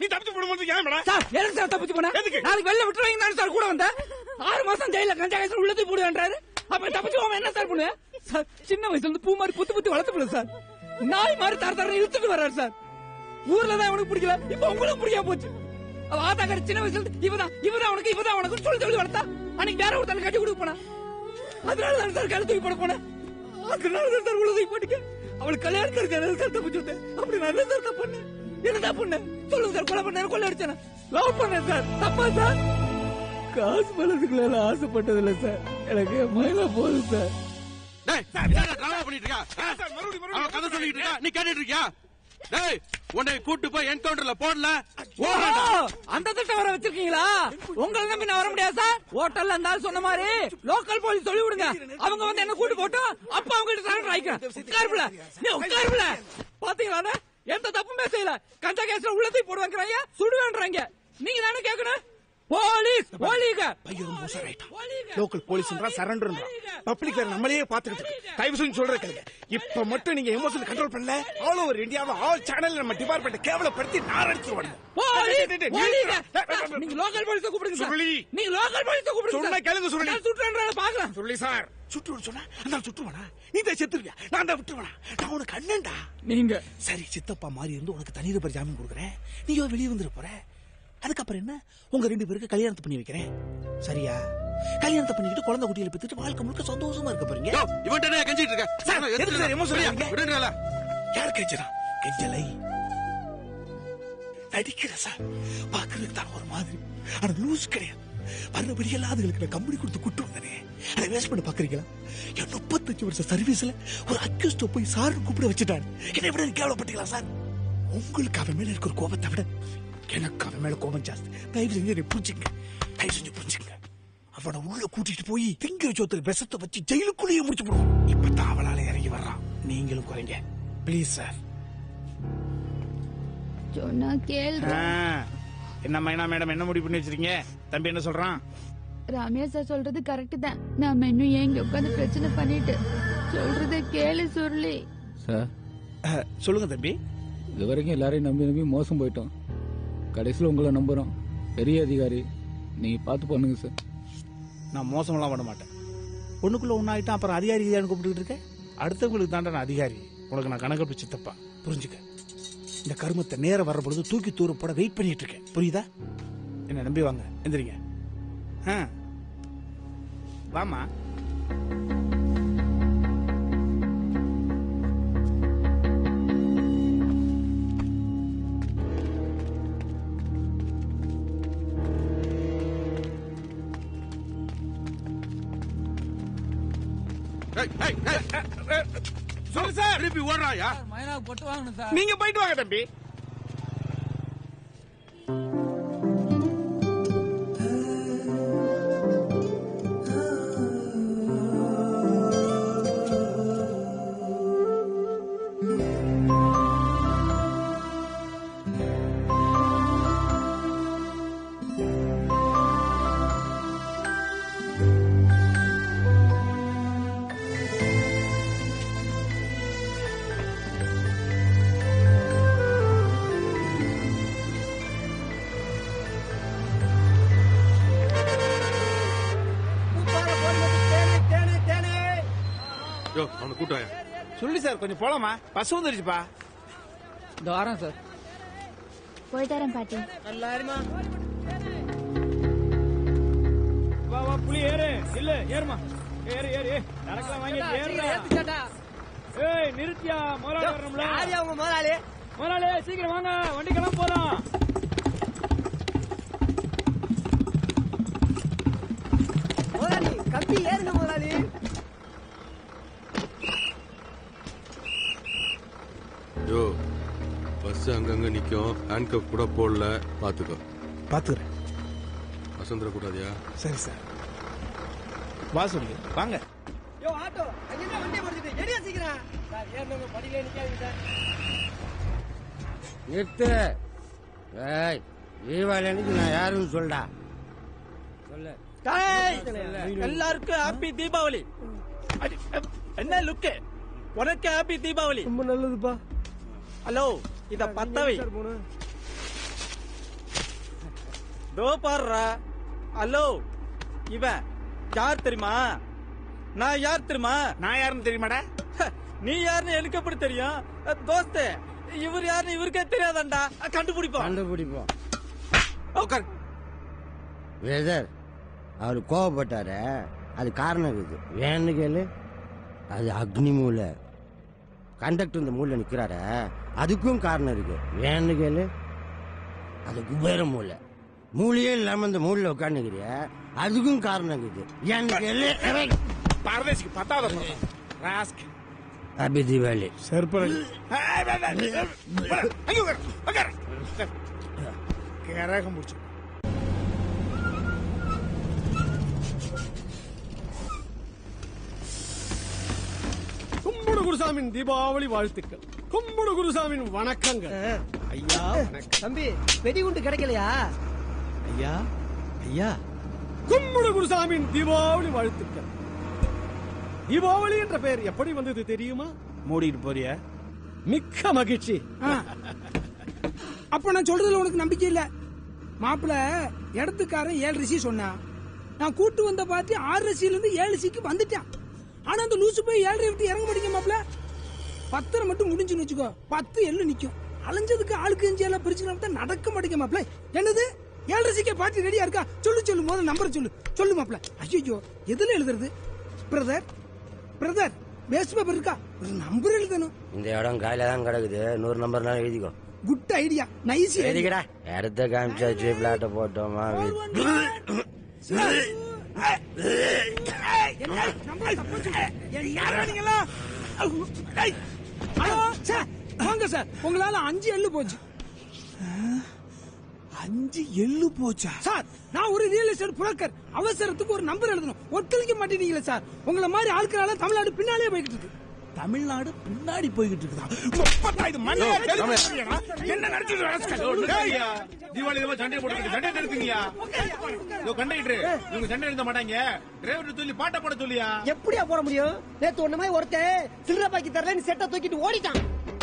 தப்பிச்சு போடும்போது ஏன் மேடம் சார் எதுக்கு சார் தப்பிச்சு போன நாளைக்கு வெளில விட்டுருவீங்க தானே சார் கூட வந்தேன் ஆறு மாசம் ஜெயில கஞ்சா கேஸ் உள்ளதை போடுவேன்றாரு அப்ப தப்பிச்சு போவாம என்ன சார் பண்ணுவேன் சார் சின்ன வயசுல இருந்து பூ மாதிரி புத்து புத்து வளர்த்து போல சார் நாய் மாதிரி தர தர இழுத்துட்டு வர்றாரு சார் ஊர்ல தான் அவனுக்கு பிடிக்கல இப்ப உங்களுக்கு பிடிக்காம போச்சு அவ ஆத்தாக்கார சின்ன வயசுல இருந்து இவதான் இவதான் அவனுக்கு இவதான் அவனுக்கு சொல்லி சொல்லி வளர்த்தா அன்னைக்கு வேற ஒருத்தனை கட்டி கொடுக்க போனா அதனால தான் சார் கழுத்து தூக்கி போட போனேன் அதனால தான் சார் உள்ள தூக்கி போட்டுக்க அவளுக்கு கல்யாணம் இருக்கு சார் தப்பு சொல்லிட்டேன் அப்படி நான் என்ன சார் தப்பு பண்ணேன் என்ன தப்பு பண்ணேன் சொல்லுங்க சார் கொலை பண்ண கொலை அடிச்சேன் லவ் பண்ணேன் சார் தப்பா சார் காசு பணத்துக்குள்ள எல்லாம் ஆசைப்பட்டது இல்ல சார் எனக்கு மயில போதும் சார் டேய், என்னடா drama பண்ணிட்டு இருக்க? ஆ? அவன் கதை சொல்லிட்டு இருக்கா நீ கேட்டுட்டு இருக்கியா டேய் உன்னை கூட்டு போய் என்கவுண்டர்ல போடல ஓடுறா ஓ, அந்த திட்டம் வர வச்சிருக்கீங்களா உங்களை நம்பி நான் வர முடியாது சார் ஹோட்டல்ல இருந்தாலும் சொன்ன மாதிரி லோக்கல் போலீஸ் சொல்லி விடுங்க அவங்க வந்து என்ன கூட்டு போட்டோம் அப்ப அவங்க கிட்ட சரண்டர் ஆயிக்கிறேன் உட்காருல நீ உட்காருல பாத்தீங்களா எந்த தப்புமே செய்யல கஞ்சா கேஸ்ல உள்ளத்தையும் போடுவாங்க சுடுவேன்றாங்க நீங்க தானே கேட்கணும் போலீஸ் போலீக பையன் மோசம் ரைட்டா லோக்கல் போலீஸ்ன்றா சரண்டர்ன்றா பப்ளிக்ல நம்மளையே பாத்துக்கிட்டு இருக்கு. தயவு செஞ்சு சொல்ற கேளுங்க இப்ப மட்டும் நீங்க எமோஷன் கண்ட்ரோல் பண்ணல ஆல் ஓவர் இந்தியாவை ஆல் சேனல் நம்ம டிபார்ட்மெண்ட் கேவலப்படுத்தி நாரடிச்சிருவாங்க போலீஸ் போலீக நீங்க லோக்கல் போலீஸ் கூப்பிடுங்க சார் சுருளி. நீங்க லோக்கல் போலீஸ் கூப்பிடுங்க சொன்னா சார். கேளுங்க சுருளி. நான் சுட்டுறேன்றத பாக்கலாம் சொல்லி சார் சுட்டுவன் சொன்னா அந்த சுட்டுவனா நீ தான் செத்துருவியா நான் தான் விட்டுருவனா நான் உனக்கு அண்ணன்டா நீங்க சரி சித்தப்பா மாதிரி இருந்து உனக்கு தனிநபர் ஜாமீன் கொடுக்குறேன் நீயோ வெளியே வந்துட போற அதுக்கப்புறம் என்ன உங்க ரெண்டு பேருக்கு கல்யாணத்தை பண்ணி வைக்கிறேன் சரியா கல்யாணத்தை பண்ணிக்கிட்டு குழந்தை குட்டியில பெத்துட்டு வாழ்க்கை முழுக்க சந்தோஷமா இருக்க போறீங்க இவன்ட்ட என்ன கெஞ்சிட்டு இருக்க சார், எதுக்கு சார் emotional ஆகுறீங்க? விடுறா யார் கெஞ்சனா கெஞ்சலை நடிக்கிற சார் பாக்குறதுக்கு தான் ஒரு மாதிரி ஆனா லூஸ் கிடையாது வர்றபடி எல்லாம் அதுகளுக்கு நான் கம்பெனி கொடுத்து கூட்டு வந்தனே அதை வேஸ்ட் பண்ண பாக்குறீங்களா என் முப்பத்தஞ்சு வருஷம் சர்வீஸ்ல ஒரு அக்யூஸ்ட போய் சார் கூப்பிட வச்சுட்டாரு என்னை விட கேவலப்பட்டீங்களா சார் உங்களுக்கு அவன் மேல இருக்கிற கோபத்தை விட எனக்கு அவன் மேல கோபம் ஜாஸ்தி தயவு செஞ்சு என்னை புரிஞ்சுங்க தயவு செஞ்சு புரிஞ்சுங்க அவனை உள்ள கூட்டிட்டு போய் திங்கிற சோத்துல விஷத்தை வச்சு ஜெயிலுக்குள்ளேயே முடிச்சு போடுவோம் இப்பதான் அவளால இறங்கி வர்றான் நீங்களும் குறைங்க ப்ளீஸ் சார் சொன்னா கேள் என்ன மைனா மேடம் என்ன முடிவு பண்ணி வச்சிருக்கீங்க தம்பி என்ன சொல்றான் ரம்யா சார் சொல்றது கரெக்ட் தான் நாம இன்னும் ஏன் இங்க உட்காந்து பிரச்சனை பண்ணிட்டு சொல்றத கேளு சுருளி சார் சொல்லுங்க தம்பி இது வரைக்கும் எல்லாரையும் நம்பி நம்பி மோசம் போயிட்டோம் கடைசியில் உங்களை நம்புறோம் பெரிய அதிகாரி நீங்க பார்த்து பண்ணுங்க சார் நான் மோசமெல்லாம் பண்ண மாட்டேன் ஒண்ணுக்குள்ள ஒன்னாயிட்டா அப்புறம் அதிகாரி அதிகாரி கூப்பிட்டு இருக்கேன் அடுத்தவங்களுக்கு தாண்டா நான் அதிகாரி உனக்கு நான் கணக்கு சித்தப்பா புரிஞ்சுக்க இந்த கருமத்தை நேரம் வர்ற பொழுது தூக்கி தூர போட வெயிட் பண்ணிட்டு இருக்கேன் புரியுதா என்ன நம்பி வாங்க எந்திரிங்க ஆ. வாமா ஏய், ஏய், ஏய். சொல்லு சார் திருப்பி ஓடுறாயா மைனா பொட்டு வாங்கணும் சார் நீங்க போயிட்டு வாங்க தம்பி யோ அவனை கூட்டாயா சொல்லி சார் கொஞ்சம் போலாமா பஸ் வந்துருச்சுப்பா இந்த வாரம் சார் போயிட்டு வரேன் பாட்டி எல்லாருமா வா வா புலி ஏறு இல்ல ஏறுமா ஏறு ஏறு ஏறு நடக்கலாம் வாங்கி ஏறுடா ஏய் நிறுத்தியா முதலாளி வரணும்ல யாரு அவங்க முதலாளி முதலாளி சீக்கிரம் வாங்க வண்டி கிளம்ப போறோம் முதலாளி கம்பி ஏறுங்க முதலாளி யோ பஸ் அங்கங்க நிக்கும் ஹேண்ட் கப் கூட போடல பாத்துக்கோ பாத்துக்கிறேன் வசந்திர கூடாதியா சரி சார் வா சொல்லி வாங்க யோ ஆட்டோ அங்க வண்டி முடிச்சிட்டு எடியா சீக்கிரம் சார் ஏறணும் படியில நிக்காதீங்க சார் நிறுத்து ஏய் தீபாவளி அன்னைக்கு நான் யாருன்னு சொல்டா சொல்லு எல்லாருக்கும் ஹாப்பி தீபாவளி அடி, அப், என்ன லுக்கு உனக்கு ஹாப்பி தீபாவளி ரொம்ப நல்லதுப்பா ஹலோ இத பத்தவை தோ பாருடா ஹலோ இவன் யார் தெரியுமா நான் யார் தெரியுமா நான் யாருன்னு தெரியுமாடா நீ யாருன்னு எனக்கு எப்படி தெரியும் தோஸ்து இவர் யாருன்னு இவருக்கே தெரியாதாண்டா கண்டுபிடிப்போம் கண்டுபிடிப்போம் உட்கார் பிரதர் அவர் கோவப்பட்டாரு அது காரணம் இருக்குது வேன்னு கேளு அது அக்னி மூலை கண்டக்டர் இந்த மூலை நிக்கிறாரு அதுக்கும் காரணம் இருக்கு வேன்னு கேளு அது குபேர மூலை மூலையே இல்லாம இந்த மூலையில உட்காந்துக்கிறிய அதுக்கும் காரணம் இருக்குது ஏன்னு கேளு பரதேசிக்கு பத்தாவது ராஸ்க் ஹாப்பி தீபாவளி செருப்பல் கரகம் முடிச்சு கும்படு குருசாமின் தீபாவளி வாழ்த்துக்கள் கும்படு குருசாமின் வணக்கங்கள் ஐயா வணக்கம் தம்பி வெடிகுண்டு கிடைக்கலையா ஐயா ஐயா கும்படு குருசாமின் தீபாவளி வாழ்த்துக்கள் தீபாவளி என்ற பெயர் எப்படி வந்தது தெரியுமா மூடிட்டு போறிய மிக்க மகிழ்ச்சி அப்ப நான் சொல்றதுல உனக்கு நம்பிக்கை இல்ல மாப்பிள இடத்துக்காரன் ஏழு ரிசி சொன்னான் நான் கூட்டு வந்த பார்த்து ஆறு ரிசில இருந்து ஏழு ரிசிக்கு வந்துட்டான் ஆனா அந்த லூசு போய் ஏழரை விட்டு இறங்க மாட்டீங்க மாப்பிள பத்தரை மட்டும் முடிஞ்சுன்னு வச்சுக்கோ பத்து எள்ளு நிக்கும் அலைஞ்சதுக்கு ஆளுக்கு அஞ்சு எல்லாம் பிரிச்சு தான் நடக்க மாட்டேங்க மாப்பிள என்னது ஏழு ரிசிக்க பார்ட்டி ரெடியா இருக்கா சொல்லு சொல்லு முதல்ல நம்பர் சொல்லு சொல்லு மாப்பிள ஐயோ எதுல எழுதுறது பிரதர் பிரதர் வேஸ்ட் பேப்பர் இருக்கா ஒரு நம்பர் எழுதணும் இந்த இடம் காயில தான் கிடக்குது நூறு நம்பர்னாலும் எழுதிக்கோ குட் ஐடியா நைஸ் எழுதிக்கடா இடத்த காமிச்சாச்சு பிளாட்ட போட்டோமா ஹலோ சார் வாங்க சார் உங்களால அஞ்சு எள்ளு போச்சு அஞ்சு எள்ளு போச்சா சார் நான் ஒரு ரியல் எஸ்டேட் புரோக்கர் அவசரத்துக்கு ஒரு நம்பர் எழுதணும் ஒத்துழைக்க மாட்டேங்கிறீங்களா சார் உங்களை மாதிரி ஆட்களால தமிழ்நாடு பின்னாலே போய்கிட்டு இருக்கு தமிழ்நாடு பின்னாடி போய்கிட்டு இருக்குதா முப்பத்தாயிரம் மண்ணை என்ன தீபாவளி இதுமா சண்டை போட்டு சண்டை நிறுத்துங்கயா இதோ கண்டக்டர் இவங்க சண்டை நிறுத்த மாட்டாங்க டிரைவர் சொல்லி பாட்ட போட சொல்லியா எப்படியா போட முடியும் நேத்து ஒண்ணு மாதிரி ஒருத்தன் சில்லற பாக்கி தரலன்னு செட்டை தூக்கிட்டு ஓடிட்டான்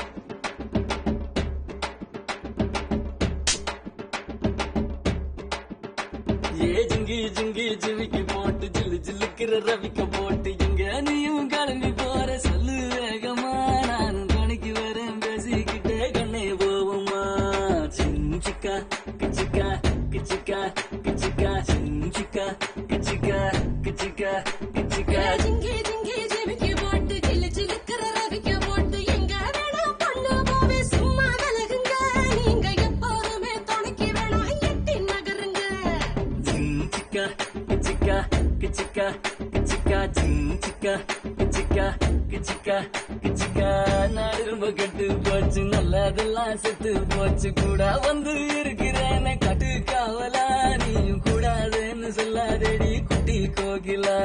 ஏ ஜிங்கி ஜிங்கி ஜிமிக்கி போட்டு ஜில்லு ஜில்லுக்கிற ரவிக்க போட்டு இங்க நீயும் கிளம்பி போற சொல்லு வேகமா நானும் துணைக்கு வரேன் பேசிக்கிட்டே கண்ணே போவோமா சிஞ்சிக்கா கிச்சிக்கா கிச்சிக்கா கிச்சிக்கா சிஞ்சிக்கா கிச்சிக்கா கிச்சிக்கா கிச்சிக்கா ஜிங்கி ஜிங்கி ஜிமிக்கி போட்டு ஜில்லு ஜில்லுக்கிற ரவிக்க போட்டு எங்க வேணா பொண்ணு போவே சும்மா விலகுங்க நீங்க எப்போதுமே துணைக்கு வேணாம் எட்டி நகருங்க சிஞ்சிக்கா கிச்சிக்கா கிச்சிக்கா கிச்சிக்கா சிஞ்சிக்கா கிச்சிக்கா கிச்சிக்கா கிச்சிக்கா நாடு ரொம்ப கெட்டு போச்சு நல்லதெல்லாம் செத்து போச்சு கூட வந்து இருக்கிறேன்னு கட்டு காவலா நீயும் கூடாதுன்னு சொல்லாதடி குட்டி கோகிலா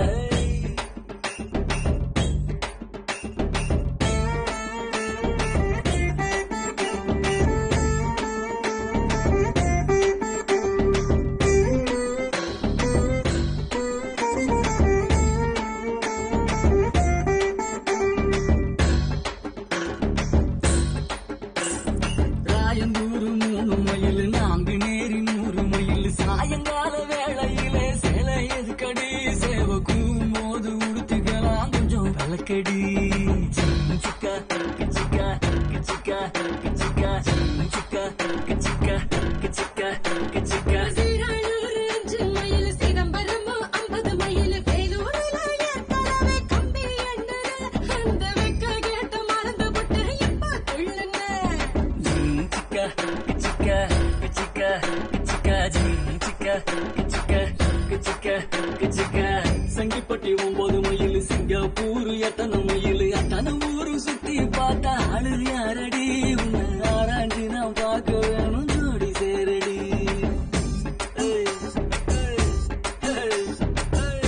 ராயந்தூர் மூணு மயில் நான்கு நேரி நூறு மயில் சாயங்கால வேளையிலே சேலை எதுக்கடி சேவ கூவும் போது உடுத்துக்கலாம் கொஞ்சம் விளக்கடி சிக்கா கிச்சிக்கா கிச்சிக்கா கிச்சிக்கா சிக்கா கிச்சிக்கா கிச்சிக்கா கிச்சிக்கா சீரானூர் அஞ்சு மயில் சிதம்பரம் ஐம்பது மயில் வேலூரில் ஏற்கனவே கம்பி எண்ணெய் அந்த வெக்க கேட்ட மறந்து விட்டு இப்ப துள்ளுங்க சிக்கா கிச்சிக்கா கிச்சிக்கா கிச்சிக்கா சிக்கா கிச்சிக்கா கிச்சிக்கா கிச்சிக்கா சங்கிப்பட்டி ஒன்பது மயில் சிங்கப்பூர் எத்தனை மயில் அத்தனை ஊரு சுத்தி பார்த்தா ஆளு யாரடி உன்னை ஆராய்ச்சி நான் பார்க்க வேணும் ஜோடி சேரடி ஏய், ஏய், ஏய், ஏய்.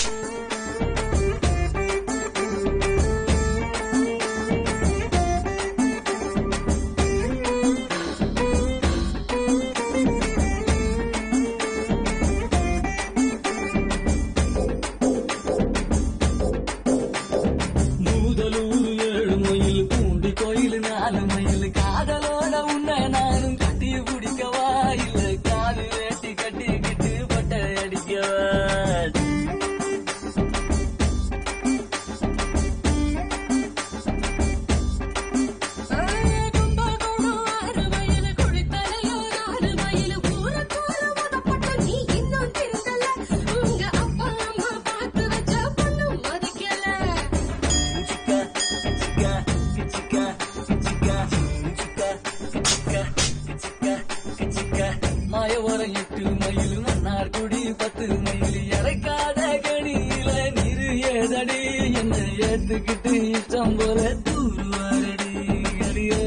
மூதலூர் ஏழு மயில் பூண்டி கோயில் நாலு மயில் காதலோட உன்னை நானும் கட்டி பிடிக்கவா இல்ல காது வேட்டி வச்சுக்கிட்டு இஷ்டம் போல தூருவாரடி அடியே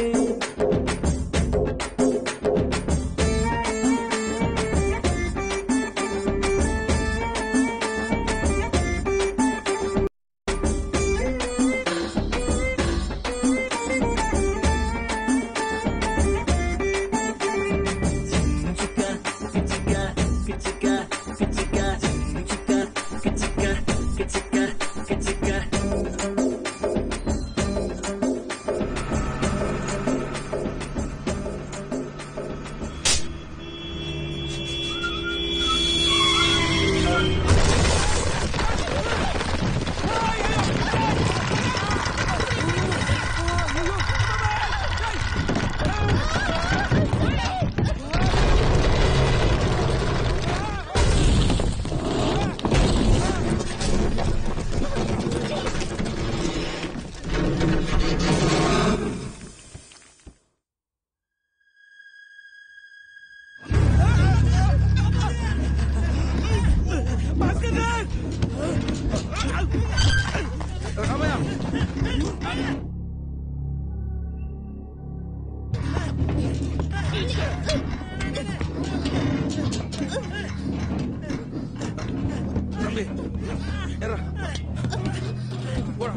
தம்பி ஏறா போடா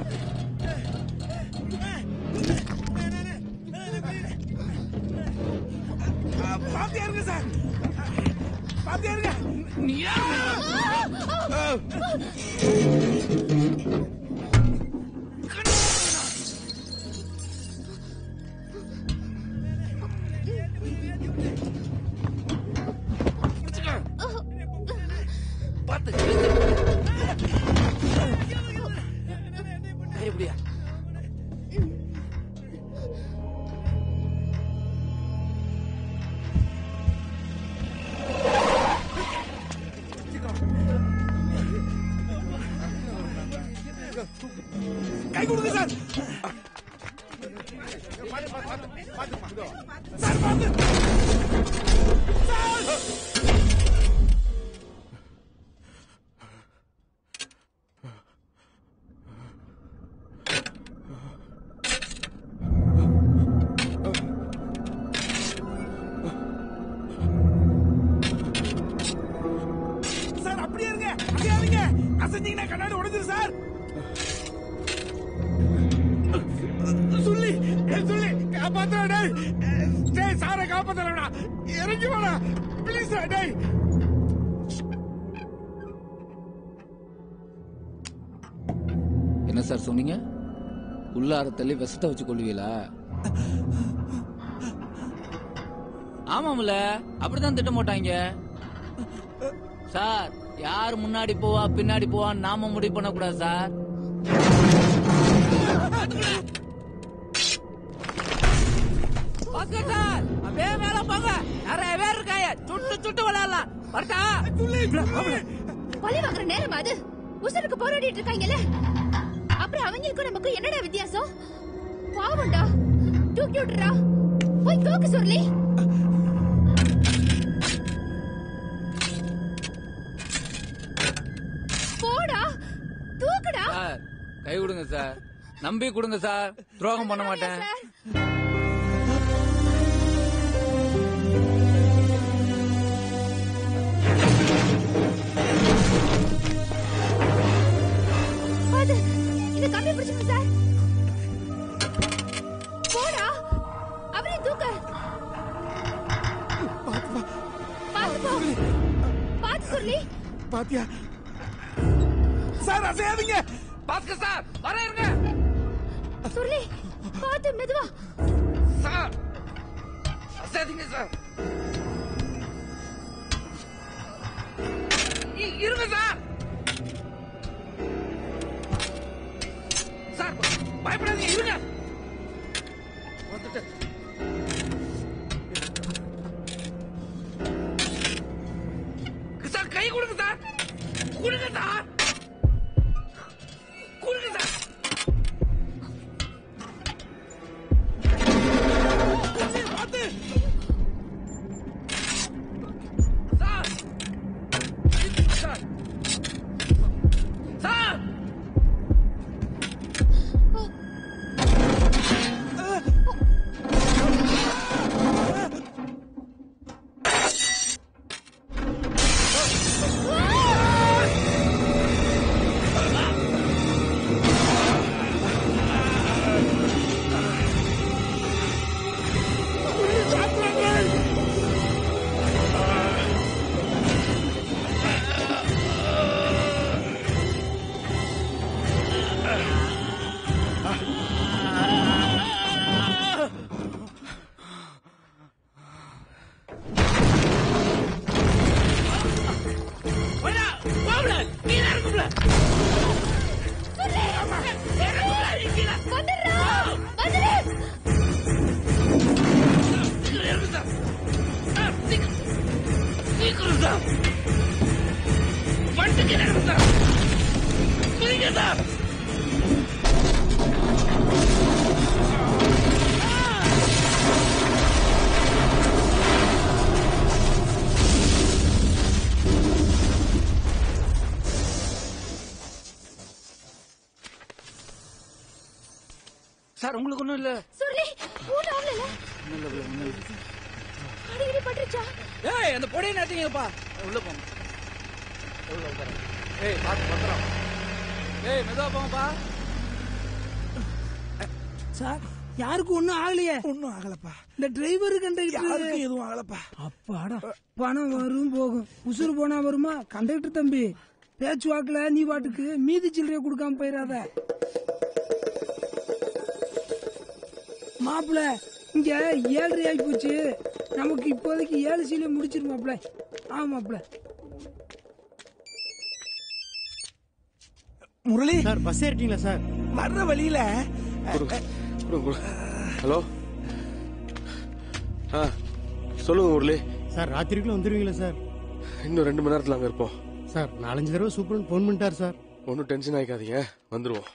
பாத்தியா இருங்க சார் பாத்தியா இருங்க நீயா பார்த்து எப்படியா கை கொடுங்க சார் சார் பாத்து சார் சார் அப்படியே இருங்க அசையாதீங்க அசைஞ்சீங்கன்னா கண்ணாடி உடைஞ்சிரு சார் சொல்லி சொல்லி காப்பாத்துறா டேய் டேய் சாரை காப்பாத்துறா இறங்கி வாடா ப்ளீஸ் டேய் என்ன சார் சொன்னீங்க உள்ளார தள்ளி விஷத்தை வச்சு கொள்வீங்களா ஆமாம்ல அப்படிதான் திட்டம் போட்டாங்க சார் யார் முன்னாடி போவா பின்னாடி போவா நாம முடிவு பண்ணக்கூடாது சார் பாஸ்கர் சார் அப்படியே மேல போங்க நிறைய பேர் இருக்காங்க சுட்டு சுட்டு விளையாடலாம் வரட்டா பழி வாங்குற நேரம் அது உசருக்கு போராடிட்டு இருக்காங்கல்ல அப்புறம் அவங்களுக்கும் நமக்கும் என்னடா வித்தியாசம் பாவம்டா தூக்கி விட்டுறா போய் தூக்கு சொல்லி போடா தூக்குடா சார் கை கொடுங்க சார் நம்பி கொடுங்க சார் துரோகம் பண்ண மாட்டேன் அது இந்த கம்பி பிடிச்சுங்க சார் போடா அவரை தூக்க பாத்து போ பாத்து சொல்லி பாத்தியா சார் அசையாதீங்க பாஸ்கர் சார் வர இருங்க சொல்லி பாத்து மெதுவா சார் அசாதீங்க சார் இ- இருங்க சார் சார் பயப்படாதீங்க இருங்க வந்துட்டேன் சார் கை கொடுங்க சார் கொடுங்க சார் கொடுங்க சார் பாத்து சார் சார் சார் சார் உங்களுக்கு ஒண்ணும் இல்ல சுருளி ஊட ஆகல அடிக்கடி பட்டுருச்சா ஏய் அந்த பொடியை நாத்தீங்கப்பா உள்ள போங்க உள்ள உட்காரு ஏய் பாத்து பத்திரம் ஏய் மெதுவா போங்கப்பா சார் யாருக்கும் ஒண்ணும் ஆகலையே ஒண்ணும் ஆகலப்பா இந்த டிரைவர் கண்டக்டர் யாருக்கும் எதுவும் ஆகலப்பா அப்பாடா பணம் வரும் போகும் உசுறு போனா வருமா கண்டக்டர் தம்பி பேச்சு வாக்குல நீ பாட்டுக்கு மீதி சில்லறைய கொடுக்காம போயிடாத மாப்பிள இங்க ஏழரை ஆகி போச்சு நமக்கு இப்போதைக்கு ஏழு சீலை முடிச்சிரு மாப்பிள ஆ மாப்பிள முரளி சார் பஸ் ஏறிட்டீங்களா சார் வர்ற வழியில ஹலோ ஆ சொல்லுங்க முரளி சார் ராத்திரிக்குள்ள வந்துருவீங்களா சார் இன்னும் ரெண்டு மணி நேரத்துல அங்க இருப்போம் சார் நாலஞ்சு தடவை சூப்பர் ஃபோன் பண்ணிட்டார் சார் ஒன்னும் டென்ஷன் ஆயிக்காதீங்க வந்துருவோம்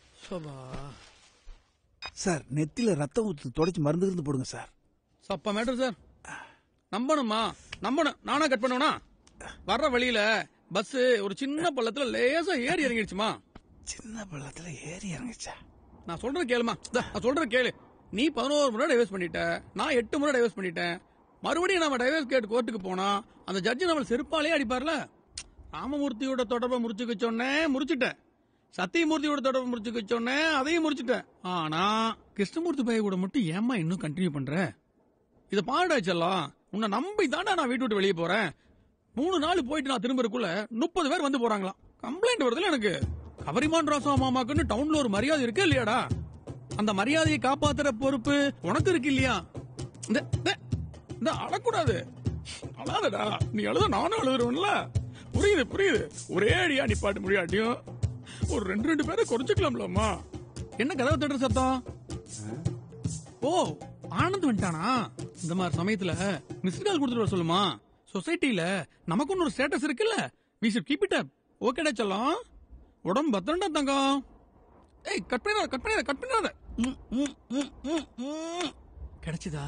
சார் நெத்தில ரத்தம் ஊத்து தொடச்சு மருந்து இருந்து போடுங்க சார் சப்பா மேட்டர் சார் நம்பணுமா நம்பணும் நானா கட் பண்ணுவேனா வர்ற வழியில பஸ் ஒரு சின்ன பள்ளத்துல லேசா ஏறி இறங்கிடுச்சுமா சின்ன பள்ளத்துல ஏறி இறங்குச்சா நான் சொல்றது கேளுமா இந்தா, நான் சொல்றது கேளு நீ பதினோரு முறை டைவர்ஸ் பண்ணிட்ட நான் எட்டு முறை டைவர்ஸ் பண்ணிட்டேன் மறுபடியும் நம்ம டைவர்ஸ் கேட் கோர்ட்டுக்கு போனா அந்த ஜட்ஜி நம்மள செருப்பாலே அடிப்பார்ல ராமமூர்த்தியோட தொடர்பை முறிச்சுக்க சொன்னேன் முறிச்சிட்டேன் சத்தியமூர்த்தியோட தொடர்பை முறிச்சுக்க சொன்னேன் அதையும் முறிச்சிட்டேன் ஆனா கிருஷ்ணமூர்த்தி பைய கூட மட்டும் ஏமா இன்னும் கண்டினியூ பண்ற இத பாடாச்செல்லாம் உன்னை நம்பி தாண்டா நான் வீட்டு விட்டு வெளியே போறேன் மூணு நாள் போயிட்டு நான் திரும்பறதுக்குள்ள முப்பது பேர் வந்து போறாங்களாம் கம்ப்ளைண்ட் வருதுல எனக்கு கவரிமான் ராசா மாமாக்குன்னு டவுன்ல ஒரு மரியாதை இருக்கே இல்லையாடா அந்த மரியாதையை காப்பாத்துற பொறுப்பு உனக்கு இருக்கு இல்லையா இந்த இந்த- இந்த அழக்கூடாது அழாதடா நீ அழுத நானும் அழுதுருவன்ல புரியுது புரியுது ஒரே அடியா நிப்பாட்டு முடியாட்டியும் ஒரு ரெண்டு ரெண்டு பேரை குறைச்சுக்கலாம்லம்மா என்ன கதவை தட்டுற சத்தம் ஓ ஆனந்த் வந்துட்டானா இந்த மாதிரி சமயத்துல மிஸ்டு கால் கொடுத்துட்டு வர சொல்லுமா சொசைட்டில நமக்குன்னு ஒரு ஸ்டேட்டஸ் இருக்குல்ல we should keep it up ஓகேடா செல்லம் உடம்பு பத்திரண்டா தங்கம் ஏய் கட் பண்ணிடாத கட் பண்ணிடாத கட் பண்ணிடாத ம், ம், ம், ம், ம். கிடைச்சுதா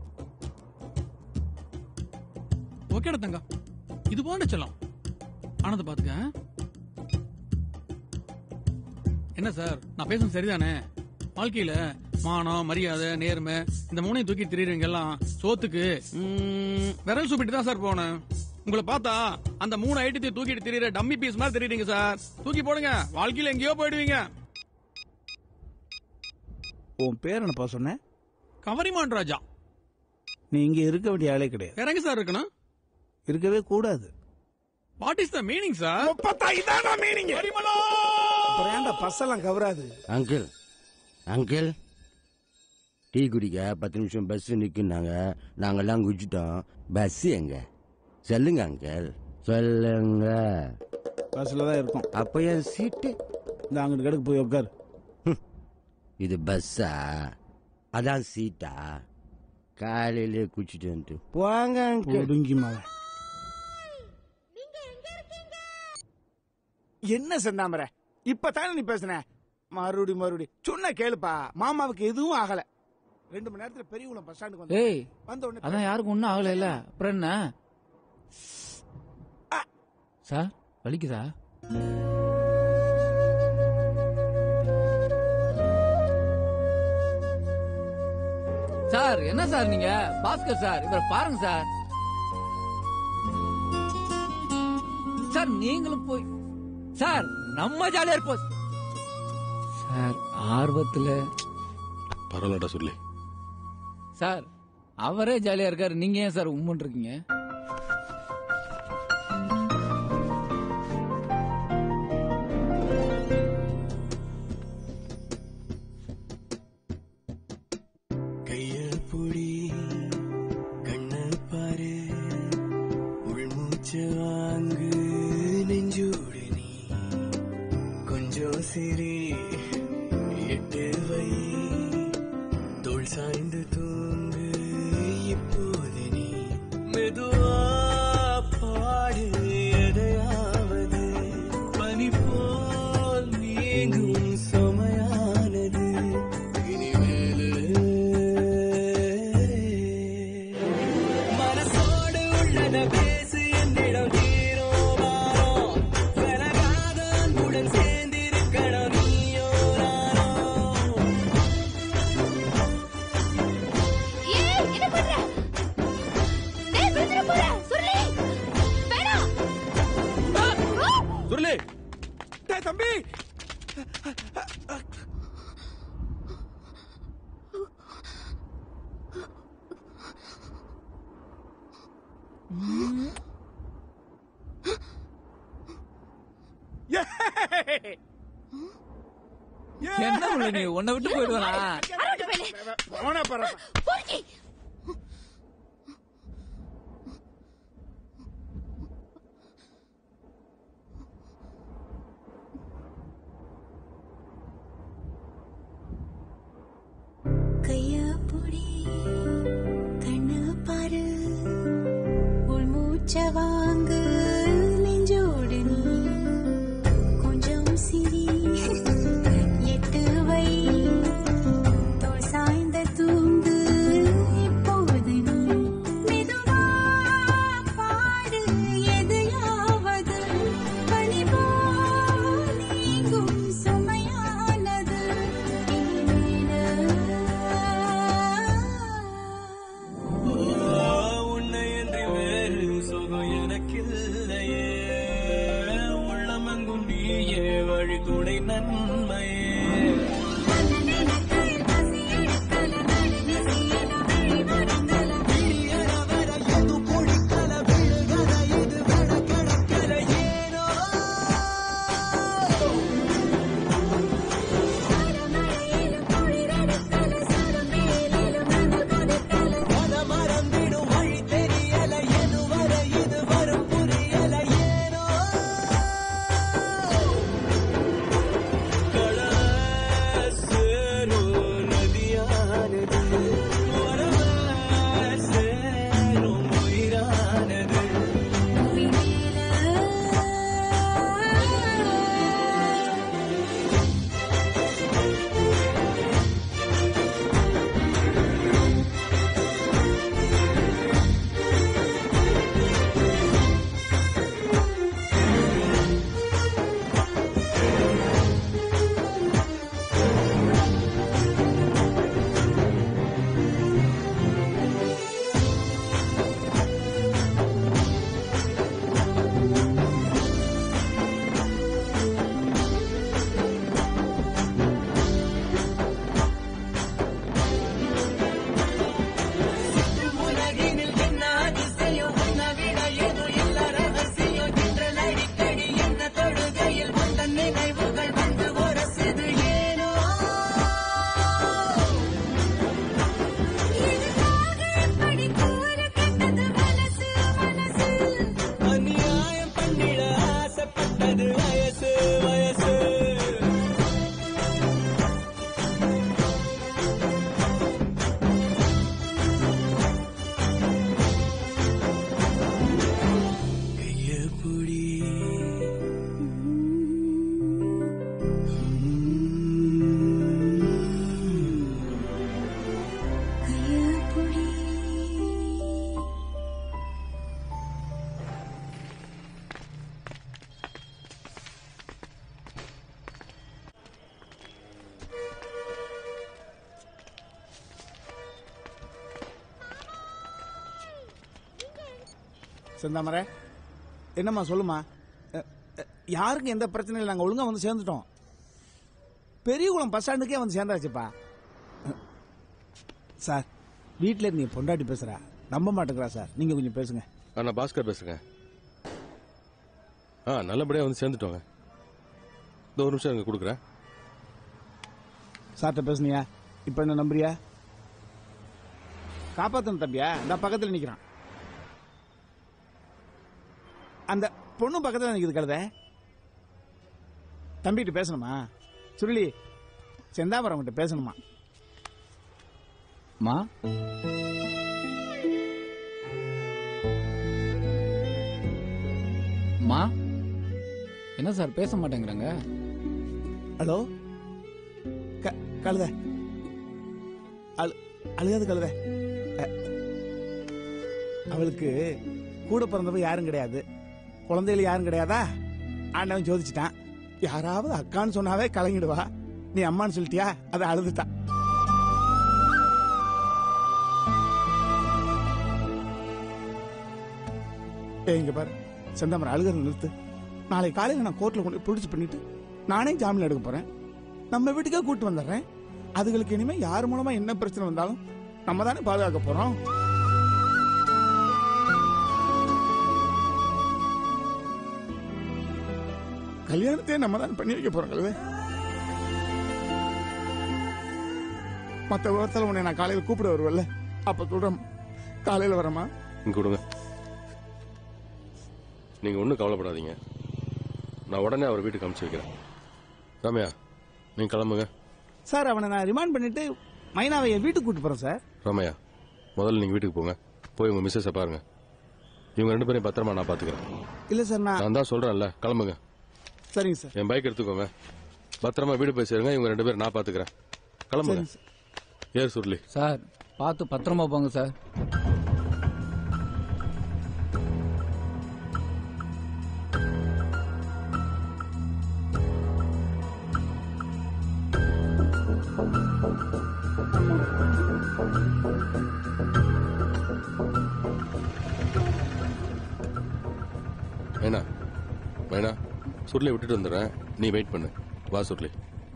ஓகேடா தங்கம் இது போன்ற செல்லம் ஆனந்த பாத்துக்க என்ன சார் நான் பேசுறது சரிதானே வாழ்க்கையில மானம் மரியாதை நேர்மை இந்த மூணையும் தூக்கி திரியுறவங்க எல்லாம் சோத்துக்கு ம், விரல் சூப்பிட்டு தான் சார் போனேன் உங்களை பார்த்தா அந்த மூணு ஐட்டத்தையும் தூக்கிட்டு திரியிற டம்மி பீஸ் மாதிரி தெரியுறீங்க சார் தூக்கி போடுங்க வாழ்க்கையில எங்கேயோ போயிடுவீங்க உன் பேர் என்னப்பா சொன்ன கவரிமான் ராஜா நீ இங்க இருக்க வேண்டிய ஆளே கிடையாது வேற எங்க சார் இருக்கணும் இருக்கவே கூடாது what is the meaning sir பார்த்தா இதான் மீனிங் அப்புறம் ஏன்டா பஸ்ஸெல்லாம் கவராது அங்கிள் அங்கிள் டீ குடிக்க பத்து நிமிஷம் பஸ் நிக்குன்னாங்க நாங்கெல்லாம் குடிச்சிட்டோம் பஸ் எங்க சொல்லுங்க அங்கிள் சொல்லுங்க பஸ்ல தான் இருக்கும் அப்ப என் சீட்டு இந்த அங்கிட்டு கிடக்கு போய் உட்காரு இது பஸ்ஸா அதான் சீட்டா காலையிலே குடிச்சிட்டு வந்துட்டு போங்க அங்கிள் ஒடுங்கி மகன் என்ன செந்தாமர இப்பதானே நீ பேசுன மறுபடி மறுபடி சொன்ன கேளுப்பா மாமாவுக்கு எதுவும் ஆகல ரெண்டு மணி நேரத்துல பெரியகுளம் பஸ் ஸ்டாண்டுக்கு வந்து ஏய் வந்த உடனே அதான் யாருக்கும் ஒன்றும் ஆகல இல்ல அப்புறம் என்ன சார் வலிக்குதா சார் என்ன சார் நீங்க பாஸ்கர் சார் இவரை பாருங்க சார் சார் நீங்களும் போய் சார் நம்ம ஜாலியா இருப்போம் சார் ஆர்வத்துல பரவாயில்லடா சொல்லி சார் அவரே ஜாலியா இருக்காரு நீங்க ஏன் சார் உம்முன் இருக்கீங்க என்ன உள்ள நீ உன்னை விட்டு போயிடுவானா போனா பாரு கைய புடி கண்ணு பாரு உள் மூச்ச வாங்கு நெஞ்சோடு நீ கொஞ்சம் சிரி எட்டு வை தோள் சாய்ந்த தூங்கு இப்போது நீ மெதுவா பாடு எதையாவது பனிபோ நீங்கும் சுமையானது உன்னை என்று வேறு சுகம் எனக்கில்லையே உள்ளமெங்கும் நீயே வழிகுடை நன்மையே மறந்திடும் வழி தெரியல எதுவரை இது வரும் புரியல ஏனோ சேரும் நதியானது உறவ சேரும் உயிரானது உலகினில் என்ன அதிசயம் உன்னை விட எது இல்ல ரகசியம் என்றல் அடிக்கடி என்ன தொழுகையில் வந்த நினைவுகள் வந்து உரசுது ஏனோ அநியாயம் பண்ணிட ஆசைப்பட்டது வயசு வயசு கைய புடி செந்தாமரை என்னம்மா சொல்லுமா அ, அ, யாருக்கும் எந்த பிரச்சனையும் இல்லை நாங்கள் ஒழுங்கா வந்து சேர்ந்துட்டோம் பெரியகுளம் பஸ் ஸ்டாண்டுக்கே வந்து சேர்ந்தாச்சுப்பா அ, சார் வீட்டில் இருந்து என் பொண்டாட்டி பேசுறா நம்ப மாட்டேங்கிறா சார் நீங்க கொஞ்சம் பேசுங்க ஆ, நான் பாஸ்கர் பேசுறேங்க ஆ நல்லபடியா வந்து சேர்ந்துட்டோங்க இந்த ஒரு நிமிஷம் இங்க கொடுக்குறேன் சார்கிட்ட பேசுனியா இப்போ என்ன நம்புறியா காப்பாத்தணும் தம்பியா இந்த பக்கத்தில் நிற்கிறான் அந்த பொண்ணு பக்கத்தில் நிற்குது கழுத தம்பிகிட்ட பேசணுமா சுருளி செந்தாமரம் கிட்ட பேசணுமா மா மா என்ன சார் பேச மாட்டேங்கிறாங்க ஹலோ க- கழுத அழு அழுகாது கழுத அ, அவளுக்கு கூட பிறந்தவ யாரும் கிடையாது குழந்தைகள் யாரும் கிடையாதா ஆண்டவன் ஜோதிச்சிட்டான் யாராவது அக்கான்னு சொன்னாவே கலங்கிடுவா நீ அம்மான்னு சொல்லிட்டியா அதை அழுதுட்டா ஏய், இங்க பாரு செந்தாமரை அழுகிறது நிறுத்து நாளை காலையில் நான் கோர்ட்டில் கொண்டு பிடிச்சி பண்ணிட்டு நானே ஜாமீன் எடுக்க போறேன் நம்ம வீட்டுக்கே கூட்டு வந்துடுறேன் அதுகளுக்கு இனிமே யார் மூலமா என்ன பிரச்சனை வந்தாலும் நம்ம தானே பாதுகாக்க போறோம் கல்யாணத்தையே நம்ம தான் பண்ணி வைக்க போறோம் கழுவே மத்த விவரத்துல உன்னை நான் காலையில கூப்பிட வருவேன்ல அப்ப சொல்றேன் காலையில வரமா இங்க கொடுங்க நீங்க ஒன்றும் கவலைப்படாதீங்க நான் உடனே அவர் வீட்டுக்கு அனுப்பிச்சு வைக்கிறேன் ரம்யா நீங்க கிளம்புங்க சார் அவனை நான் ரிமாண்ட் பண்ணிட்டு மைனாவை என் வீட்டுக்கு கூட்டு போறேன் சார் ரம்யா முதல்ல நீங்க வீட்டுக்கு போங்க போய் உங்க மிஸ்ஸஸை பாருங்க இவங்க ரெண்டு பேரையும் பத்திரமா நான் பாத்துக்கிறேன் இல்ல சார் நான் நான் தான் சொல்றேன்ல கிளம்புங்க சரிங்க சார் என் பைக் எடுத்துக்கோங்க பத்திரமா வீடு போய் சேருங்க இவங்க ரெண்டு பேரும் நான் பாத்துக்கிறேன் கிளம்புங்க ஏர் சுருளி சார் பார்த்து பத்திரமா போங்க சார் வேணா வேணா சுருளை விட்டுட்டு வந்துடுறேன் நீ வெயிட் பண்ணு வா சுருளி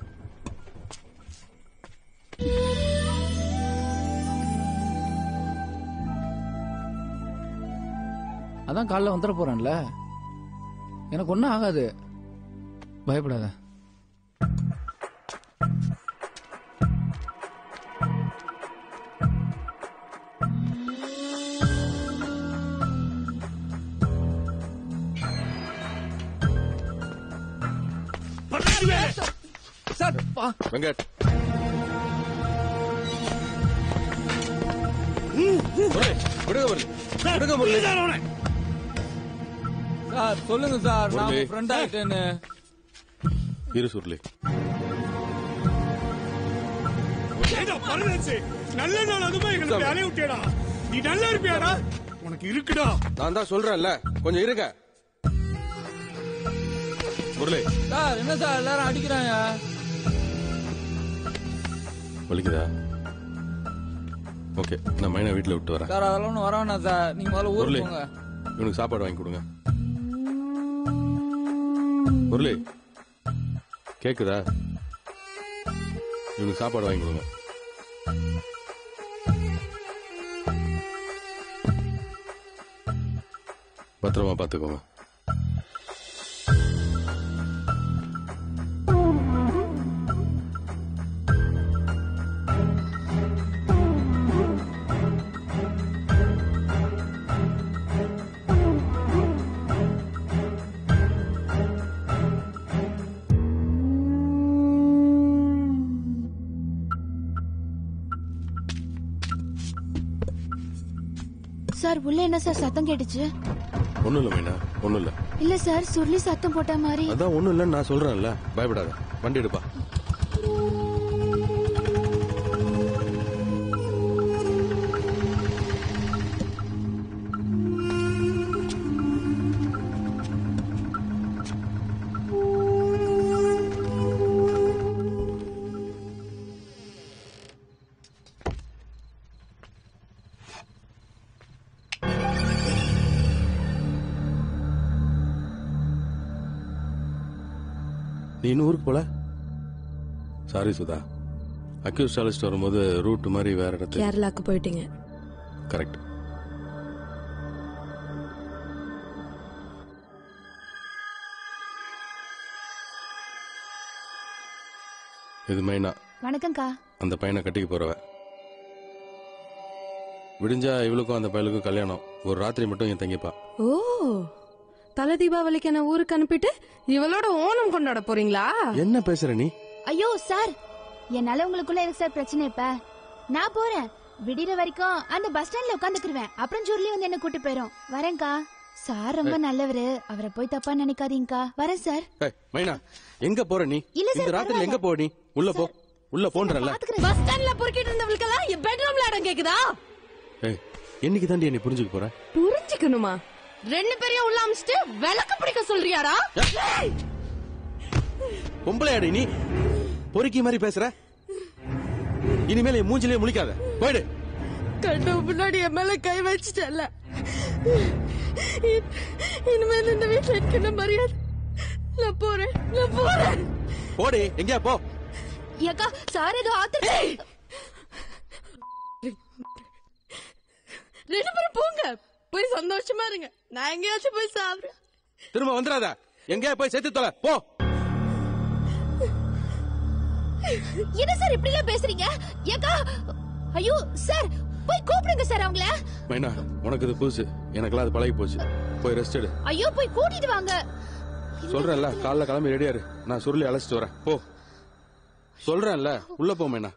அதான் காலைல வந்துட போறேன்ல எனக்கு ஒன்றும் ஆகாது பயப்படாத சார் வெங்கட் முரளி, விடுங்க முரளி. விடுங்க முரளி. சார் சொல்லுங்க சார் நான் முரளி. ஃப்ரெண்ட் ஆயிட்டேன்னு இரு சுருளி ஏடா பரதேசி நல்ல நாள் அதுமா எங்களுக்கு அலைய விட்டியடா நீ நல்லா இருப்பியாடா உனக்கு இருக்குடா நான் தான் சொல்றேன்ல கொஞ்சம் இருங்க முரளி சார் என்ன சார் எல்லாரும் அடிக்கிறாங்க வலிக்குதா ஓகே நான் மைனா வீட்டுல விட்டு வரேன் சார் அதெல்லாம் ஒன்றும் வர வேணாம் சார் நீங்க முதல்ல முரளி ஊருக்கு போங்க இவனுக்கு சாப்பாடு வாங்கி கொடுங்க முரளி கேக்குதா இவனுக்கு சாப்பாடு வாங்கி கொடுங்க பத்திரமா பாத்துக்கோங்க சார் உள்ள என்ன சார் சத்தம் கேட்டுச்சு ஒண்ணும் இல்ல மைனா ஒண்ணும் இல்ல இல்ல சார் சுருளி சத்தம் போட்ட மாதிரி அதான் ஒண்ணும் இல்லன்னு நான் சொல்றேன்ல பயப்படாத வண்டி எடுப்பா நீ இன்னும் ஊருக்கு போல சாரி சுதா அக்யூஸ் அழைச்சிட்டு வரும்போது ரூட் மாதிரி வேற இடத்துல கேரளாக்கு போயிட்டீங்க கரெக்ட் இது மைனா வணக்கம்க்கா அந்த பையனை கட்டிக்க போறவ விடிஞ்சா இவளுக்கும் அந்த பையலுக்கும் கல்யாணம் ஒரு ராத்திரி மட்டும் இங்க தங்கிப்பா ஓ தலை தீபாவளிக்கு என்ன ஊருக்கு அனுப்பிட்டு இவளோட ஓணம் கொண்டாட போறீங்களா என்ன பேசுற நீ ஐயோ சார் என்னால உங்களுக்குள்ள இருக்கு சார் பிரச்சனை இப்ப நான் போறேன் விடிற வரைக்கும் அந்த பஸ் ஸ்டாண்ட்ல உட்காந்துக்கிருவேன் அப்புறம் ஜூர்லி வந்து என்ன கூட்டு போயிரும் வரேன்க்கா சார் ரொம்ப நல்லவரு அவரை போய் தப்பா நினைக்காதீங்கக்கா வரேன் சார் ஏய், மைனா எங்க போற நீ இல்ல சார், இந்த ராத்திரில பரவாயில்ல. எங்க போ நீ உள்ள போ உள்ள போன்றல பஸ் ஸ்டாண்ட்ல பொறுக்கிட்டு இருந்தவளுக்கெல்லாம் என் பெட்ரூம்ல இடம் கேக்குதா ஏய் என்னைக்கு தாண்டி என்னை புரிஞ்சுக்க போற புரிஞ்சுக்கணுமா ரெண்டு பேரையும் உள்ள அமிச்சிட்டு விளக்கு பிடிக்க சொல்றியாடா ஏய்! பொம்பளையாடி நீ பொறுக்கி மாதிரி பேசுற இனிமேல் என் மூஞ்சிலே முழிக்காத போயிடு கண்ட முன்னாடி என் மேல கை வச்சிட்டல இனிமேல் இந்த வீட்டுல இருக்கிற மரியாதை நான் போறேன் நான் போறேன் போடி எங்கயா போ ஏக்கா சார் ஏதோ ஆத்திர ரெண்டு பேரும் போங்க போய் சந்தோஷமா இருங்க நான் எங்கேயாச்சும் போய் சாப்பிடுறேன் திரும்ப வந்துடாத எங்கயா போய் செத்து தொலை போ என்ன சார் இப்படி எல்லாம் பேசுறீங்க ஏக்கா ஐயோ சார் போய் கூப்பிடுங்க சார் அவங்கள மைனா உனக்கு இது புதுசு எனக்கெல்லாம் அது பழகி போச்சு போய் ரெஸ்ட் எடு ஐயோ போய் கூட்டிட்டு வாங்க சொல்றேன்ல காலைல கிளம்பி ரெடியா இரு நான் சுருளி அழைச்சிட்டு வரேன் போ சொல்றேன்ல உள்ள போ மைனா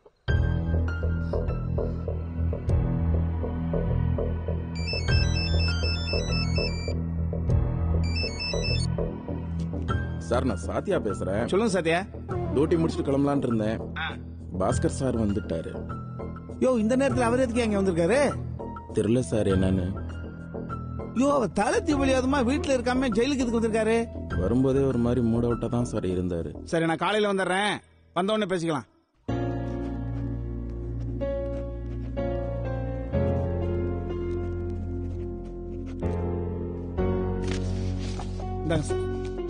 சார் நான் சாத்தியா பேசுறேன் சொல்லுங்க சாத்தியா டியூட்டி முடிச்சுட்டு கிளம்பலான் இருந்தேன் பாஸ்கர் சார் வந்துட்டாரு யோ இந்த நேரத்துல அவர் எதுக்கு அங்க வந்திருக்காரு தெரியல சார் என்னன்னு யோ அவர் தலை தீபாவளியாதுமா வீட்டுல இருக்காம ஜெயிலுக்கு எதுக்கு வந்திருக்காரு வரும்போதே ஒரு மாதிரி மூட் அவுட்டா தான் சார் இருந்தாரு சரி நான் காலையில வந்துடுறேன் வந்த உடனே பேசிக்கலாம் இந்தாங்க சார்.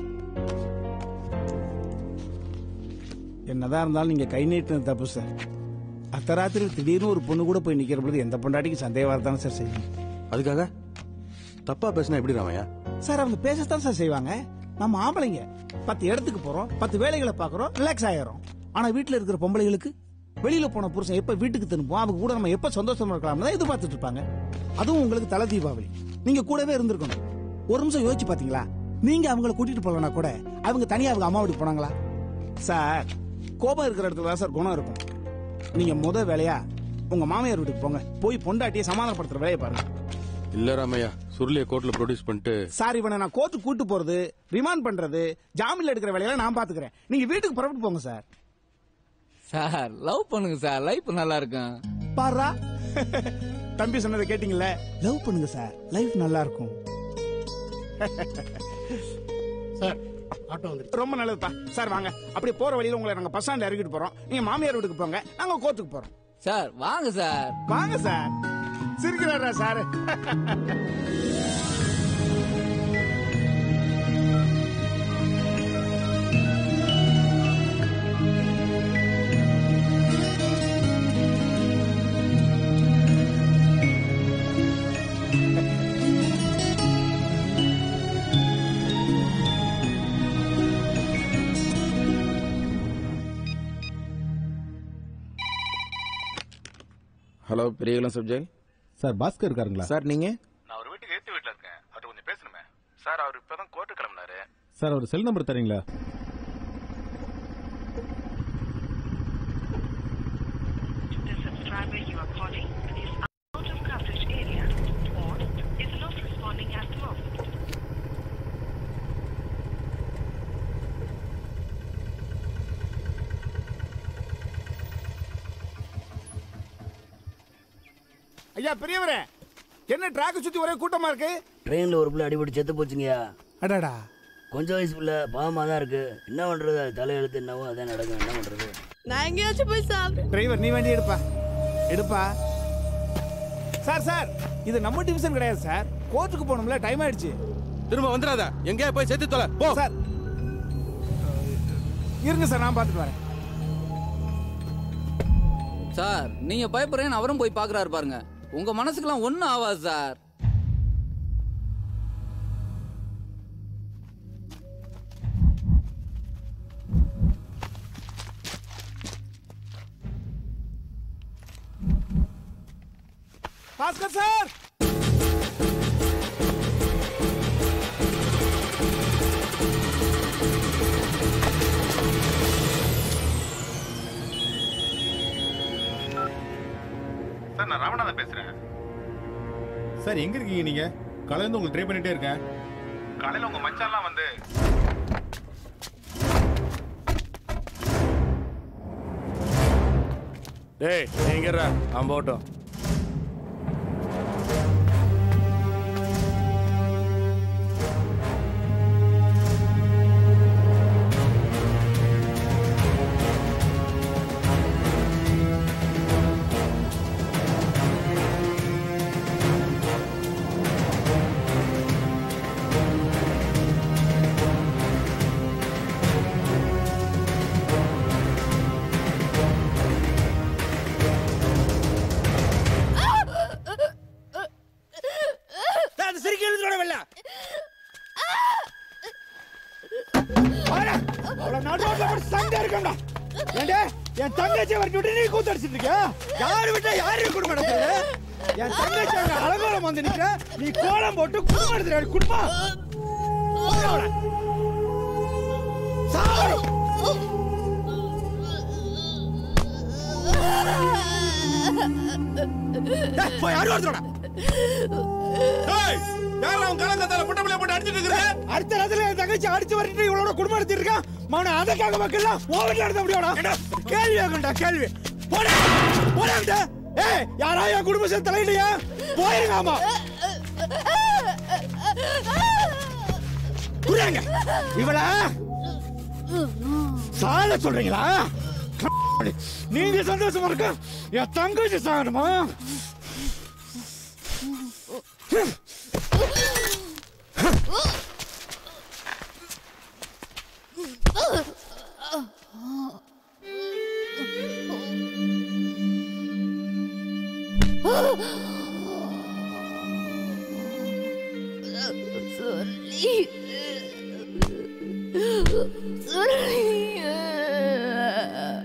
என்னதான் இருந்தாலும் நீங்க கை நீட்டினது தப்பு சார் அர்த்தராத்திரி திடீர்னு ஒரு பொண்ணு கூட போய் நிக்கிற பொழுது எந்த பொண்டாட்டிக்கு சந்தேகம் வரதானே சார் செய்யும் அதுக்காக தப்பா பேசினா எப்படி ராமையா சார் அவங்க பேசத்தான் சார் செய்வாங்க நம்ம ஆம்பளைங்க பத்து இடத்துக்கு போறோம் பத்து வேலைகளை பாக்குறோம் ரிலாக்ஸ் ஆயிரும் ஆனா வீட்டுல இருக்கிற பொம்பளைகளுக்கு வெளியில போன புருஷன் எப்ப வீட்டுக்கு திரும்புவோம் அவங்க கூட நம்ம எப்ப சந்தோஷமா இருக்கலாம் தான் எதிர்பார்த்துட்டு இருப்பாங்க அதுவும் உங்களுக்கு தலை தீபாவளி நீங்க கூடவே இருந்திருக்கணும் ஒரு நிமிஷம் யோசிச்சு பாத்தீங்களா நீங்க அவங்கள கூட்டிட்டு போலனா கூட அவங்க தனியா அவங்க அம்மா வீட்டுக்கு போனாங்களா சார் கோபம் இருக்கிற இடத்துல தான் சார் குணம் இருக்கும் நீங்க முத வேலையா உங்க மாமியார் வீட்டுக்கு போங்க போய் பொண்டாட்டியை சமாதானப்படுத்துற வேலையை பாருங்க இல்ல ராமையா சுருளிய கோர்ட்ல ப்ரொடியூஸ் பண்ணிட்டு சார் இவனை நான் கோர்ட்டு கூட்டு போறது ரிமாண்ட் பண்றது ஜாமீன்ல எடுக்கிற வேலையெல்லாம் நான் பாத்துக்கிறேன் நீங்க வீட்டுக்கு புறப்பட்டு போங்க சார் சார் லவ் பண்ணுங்க சார் லைஃப் நல்லா இருக்கும் பாரா தம்பி சொன்னதை கேட்டீங்கல்ல லவ் பண்ணுங்க சார் லைஃப் நல்லா இருக்கும் சார் ஆட்டோ வந்து ரொம்ப நல்லதுப்பா சார் வாங்க அப்படியே போற வழியில உங்களை நாங்க பஸ் ஸ்டாண்ட்ல இறக்கிட்டு போறோம் நீங்க மாமியார் வீட்டுக்கு போங்க நாங்க கோர்ட்டுக்கு போறோம் சார் வாங்க சார் வாங்க சார் சிரிக்கிறாரா sir hello Periyakulam subject sir Bhaskar இருக்காருங்களா சார் நீங்க நான் ஒரு வீட்டுக்கு ஏத்து வீட்டுல இருக்கேன் அவர்கிட்ட கொஞ்சம் பேசணுமே சார் அவர் இப்பதான் கோர்ட்டு கிளம்பினாரு சார் ஒரு செல் நம்பர் தரீங்களா The subscriber you are calling is out of coverage area or is not responding at the moment. ஐயா பெரியவரே என்ன ட்ராக் சுத்தி ஒரே கூட்டமா இருக்கு ட்ரெயினில் ஒரு பிள்ளை அடிபட்டு செத்து போச்சுங்கய்யா அடாடா கொஞ்சம் வயசு பிள்ளை பாவமாக தான் இருக்கு என்ன பண்ணுறது அது தலையெழுத்து என்னவோ அதான் நடக்கும் என்ன பண்ணுறது நான் எங்கேயாச்சும் போய் சாப்பிடு டிரைவர் நீ வண்டி எடுப்பா எடுப்பா சார் சார் இது நம்ம டிவிஷன் கிடையாது சார் கோர்ட்டுக்கு போகணும்ல டைம் ஆயிடுச்சு திரும்ப வந்துடாத எங்கேயா போய் செத்து தொலை போ சார் இருங்க சார் நான் பார்த்துட்டு வரேன் சார் நீங்க பயப்படுறேன்னு அவரும் போய் பாக்குறாரு பாருங்க உங்க மனசுக்கெல்லாம் ஒண்ணும் ஆகாது சார் பாஸ்கர் சார் சார் நான் ராமநாதன் பேசுறேன் சார் எங்க இருக்கீங்க நீங்க காலையில இருந்து உங்களுக்கு ட்ரை பண்ணிட்டே இருக்கேன் காலையில உங்க மச்சான்லாம் வந்து டேய் எங்கடா அவன் போட்டோம் அந்த சிரிக்க எழுதுறோட வெள்ள அவ்வளவு நடு ரோட்ல ஒரு சண்டை இருக்கா ஏண்டே என் தங்கச்சி வரட்டு விட்டு நீ கூத்தடிச்சிட்டு இருக்க யாரு விட்டா யாரு குடும்பம் நடத்துறது என் தங்கச்சி அங்க அலங்கோலம் வந்து நிக்கிற நீ கோலம் போட்டு குடும்பம் நடத்துற குடும்பம் சாவரம் ஏய், போய் யாரும் ஒருத்தரோட யாரா அவன் கலங்கத்தால புட்ட பிள்ளைய போட்டு அடிச்சிட்டு இருக்கிற அடுத்த நேரத்துல என் தங்கச்சி அடிச்சு வரட்டு இவளோட குடும்பம் நடத்திட்டு இருக்கான் மவன அதற்காக மக்கள்லாம் ஓவர்ல நடத்த முடியாடா கேள்வி கேட்கண்டா கேள்வி போடா போடா விட்ட ஏய் யாரா என் குடும்பத்தை தலையிலையா போயிருங்க ஆமா புரியாங்க இவள சால சொல்றீங்களா நீங்க சந்தோஷமா இருக்க என் தங்கச்சி சாகணுமா சொல்லி சொல்லி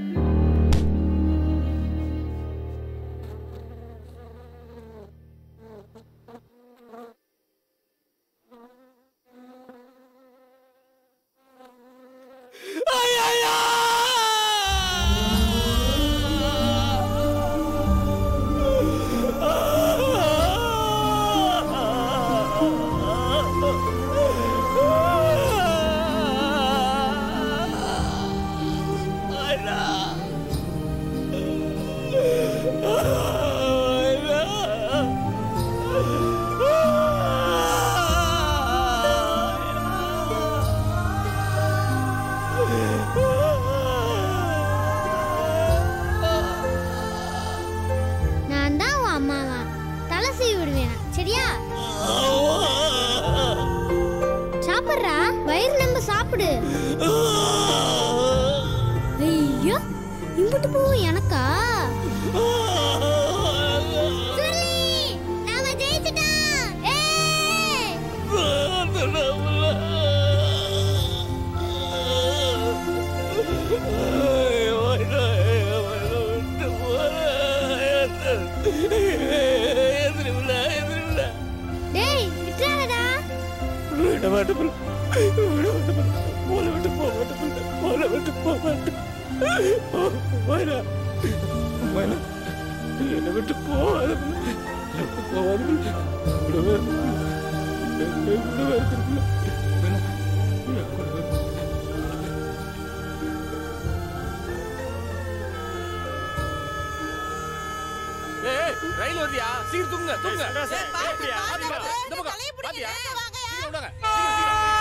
நான் தான் உன் அம்மாவா தலை சீவி விடுவேன் சரியா சாப்பிடுறா வயிறு நம்ம சாப்பிடு ஐயோ இம்புட்டு பூவும் எனக்கா சொல்லி, நாம ஜெயிச்சிட்டோம். ஏய்! டேய் விட்டுறாதடா விட மாட்டேன் புள்ள. விட மாட்டேன் புள்ள. போல விட்டு போக மாட்டேன் புள்ள. போல விட்டு போக மாட்டேன் போ- போயிடா. போயிடா. என்னை விட்டு போகாத புள்ள. போகாத புள்ள. விடவே புள்ள. விடவே புள்ள. ஏய் ரயில் வருதியா சீக்கிரம் தூங்க தூங்க இந்த பக்கம் பாத்தியா சீக்கிரம் விடுங்க சீக்கிரம் விடுங்க சீக்கிரம் சீக்கிரம்